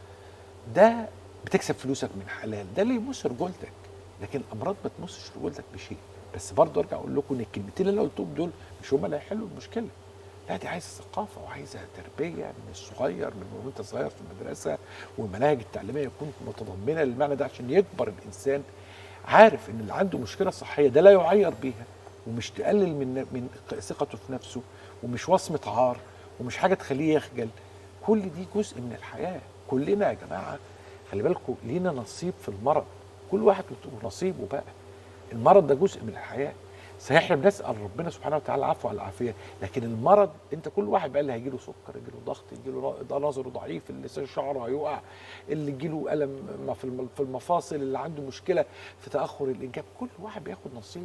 ده بتكسب فلوسك من حلال ده اللي يمس رجولتك لكن الامراض ما تمسش رجولتك بشيء بس برضه ارجع اقول لكم ان الكلمتين اللي انا قلتهم دول مش هم اللي هيحلوا المشكله لا دي عايزه ثقافه وعايزه تربيه من الصغير من وانت صغير في المدرسه والمناهج التعليميه يكون متضمنه للمعنى ده عشان يكبر الانسان عارف ان اللي عنده مشكله صحيه ده لا يعير بيها ومش تقلل من من ثقته في نفسه ومش وصمه عار ومش حاجه تخليه يخجل كل دي جزء من الحياه كلنا يا جماعه خلي بالكم لينا نصيب في المرض كل واحد له نصيبه بقى المرض ده جزء من الحياه صحيح احنا بنسال ربنا سبحانه وتعالى العفو على العافيه لكن المرض انت كل واحد بقى اللي هيجي له سكر يجي له ضغط يجي له ده نظره ضعيف اللي لسان شعره هيقع اللي يجي له الم ما في الم- في المفاصل اللي عنده مشكله في تاخر الانجاب كل واحد بياخد نصيبه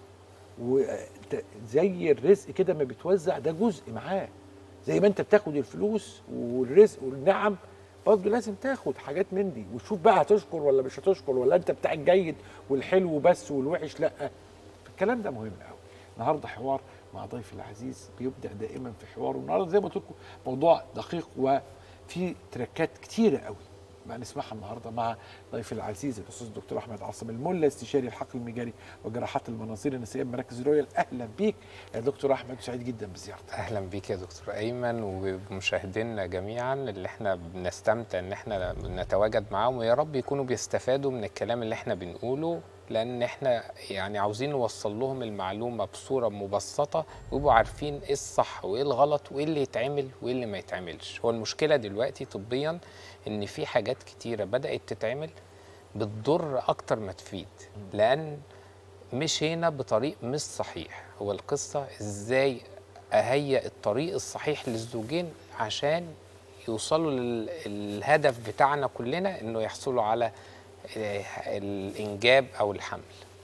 وزي الرزق كده ما بيتوزع ده جزء معاه زي ما انت بتاخد الفلوس والرزق والنعم برضه لازم تاخد حاجات من دي وتشوف بقى هتشكر ولا مش هتشكر ولا انت بتاع الجيد والحلو بس والوحش لا الكلام ده مهم قوي النهارده حوار مع ضيفي العزيز بيبدع دائما في حواره النهارده زي ما قلت لكم موضوع دقيق وفي تركات كتيره قوي ما نسمعها النهارده مع ضيفي العزيز الاستاذ الدكتور احمد عاصم الملا استشاري الحقل المجاري وجراحات المناظير النسائيه بمراكز رويال اهلا بيك يا دكتور احمد سعيد جدا بزيارتك اهلا بيك يا دكتور ايمن وبمشاهدينا جميعا اللي احنا بنستمتع ان احنا نتواجد معاهم ويا رب يكونوا بيستفادوا من الكلام اللي احنا بنقوله لان احنا يعني عاوزين نوصل لهم المعلومه بصوره مبسطه ويبقوا عارفين ايه الصح وايه الغلط وايه اللي يتعمل وايه اللي ما يتعملش هو المشكله دلوقتي طبيا ان في حاجات كتيره بدات تتعمل بتضر اكتر ما تفيد لان مشينا بطريق مش صحيح هو القصة ازاي اهيئ الطريق الصحيح للزوجين عشان يوصلوا للهدف بتاعنا كلنا انه يحصلوا على آه، الانجاب او الحمل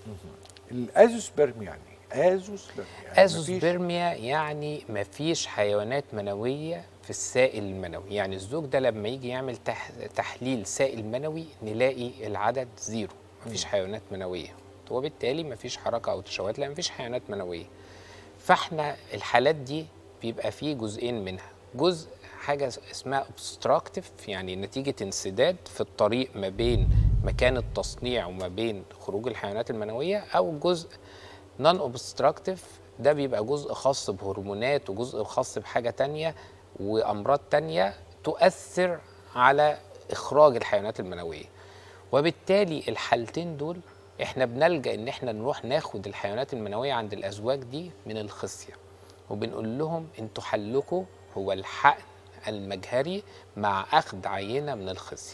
الازوسبرم يعني ازوسبرم يعني مفيش- ازوسبرميا يعني مفيش حيوانات منويه في السائل المنوي يعني الزوج ده لما يجي يعمل تح تحليل سائل منوي نلاقي العدد زيرو مفيش حيوانات منويه وبالتالي مفيش حركه او تشوهات لان مفيش حيوانات منويه فاحنا الحالات دي بيبقى فيه جزئين منها جزء حاجه اسمها obstructive يعني نتيجه انسداد في الطريق ما بين مكان التصنيع وما بين خروج الحيوانات المنويه او جزء نون اوبستراكتيف ده بيبقى جزء خاص بهرمونات وجزء خاص بحاجه تانية وامراض تانية تؤثر على اخراج الحيوانات المنويه وبالتالي الحالتين دول احنا بنلجا ان احنا نروح ناخد الحيوانات المنويه عند الازواج دي من الخصيه وبنقول لهم انتوا حلكم هو الحقن المجهري مع اخذ عينه من الخصيه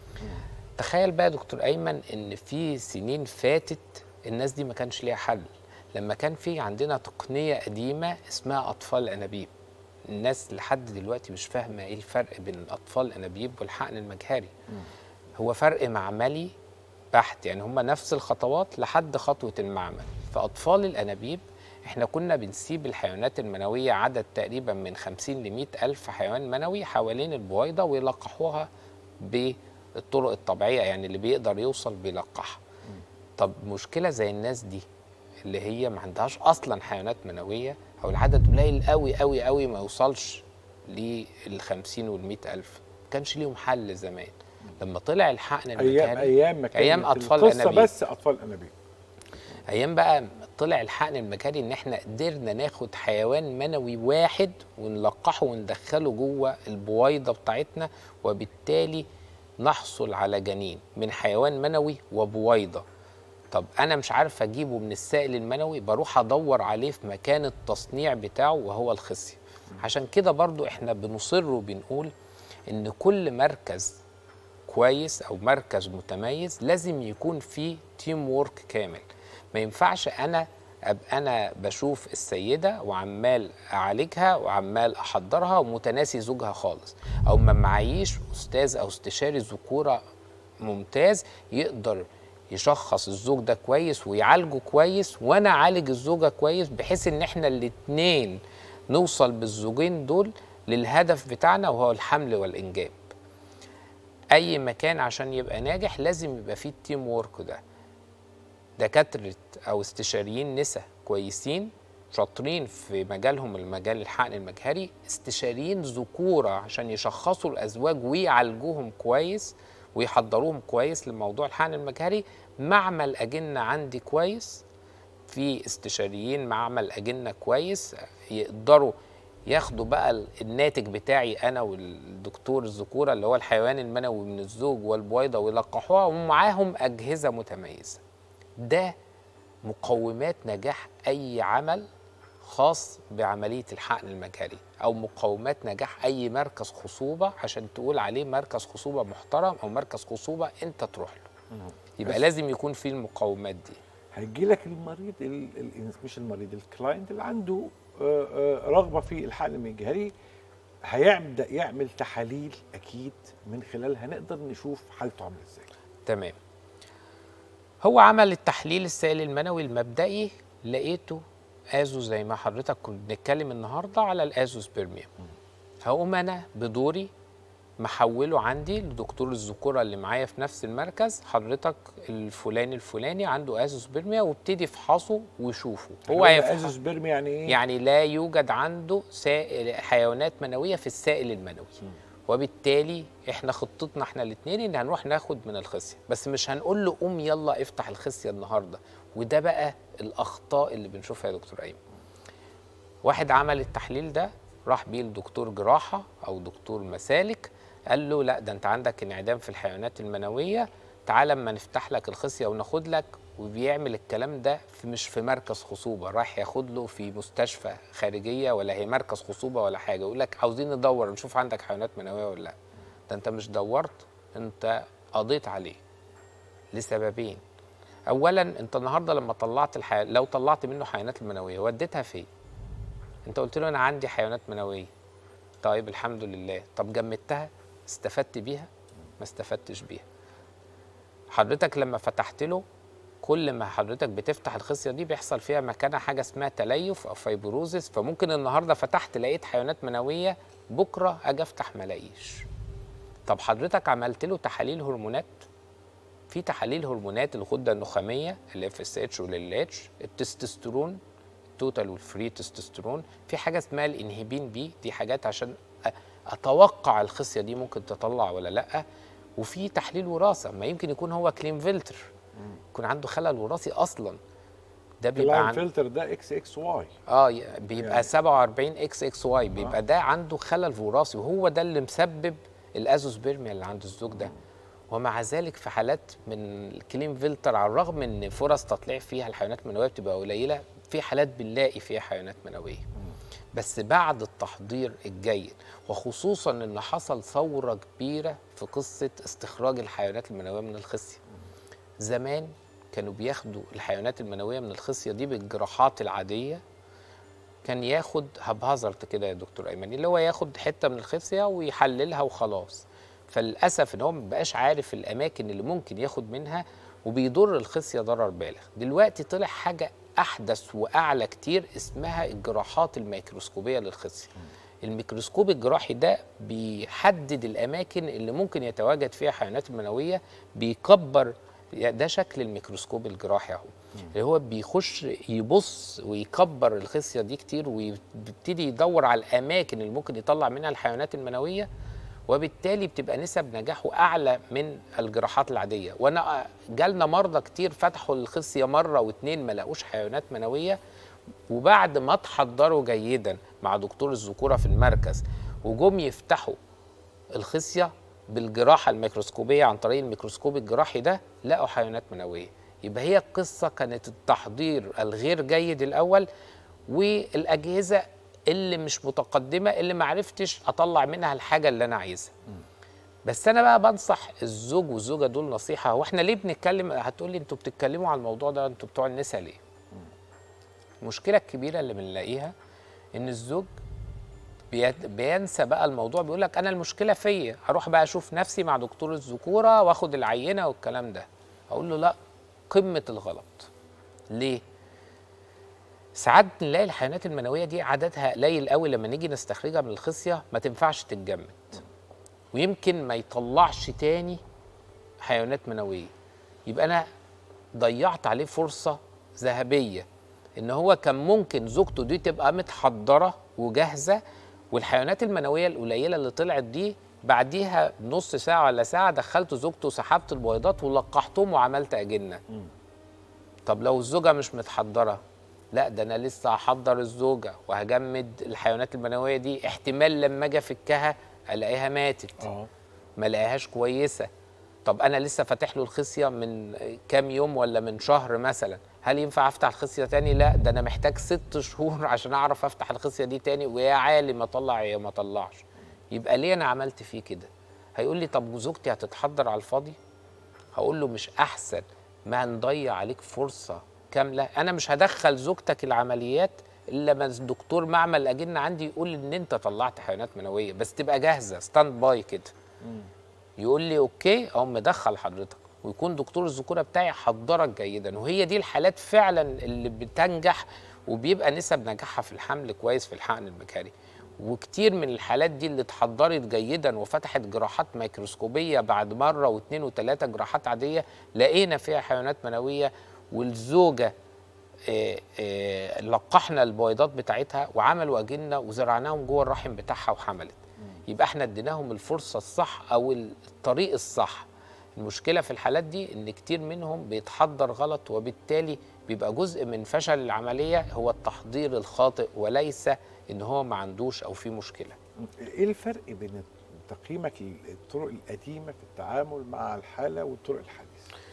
تخيل بقى يا دكتور ايمن ان في سنين فاتت الناس دي ما كانش ليها حل لما كان في عندنا تقنيه قديمه اسمها اطفال الانابيب الناس لحد دلوقتي مش فاهمه ايه الفرق بين الاطفال الانابيب والحقن المجهري هو فرق معملي بحت يعني هما نفس الخطوات لحد خطوه المعمل فاطفال الانابيب احنا كنا بنسيب الحيوانات المنويه عدد تقريبا من 50 ل 100 الف حيوان منوي حوالين البويضه ويلقحوها بالطرق الطبيعيه يعني اللي بيقدر يوصل بيلقحها طب مشكله زي الناس دي اللي هي ما عندهاش اصلا حيوانات منويه او العدد قليل قوي قوي قوي ما يوصلش لل 50 وال 100 الف ما كانش ليهم حل زمان لما طلع الحقن ايام المجهري ايام ما كانت أيام أطفال القصه أنابيب. بس اطفال انابيب ايام بقى طلع الحقن المجهري ان احنا قدرنا ناخد حيوان منوي واحد ونلقحه وندخله جوه البويضه بتاعتنا وبالتالي نحصل على جنين من حيوان منوي وبويضه طب انا مش عارف اجيبه من السائل المنوي بروح ادور عليه في مكان التصنيع بتاعه وهو الخصيه عشان كده برضو احنا بنصر وبنقول ان كل مركز كويس او مركز متميز لازم يكون فيه تيم وورك كامل ما ينفعش انا ابقى انا بشوف السيده وعمال اعالجها وعمال احضرها ومتناسي زوجها خالص او ما معيش استاذ او استشاري ذكوره ممتاز يقدر يشخص الزوج ده كويس ويعالجه كويس وانا اعالج الزوجه كويس بحيث ان احنا الاتنين نوصل بالزوجين دول للهدف بتاعنا وهو الحمل والانجاب اي مكان عشان يبقى ناجح لازم يبقى فيه التيم وورك ده دكاتره او استشاريين نساء كويسين شاطرين في مجالهم المجال الحقن المجهري استشاريين ذكوره عشان يشخصوا الازواج ويعالجوهم كويس ويحضروهم كويس لموضوع الحقن المجهري معمل اجنه عندي كويس في استشاريين معمل اجنه كويس يقدروا ياخدوا بقى الناتج بتاعي انا والدكتور الذكوره اللي هو الحيوان المنوي من الزوج والبويضه ويلقحوها ومعاهم اجهزه متميزه ده مقومات نجاح اي عمل خاص بعمليه الحقن المجهري او مقومات نجاح اي مركز خصوبه عشان تقول عليه مركز خصوبه محترم او مركز خصوبه انت تروح له يبقى بس- لازم يكون فيه المقومات دي هيجي لك المريض ال ال مش المريض الكلاينت اللي عنده آه، آه، رغبه في الحقن المجهري هيبدا يعمل تحاليل اكيد من خلالها نقدر نشوف حالته عامله ازاي تمام هو عمل التحليل السائل المنوي المبدئي لقيته ازو زي ما حضرتك كنت بنتكلم النهارده على الازوسبرميا هقوم انا بدوري محوله عندي لدكتور الذكوره اللي معايا في نفس المركز حضرتك الفلاني الفلاني عنده ازوسبرميا وابتدي افحصه وشوفه هو هيفحص ازوسبرم يعني ايه يعني لا يوجد عنده سائل حيوانات منويه في السائل المنوي وبالتالي احنا خطتنا احنا الاثنين ان هنروح ناخد من الخصيه بس مش هنقول له قوم يلا افتح الخصيه النهارده وده بقى الاخطاء اللي بنشوفها يا دكتور ايمن واحد عمل التحليل ده راح بيه لدكتور جراحه او دكتور مسالك قال له لا ده انت عندك انعدام في الحيوانات المنويه تعال اما نفتح لك الخصيه وناخد لك وبيعمل الكلام ده في مش في مركز خصوبه راح ياخد له في مستشفى خارجيه ولا هي مركز خصوبه ولا حاجه يقول لك عاوزين ندور نشوف عندك حيوانات منويه ولا لا ده انت مش دورت انت قضيت عليه لسببين اولا انت النهارده لما طلعت الحي... لو طلعت منه حيوانات المنويه وديتها فين انت قلت له انا عندي حيوانات منويه طيب الحمد لله طب جمدتها استفدت بيها ما استفدتش بيها حضرتك لما فتحت له كل ما حضرتك بتفتح الخصيه دي بيحصل فيها مكانها حاجه اسمها تليف او فايبروزس فممكن النهارده فتحت لقيت حيوانات منويه بكره اجي افتح ما الاقيش طب حضرتك عملت له تحاليل هرمونات في تحاليل هرمونات الغده النخاميه الاف اس اتش والال اتش التستوستيرون التوتال والفري تستوستيرون في حاجه اسمها الانهبين بي دي حاجات عشان أ- اتوقع الخصيه دي ممكن تطلع ولا لا وفي تحليل وراثه ما يمكن يكون هو كلين فلتر يكون عنده خلل وراثي اصلا ده بيبقى اللاين عن... فلتر ده اكس اكس واي اه ي- بيبقى يعني. 47 اكس اكس واي بيبقى ده عنده خلل وراثي وهو ده اللي مسبب الازوسبرميا اللي عند الزوج ده ومع ذلك في حالات من الكلين فلتر على الرغم ان فرص تطلع فيها الحيوانات المنويه بتبقى قليله في حالات بنلاقي فيها حيوانات منويه بس بعد التحضير الجيد وخصوصا ان حصل ثوره كبيره في قصه استخراج الحيوانات المنويه من الخصيه زمان كانوا بياخدوا الحيوانات المنويه من الخصيه دي بالجراحات العاديه كان ياخد هبهزرت كده يا دكتور ايمن اللي هو ياخد حته من الخصيه ويحللها وخلاص فللاسف ان هو مبقاش عارف الاماكن اللي ممكن ياخد منها وبيضر الخصيه ضرر بالغ دلوقتي طلع حاجه احدث واعلى كتير اسمها الجراحات الميكروسكوبيه للخصيه الميكروسكوب الجراحي ده بيحدد الاماكن اللي ممكن يتواجد فيها حيوانات المنويه بيكبر ده شكل الميكروسكوب الجراحي اهو اللي هو بيخش يبص ويكبر الخصيه دي كتير ويبتدي يدور على الاماكن اللي ممكن يطلع منها الحيوانات المنويه وبالتالي بتبقى نسب نجاحه اعلى من الجراحات العاديه وانا جالنا مرضى كتير فتحوا الخصيه مره واتنين ما لقوش حيوانات منويه وبعد ما اتحضروا جيدا مع دكتور الذكوره في المركز وجم يفتحوا الخصيه بالجراحه الميكروسكوبيه عن طريق الميكروسكوب الجراحي ده لقوا حيوانات منويه يبقى هي القصه كانت التحضير الغير جيد الاول والاجهزه اللي مش متقدمه اللي ما عرفتش اطلع منها الحاجه اللي انا عايزها بس انا بقى بنصح الزوج والزوجه دول نصيحه هو احنا ليه بنتكلم هتقول لي انتوا بتتكلموا على الموضوع ده انتوا بتوع النساء ليه المشكله الكبيره اللي بنلاقيها ان الزوج بي- بينسى بقى الموضوع بيقول لك انا المشكله فيا اروح بقى اشوف نفسي مع دكتور الذكوره واخد العينه والكلام ده اقول له لا قمه الغلط ليه ساعات نلاقي الحيوانات المنويه دي عددها قليل قوي لما نيجي نستخرجها من الخصيه ما تنفعش تتجمد ويمكن ما يطلعش تاني حيوانات منويه يبقى انا ضيعت عليه فرصه ذهبيه ان هو كان ممكن زوجته دي تبقى متحضره وجاهزه والحيوانات المنويه القليله اللي طلعت دي بعديها نص ساعه ولا ساعه دخلت زوجته وسحبت البويضات ولقحتهم وعملت اجنه طب لو الزوجه مش متحضره لا ده انا لسه هحضر الزوجه وهجمد الحيوانات المنويه دي احتمال لما اجي افكها الاقيها ماتت اه ما الاقيهاش كويسه طب انا لسه فاتح له الخصيه من كام يوم ولا من شهر مثلا هل ينفع افتح الخصيه تاني لا ده انا محتاج ست شهور عشان اعرف افتح الخصيه دي تاني ويا عالم اطلع يا ما اطلعش يبقى ليه انا عملت فيه كده هيقول لي طب وزوجتي هتتحضر على الفاضي هقول له مش احسن ما نضيع عليك فرصه كامله انا مش هدخل زوجتك العمليات الا لما الدكتور معمل الاجنه عندي يقول ان انت طلعت حيوانات منويه بس تبقى جاهزه ستاند باي كده يقول لي اوكي اقوم مدخل حضرتك ويكون دكتور الذكوره بتاعي حضرك جيدا وهي دي الحالات فعلا اللي بتنجح وبيبقى نسب نجاحها في الحمل كويس في الحقن المكاري وكتير من الحالات دي اللي اتحضرت جيدا وفتحت جراحات ميكروسكوبيه بعد مره واثنين وثلاثه جراحات عاديه لقينا فيها حيوانات منويه والزوجه آه، آه، لقحنا البويضات بتاعتها وعملوا اجنه وزرعناهم جوه الرحم بتاعها وحملت يبقى احنا اديناهم الفرصه الصح او الطريق الصح المشكله في الحالات دي ان كتير منهم بيتحضر غلط وبالتالي بيبقى جزء من فشل العمليه هو التحضير الخاطئ وليس ان هو ما عندوش او في مشكله ايه الفرق بين تقييمك الطرق القديمه في التعامل مع الحاله والطرق الحديثه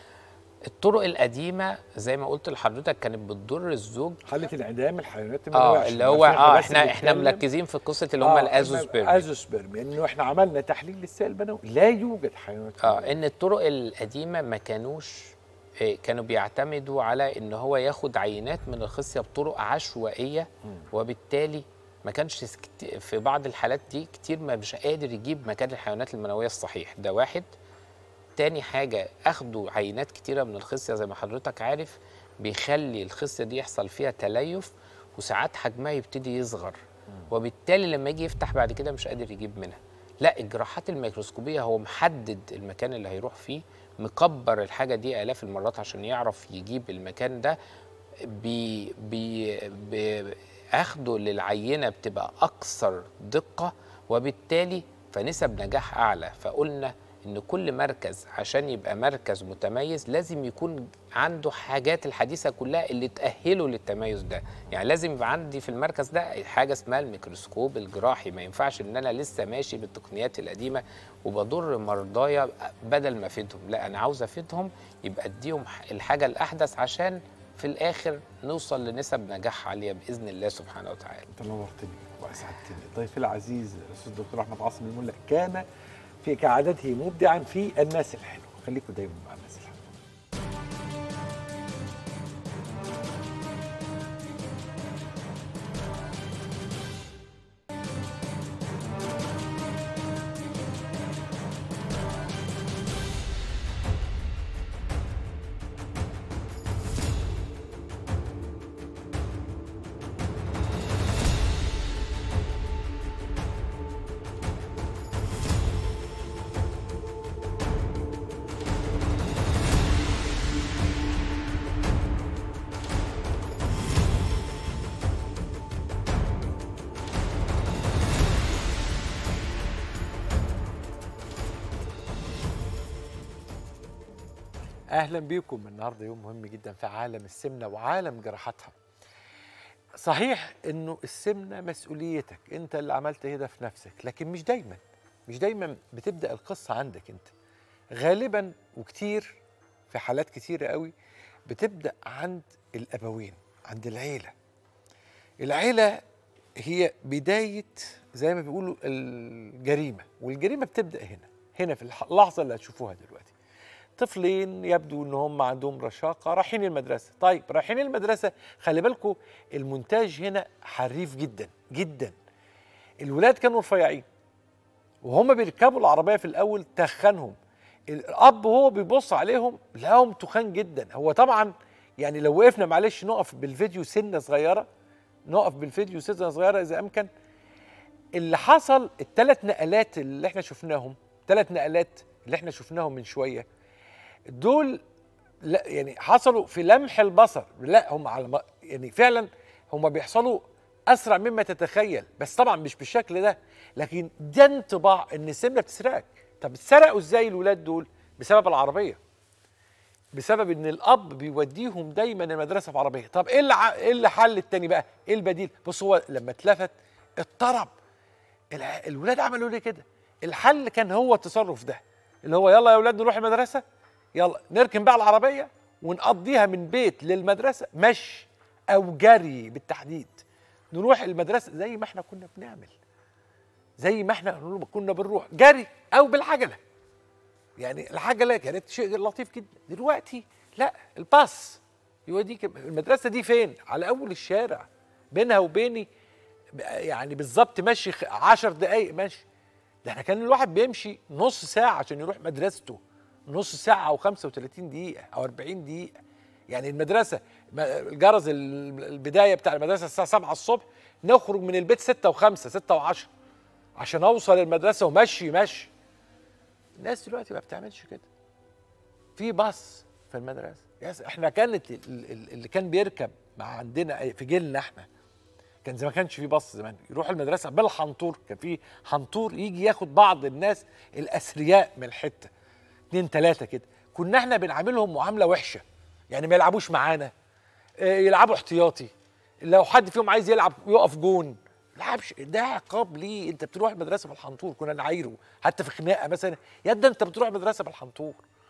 الطرق القديمه زي ما قلت لحضرتك كانت بتضر الزوج حاله انعدام الحيوانات المنويه اه عشان اللي هو نبقى اه بس احنا احنا بنتكلم- مركزين في قصه اللي هم آه، الازوسبيرم ازوسبيرم انه احنا عملنا تحليل للسائل البنوي لا يوجد حيوانات اه منوية. ان الطرق القديمه ما كانوش إيه، كانوا بيعتمدوا على ان هو ياخد عينات من الخصيه بطرق عشوائيه وبالتالي ما كانش سكت- في بعض الحالات دي كتير ما مش قادر يجيب مكان الحيوانات المنويه الصحيح ده واحد تاني حاجة أخدوا عينات كتيرة من الخصية زي ما حضرتك عارف بيخلي الخصية دي يحصل فيها تليف وساعات حجمها يبتدي يصغر وبالتالي لما يجي يفتح بعد كده مش قادر يجيب منها لا الجراحات الميكروسكوبية هو محدد المكان اللي هيروح فيه مكبر الحاجة دي آلاف المرات عشان يعرف يجيب المكان ده بي بي بي اخده للعينه بتبقى اكثر دقه وبالتالي فنسب نجاح اعلى فقلنا ان كل مركز عشان يبقى مركز متميز لازم يكون عنده حاجات الحديثه كلها اللي تاهله للتميز ده يعني لازم يبقى عندي في المركز ده حاجه اسمها الميكروسكوب الجراحي ما ينفعش ان انا لسه ماشي بالتقنيات القديمه وبضر مرضايا بدل ما افيدهم لا انا عاوز افيدهم يبقى اديهم الحاجه الاحدث عشان في الاخر نوصل لنسب نجاح عاليه باذن الله سبحانه وتعالى انت نورتني واسعدتني ضيفي العزيز الاستاذ الدكتور احمد عاصم الملا كان في كعادته مبدعا في الناس الحلوه خليكم دايما مع الناس الحلوه اهلا بيكم النهارده يوم مهم جدا في عالم السمنه وعالم جراحاتها صحيح انه السمنه مسؤوليتك انت اللي عملت كده في نفسك لكن مش دايما مش دايما بتبدا القصه عندك انت غالبا وكتير في حالات كتيره قوي بتبدا عند الابوين عند العيله العيله هي بدايه زي ما بيقولوا الجريمه والجريمه بتبدا هنا هنا في الح- اللحظه اللي هتشوفوها دلوقتي طفلين يبدو ان هم عندهم رشاقه رايحين المدرسه طيب رايحين المدرسه خلي بالكم المونتاج هنا حريف جدا جدا الولاد كانوا رفيعين وهم بيركبوا العربيه في الاول تخنهم الاب وهو بيبص عليهم لقاهم تخان جدا هو طبعا يعني لو وقفنا معلش نقف بالفيديو سنه صغيره نقف بالفيديو سنه صغيره اذا امكن اللي حصل الثلاث نقلات اللي احنا شفناهم ثلاث نقلات اللي احنا شفناهم من شويه دول لا يعني حصلوا في لمح البصر لا هم على ما- يعني فعلا هم بيحصلوا اسرع مما تتخيل بس طبعا مش بالشكل ده لكن ده انطباع ان السمنه بتسرقك طب اتسرقوا ازاي الولاد دول بسبب العربيه بسبب ان الاب بيوديهم دايما المدرسه في عربيه طب ايه اللي ع- ايه اللي حل التاني بقى ايه البديل بص هو لما اتلفت اضطرب الع- الولاد عملوا ليه كده الحل كان هو التصرف ده اللي هو يلا يا اولاد نروح المدرسه يلا نركن بقى العربيه ونقضيها من بيت للمدرسه مشي او جري بالتحديد نروح المدرسه زي ما احنا كنا بنعمل زي ما احنا كنا بنروح جري او بالعجله يعني العجله كانت شيء لطيف جدا دلوقتي لا الباص يوديك المدرسه دي فين على اول الشارع بينها وبيني ب- يعني بالظبط ماشي خ- عشر دقايق ماشي ده احنا كان الواحد بيمشي نص ساعه عشان يروح مدرسته نص ساعه او 35 دقيقه او 40 دقيقه يعني المدرسه ما- الجرس ال- البدايه بتاع المدرسه الساعه 7 الصبح نخرج من البيت 6 و5 6 و10 عشان اوصل المدرسه ومشي مشي الناس دلوقتي ما بتعملش كده في باص في المدرسه يس احنا كانت ال- ال- اللي كان بيركب مع عندنا في جيلنا احنا كان زمان ما كانش في باص زمان يروح المدرسه بالحنطور كان في حنطور يجي ياخد بعض الناس الاثرياء من الحته اتنين تلاته كده كنا احنا بنعاملهم معامله وحشه يعني ما يلعبوش معانا آه، يلعبوا احتياطي لو حد فيهم عايز يلعب يقف جون لعبش ده عقاب ليه انت بتروح المدرسه بالحنطور كنا نعايره حتى في خناقه مثلا يا ده انت بتروح المدرسه بالحنطور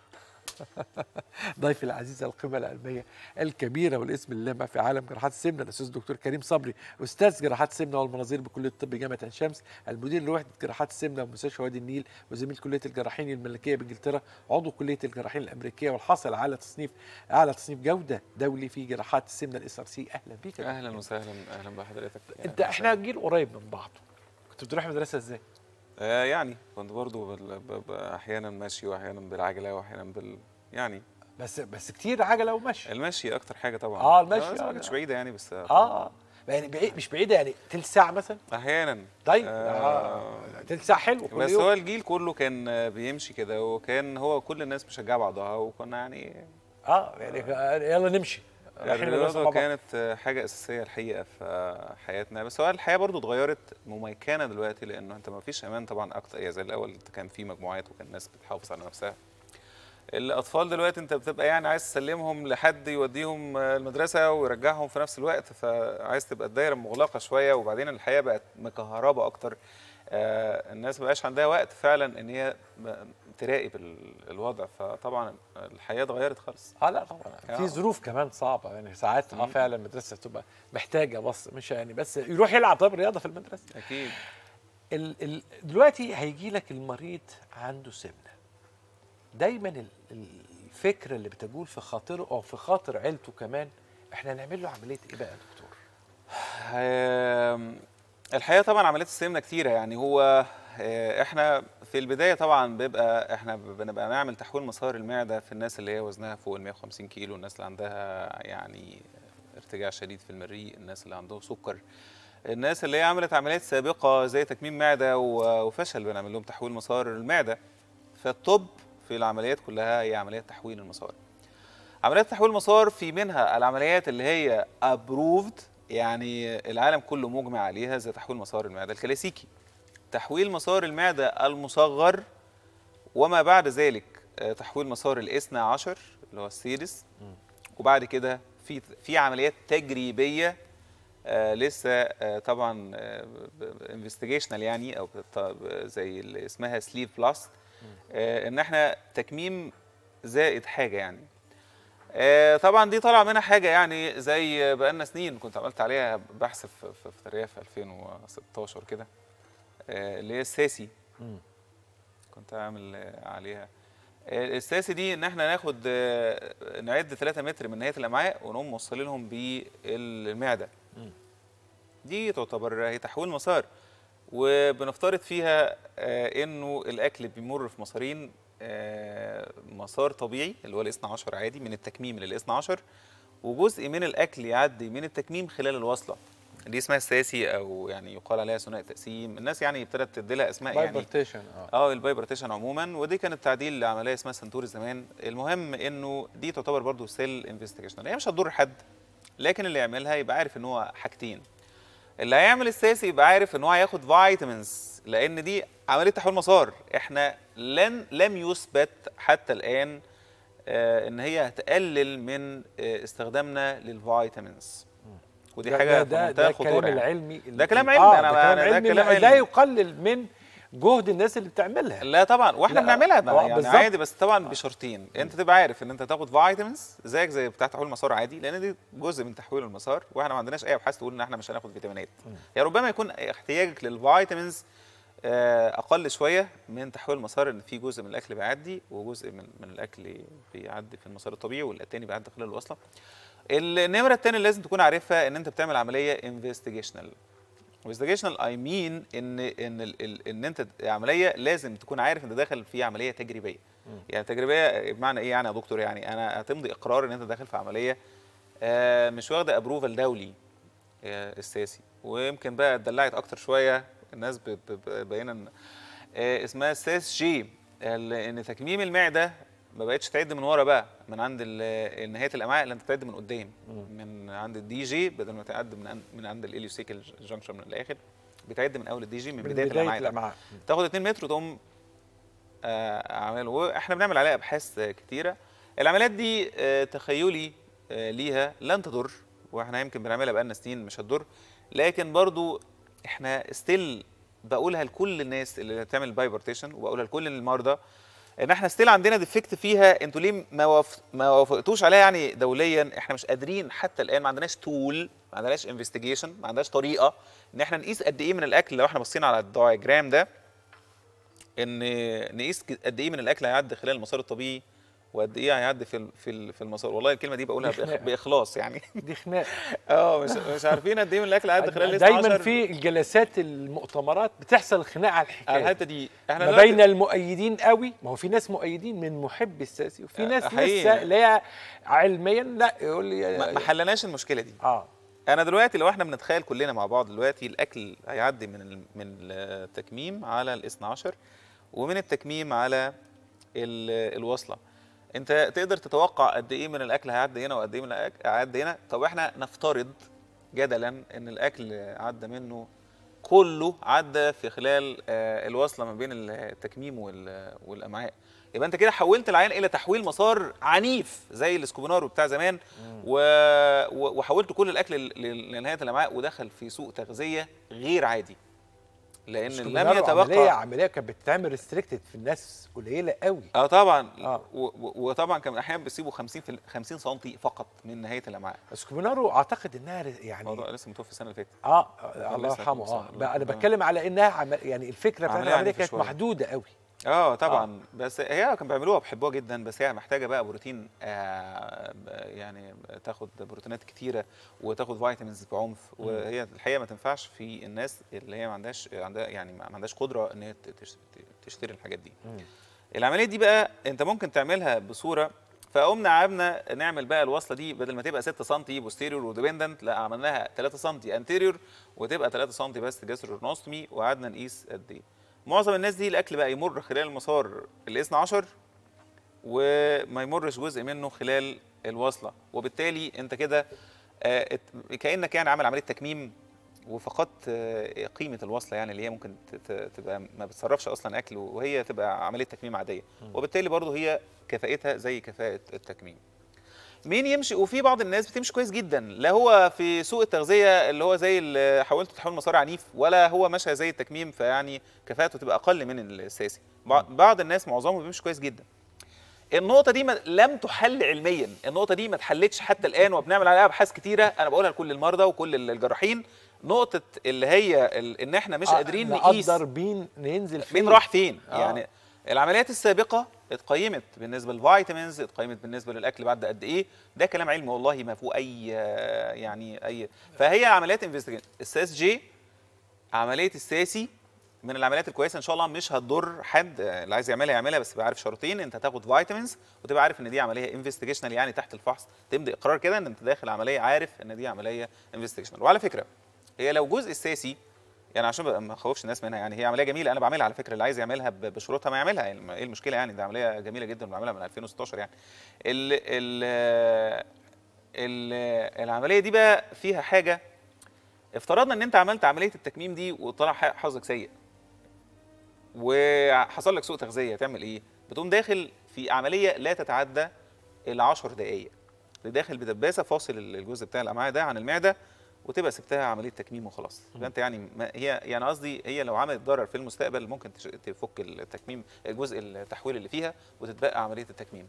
ضيفي العزيز القيمة العلمية الكبيرة والاسم اللامع في عالم جراحات السمنة الأستاذ الدكتور كريم صبري أستاذ جراحات السمنة والمناظير بكلية الطب جامعة عين شمس المدير لوحدة جراحات السمنة ومستشفى وادي النيل وزميل كلية الجراحين الملكية بإنجلترا عضو كلية الجراحين الأمريكية والحاصل على تصنيف أعلى تصنيف جودة دولي في جراحات السمنة الاس ار سي أهلا بيك يا اهلا دكتور. وسهلا اهلا بحضرتك أنت إحنا جيل قريب من بعض كنت بتروح مدرسة إزاي؟ آه يعني كنت برضو بال... ب... ب... احيانا ماشي واحيانا بالعجله واحيانا بال يعني بس بس كتير عجلة ومشي المشي اكتر حاجه طبعا آه، المشي، بس آه، ما كانتش لا. بعيده يعني بس آه يعني بعيد مش بعيدة يعني تلت ساعة مثلا احيانا طيب آه. آه. تلت ساعة حلو كل بس يوم. هو الجيل كله كان آه، بيمشي كده وكان هو كل الناس مشجعه بعضها وكنا يعني اه يعني يلا نمشي رايحين المدرسة مع الرياضه بعض. كانت آه، حاجه اساسيه الحقيقه في حياتنا بس هو الحياه برضو اتغيرت مميكنه دلوقتي لانه انت ما فيش امان طبعا اكتر يعني زي الاول كان في مجموعات وكان الناس بتحافظ على نفسها الاطفال دلوقتي انت بتبقى يعني عايز تسلمهم لحد يوديهم آه، المدرسه ويرجعهم في نفس الوقت فعايز تبقى الدايره مغلقه شويه وبعدين الحياه بقت مكهربه اكتر آه، الناس ما بقاش عندها وقت فعلا ان هي ب- تراقب ال- الوضع فطبعا الحياه اتغيرت خالص اه لا طبعا آه. في ظروف كمان صعبه يعني ساعات اه مم. فعلا المدرسه تبقى محتاجه بص مش يعني بس يروح يلعب طب رياضه في المدرسه اكيد ال ال دلوقتي هيجي لك المريض عنده سمنه دايما ال- الفكره اللي بتجول في خاطره او في خاطر عيلته كمان احنا نعمل له عمليه ايه بقى يا دكتور؟ آم، الحقيقه طبعا عمليات السمنه كتيره يعني هو آه، احنا في البدايه طبعا بيبقى احنا بنبقى نعمل تحويل مسار المعده في الناس اللي هي وزنها فوق ال 150 كيلو الناس اللي عندها يعني ارتجاع شديد في المريء الناس اللي عندهم سكر الناس اللي هي عملت عمليات سابقه زي تكميم معده و- وفشل بنعمل لهم تحويل مسار المعده فالطب في العمليات كلها هي عمليات تحويل المسار عمليات تحويل المسار في منها العمليات اللي هي ابروفد يعني العالم كله مجمع عليها زي تحويل مسار المعده الكلاسيكي تحويل مسار المعده المصغر وما بعد ذلك آه، تحويل مسار الاثنى عشر اللي هو السيرس وبعد كده في في عمليات تجريبيه آه لسه آه طبعا انفستيجيشنال يعني او بت- زي اللي اسمها سليف بلس آه ان احنا تكميم زائد حاجه يعني آه، طبعا دي طالعه منها حاجه يعني زي بقالنا سنين كنت عملت عليها بحث في في في تريا في 2016 كده آه، اللي هي الساسي مم. كنت عامل آه، عليها آه، الساسي دي ان احنا ناخد آه، نعد 3 متر من نهايه الامعاء ونقوم موصلين لهم بالمعده مم. دي تعتبر هي تحويل مسار وبنفترض فيها آه، انه الاكل بيمر في مسارين آه، مسار طبيعي اللي هو الاثنى عشر عادي من التكميم للاثنى عشر وجزء من الاكل يعدي من التكميم خلال الوصله دي اسمها الساسي او يعني يقال عليها ثنائي تقسيم الناس يعني ابتدت تدي لها اسماء يعني بايبرتيشن اه اه البايبرتيشن عموما ودي كانت تعديل لعمليه اسمها سنتوري زمان المهم انه دي تعتبر برضو سيل انفستيجيشن هي مش هتضر حد لكن اللي يعملها يبقى عارف ان هو حاجتين اللي هيعمل الساسي يبقى عارف ان هو هياخد فيتامينز لان دي عمليه تحويل مسار احنا لن لم يثبت حتى الان آه ان هي هتقلل من آه استخدامنا للفيتامينز ودي ده- حاجه ده ده, في منتهى ده الكلام الخطوره يعني. العلمي ده كلام ال- علمي، آه أنا- ده أنا- كلام ده علمي كلام لا- لا علمي. يقلل من جهد الناس اللي بتعملها لا طبعا واحنا لا، بنعملها آه، بقى يعني بالظبط. عادي بس طبعا بشرطين انت تبقى عارف ان انت تاخد فيتامينز زيك زي بتاع تحويل المسار عادي لان دي جزء من تحويل المسار واحنا ما عندناش اي ابحاث تقول ان احنا مش هناخد فيتامينات يعني ربما يكون احتياجك للفيتامينز آه، اقل شويه من تحويل المسار ان في جزء من الاكل بيعدي وجزء من من الاكل بيعدي في المسار الطبيعي والتاني بيعدي خلال الوصله النمره الثانيه اللي لازم تكون عارفها ان انت بتعمل عمليه انفستيجيشنال انفستيجيشنال اي مين ان ان ال- ال- ان انت عمليه لازم تكون عارف انت داخل في عمليه تجريبيه يعني تجريبيه بمعنى ايه يعني يا دكتور يعني انا هتمضي اقرار ان انت داخل في عمليه آه، مش واخده ابروفال دولي آه، السياسي ويمكن بقى اتدلعت اكتر شويه الناس ب- ب- ب- بقينا ن- آه، اسمها ساس جي ال- ان تكميم المعده ما بقتش تعد من ورا بقى من عند ال- نهايه الامعاء لا انت تعد من قدام من عند الدي جي بدل ما تعد من عند من عند الاليوسيكل جانكشن من الاخر بتعد من اول الدي جي من, من بدايه, بدايه الامعاء الامعاء تاخد 2 متر وتقوم آه، عامل واحنا بنعمل عليها ابحاث آه، كتيره العمليات دي آه، تخيلي آه، ليها لن تضر واحنا يمكن بنعملها بقالنا سنين مش هتضر لكن برضو احنا ستيل بقولها لكل الناس اللي بتعمل بايبرتيشن وبقولها لكل المرضى ان احنا ستيل عندنا ديفكت فيها انتوا ليه ما وف... ما وافقتوش عليها يعني دوليا احنا مش قادرين حتى الان ما عندناش تول ما عندناش انفستيجيشن ما عندناش طريقه ان احنا نقيس قد ايه من الاكل لو احنا بصينا على الدايجرام ده ان نقيس ك- قد ايه من الاكل هيعدي خلال المسار الطبيعي وقد ايه هيعدي في ال- في ال- في المسار والله الكلمه دي بقولها دي خناقة. بإخ- باخلاص يعني دي خناقه اه مش مش عارفين قد ايه من الاكل هيعدي خلال لسه دايما 10 في الجلسات المؤتمرات بتحصل خناقه على على الحكايه الحته دي احنا ما دلوقتي- بين المؤيدين قوي ما هو في ناس مؤيدين من محب السياسي وفي آه، ناس حقيقي. لسه لا علميا لا يقول لي ما ما حلناش المشكله دي اه انا دلوقتي لو احنا بنتخيل كلنا مع بعض دلوقتي الاكل هيعدي من ال- من التكميم على الاثنى عشر ومن التكميم على ال- الوصله انت تقدر تتوقع قد ايه من الاكل هيعدي هنا وقد ايه من الاكل هيعدي هنا طب احنا نفترض جدلا ان الاكل عدى منه كله عدى في خلال آه، الوصله ما بين التكميم وال- والامعاء يبقى انت كده حولت العيان الى تحويل مسار عنيف زي الاسكوبينارو بتاع زمان و... و- وحولت كل الاكل ل- ل- لنهايه الامعاء ودخل في سوء تغذيه غير عادي لان لم عمليه يتبقى عمليه كانت بتتعمل ريستريكتد في الناس قليله قوي اه طبعا آه. و- و- وطبعا كان احيانا بيسيبوا 50 في ال- 50 سم فقط من نهايه الامعاء اسكوبينارو اعتقد انها ر- يعني الموضوع لسه متوفي السنه اللي فاتت اه الله لسه يرحمه اه خمسة. بقى انا الله بتكلم على انها عمل يعني الفكره بتاعت عملية العمليه عنيفة كانت شوية. محدوده قوي اه طبعا بس هي كانوا بيعملوها بيحبوها جدا بس هي محتاجه بقى بروتين آه يعني تاخد بروتينات كتيره وتاخد فيتامينز بعنف وهي الحقيقه ما تنفعش في الناس اللي هي ما عندهاش عندها يعني ما عندهاش قدره ان هي ت- تش- تشتري الحاجات دي العمليه دي بقى انت ممكن تعملها بصوره فقمنا قعدنا نعمل بقى الوصله دي بدل ما تبقى 6 سم بوستيريور وديبندنت لا عملناها 3 سم انتيريور وتبقى 3 سم بس جاسترونوستومي وقعدنا نقيس قد ايه معظم الناس دي الاكل بقى يمر خلال المسار الاثنى عشر وما يمرش جزء منه خلال الوصله وبالتالي انت كده آه، ات- كانك يعني عامل عمليه تكميم وفقدت آه، قيمه الوصله يعني اللي هي ممكن ت- ت- تبقى ما بتصرفش اصلا اكل وهي تبقى عمليه تكميم عاديه وبالتالي برضه هي كفاءتها زي كفاءه التكميم مين يمشي وفي بعض الناس بتمشي كويس جدا لا هو في سوء التغذيه اللي هو زي اللي حاولت تحول مسار عنيف ولا هو ماشي زي التكميم فيعني كفاءته تبقى اقل من الاساسي بع- بعض الناس معظمهم بيمشي كويس جدا النقطه دي ما لم تحل علميا النقطه دي ما اتحلتش حتى الان وبنعمل عليها ابحاث كتيره انا بقولها لكل المرضى وكل الجراحين نقطه اللي هي ال- ان احنا مش آه، قادرين نقيس نقدر مين ننزل فين مين راح فين آه. آه. يعني العمليات السابقه اتقيمت بالنسبه للفيتامينز اتقيمت بالنسبه للاكل بعد قد ايه ده كلام علمي والله ما فيه اي آه، يعني اي فهي عمليات انفستيجيشن الساس جي عمليه الساسي من العمليات الكويسه ان شاء الله مش هتضر حد آه، اللي عايز يعملها يعملها بس تبقى عارف شرطين انت هتاخد فيتامينز وتبقى عارف ان دي عمليه انفستيجيشنال يعني تحت الفحص تمضي اقرار كده ان انت داخل عمليه عارف ان دي عمليه انفستيجيشنال وعلى فكره هي لو جزء الساسي يعني عشان بقى ما اخوفش الناس منها يعني هي عمليه جميله انا بعملها على فكره اللي عايز يعملها ب- بشروطها ما يعملها يعني ايه المشكله يعني دي عمليه جميله جدا بعملها من 2016 يعني ال ال ال العمليه دي بقى فيها حاجه افترضنا ان انت عملت عمليه التكميم دي وطلع ح- حظك سيء وحصل لك سوء تغذيه تعمل ايه بتقوم داخل في عمليه لا تتعدى ال 10 دقائق داخل بدباسه فاصل الجزء بتاع الامعاء ده عن المعده وتبقى سبتها عمليه تكميم وخلاص فانت يعني ما هي يعني قصدي هي لو عملت ضرر في المستقبل ممكن تش- تفك التكميم الجزء التحويل اللي فيها وتتبقى عمليه التكميم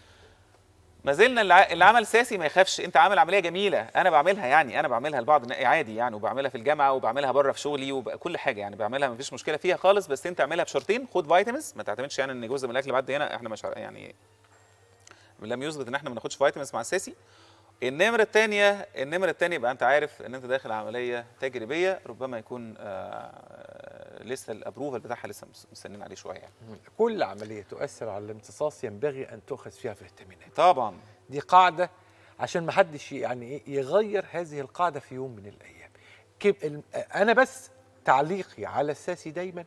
ما زلنا الع- اللي عمل ساسي ما يخافش انت عامل عمليه جميله انا بعملها يعني انا بعملها لبعض النا- عادي يعني وبعملها في الجامعه وبعملها بره في شغلي وكل حاجه يعني بعملها ما فيش مشكله فيها خالص بس انت اعملها بشرطين خد فيتامينز ما تعتمدش يعني ان جزء من الاكل بعد هنا احنا مش ع- يعني لم يثبت ان احنا ما بناخدش فيتامينز مع الساسي النمره الثانيه النمره الثانيه يبقى انت عارف ان انت داخل عمليه تجريبيه ربما يكون آه، لسه الابروفال بتاعها لسه مس- مستنيين عليه شويه يعني. كل عمليه تؤثر على الامتصاص ينبغي ان تؤخذ فيها فيتامينات طبعا دي قاعده عشان ما حدش يعني ايه يغير هذه القاعده في يوم من الايام كيف ال- انا بس تعليقي على الساسي دايما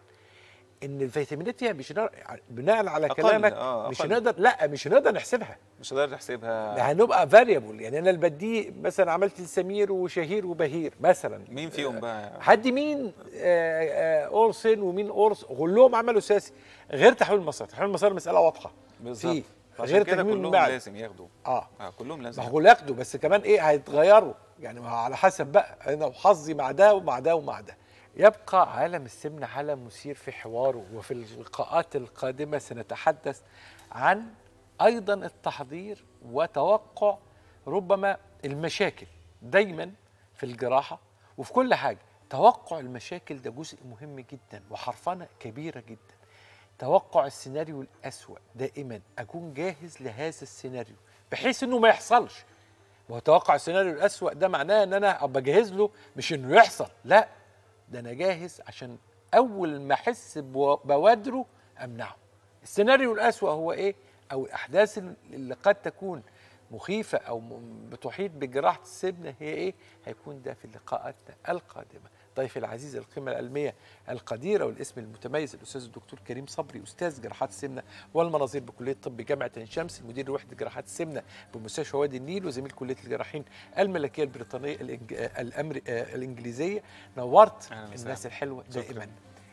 ان الفيتامينات فيها مش هنقدر- بناء على أقل، كلامك آه، مش أقل. هنقدر لا مش هنقدر نحسبها مش هتقدر تحسبها ده هنبقى فاريبل يعني انا اللي بديه مثلا عملت سمير وشهير وبهير مثلا مين فيهم بقى حد مين آه، آه، اورسن ومين اورس كلهم عملوا ساسي غير تحويل المسار تحويل المسار مساله واضحه بالظبط في عشان غير كده تكميم كلهم المعدة. لازم ياخدوا اه آه كلهم ما لازم هو ياخدوا بس كمان ايه هيتغيروا يعني ما هو على حسب بقى انا وحظي مع ده ومع ده ومع ده يبقى عالم السمنه عالم مثير في حواره وفي اللقاءات القادمه سنتحدث عن ايضا التحضير وتوقع ربما المشاكل دايما في الجراحه وفي كل حاجه توقع المشاكل ده جزء مهم جدا وحرفنه كبيره جدا توقع السيناريو الأسوأ دائما أكون جاهز لهذا السيناريو بحيث إنه ما يحصلش ما هو توقع السيناريو الأسوأ ده معناه إن أنا أبقى جاهز له مش إنه يحصل لا ده أنا جاهز عشان أول ما أحس بو- بوادره أمنعه السيناريو الأسوأ هو إيه أو الأحداث اللي قد تكون مخيفة أو م- بتحيط بجراحة السمنة هي إيه هيكون ده في لقاءاتنا القادمة ضيفي العزيز القيمة العلمية القديرة والاسم المتميز الأستاذ الدكتور كريم صبري أستاذ جراحات السمنة والمناظير بكلية طب جامعة عين شمس المدير وحدة جراحات السمنة بمستشفى وادي النيل وزميل كلية الجراحين الملكية البريطانية الإنج... الأمر... آه، الإنجليزية نورت أهلاً وسهلاً. الناس الحلوة شكراً. دائما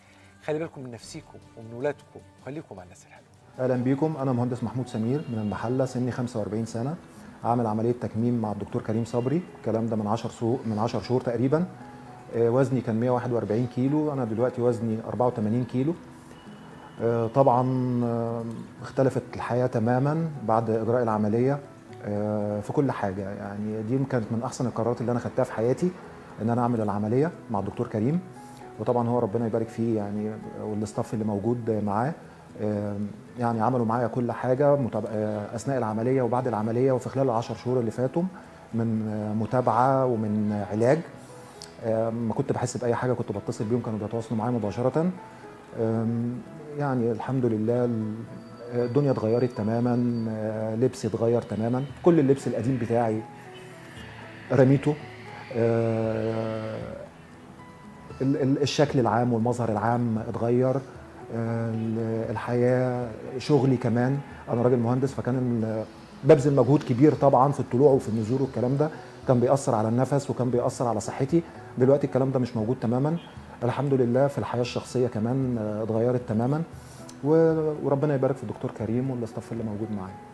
خلي بالكم من نفسيكم ومن ولادكم وخليكم مع الناس الحلوة اهلا بيكم انا مهندس محمود سمير من المحله سني 45 سنه عامل عمليه تكميم مع الدكتور كريم صبري الكلام ده من 10 شهور من 10 شهور تقريبا آه، وزني كان 141 كيلو انا دلوقتي وزني 84 كيلو آه، طبعا آه، اختلفت الحياه تماما بعد اجراء العمليه آه، في كل حاجه يعني دي كانت من احسن القرارات اللي انا خدتها في حياتي ان انا اعمل العمليه مع الدكتور كريم وطبعا هو ربنا يبارك فيه يعني والاستاف اللي موجود معاه آم، يعني عملوا معايا كل حاجه متاب- آه، اثناء العمليه وبعد العمليه وفي خلال العشر شهور اللي فاتوا من آه، متابعه ومن آه، علاج آم، ما كنت بحس باي حاجه كنت بتصل بيهم كانوا بيتواصلوا معايا مباشره آم، يعني الحمد لله ال- آه، الدنيا اتغيرت تماما آه، لبسي اتغير تماما كل اللبس القديم بتاعي رميته آه، ال- ال- الشكل العام والمظهر العام اتغير آه، ال- الحياه شغلي كمان انا راجل مهندس فكان ال- ببذل مجهود كبير طبعا في الطلوع وفي النزول والكلام ده كان بيأثر على النفس وكان بيأثر على صحتي دلوقتي الكلام ده مش موجود تماما الحمد لله في الحياه الشخصيه كمان آه، اتغيرت تماما و- وربنا يبارك في الدكتور كريم والاستاف اللي موجود معايا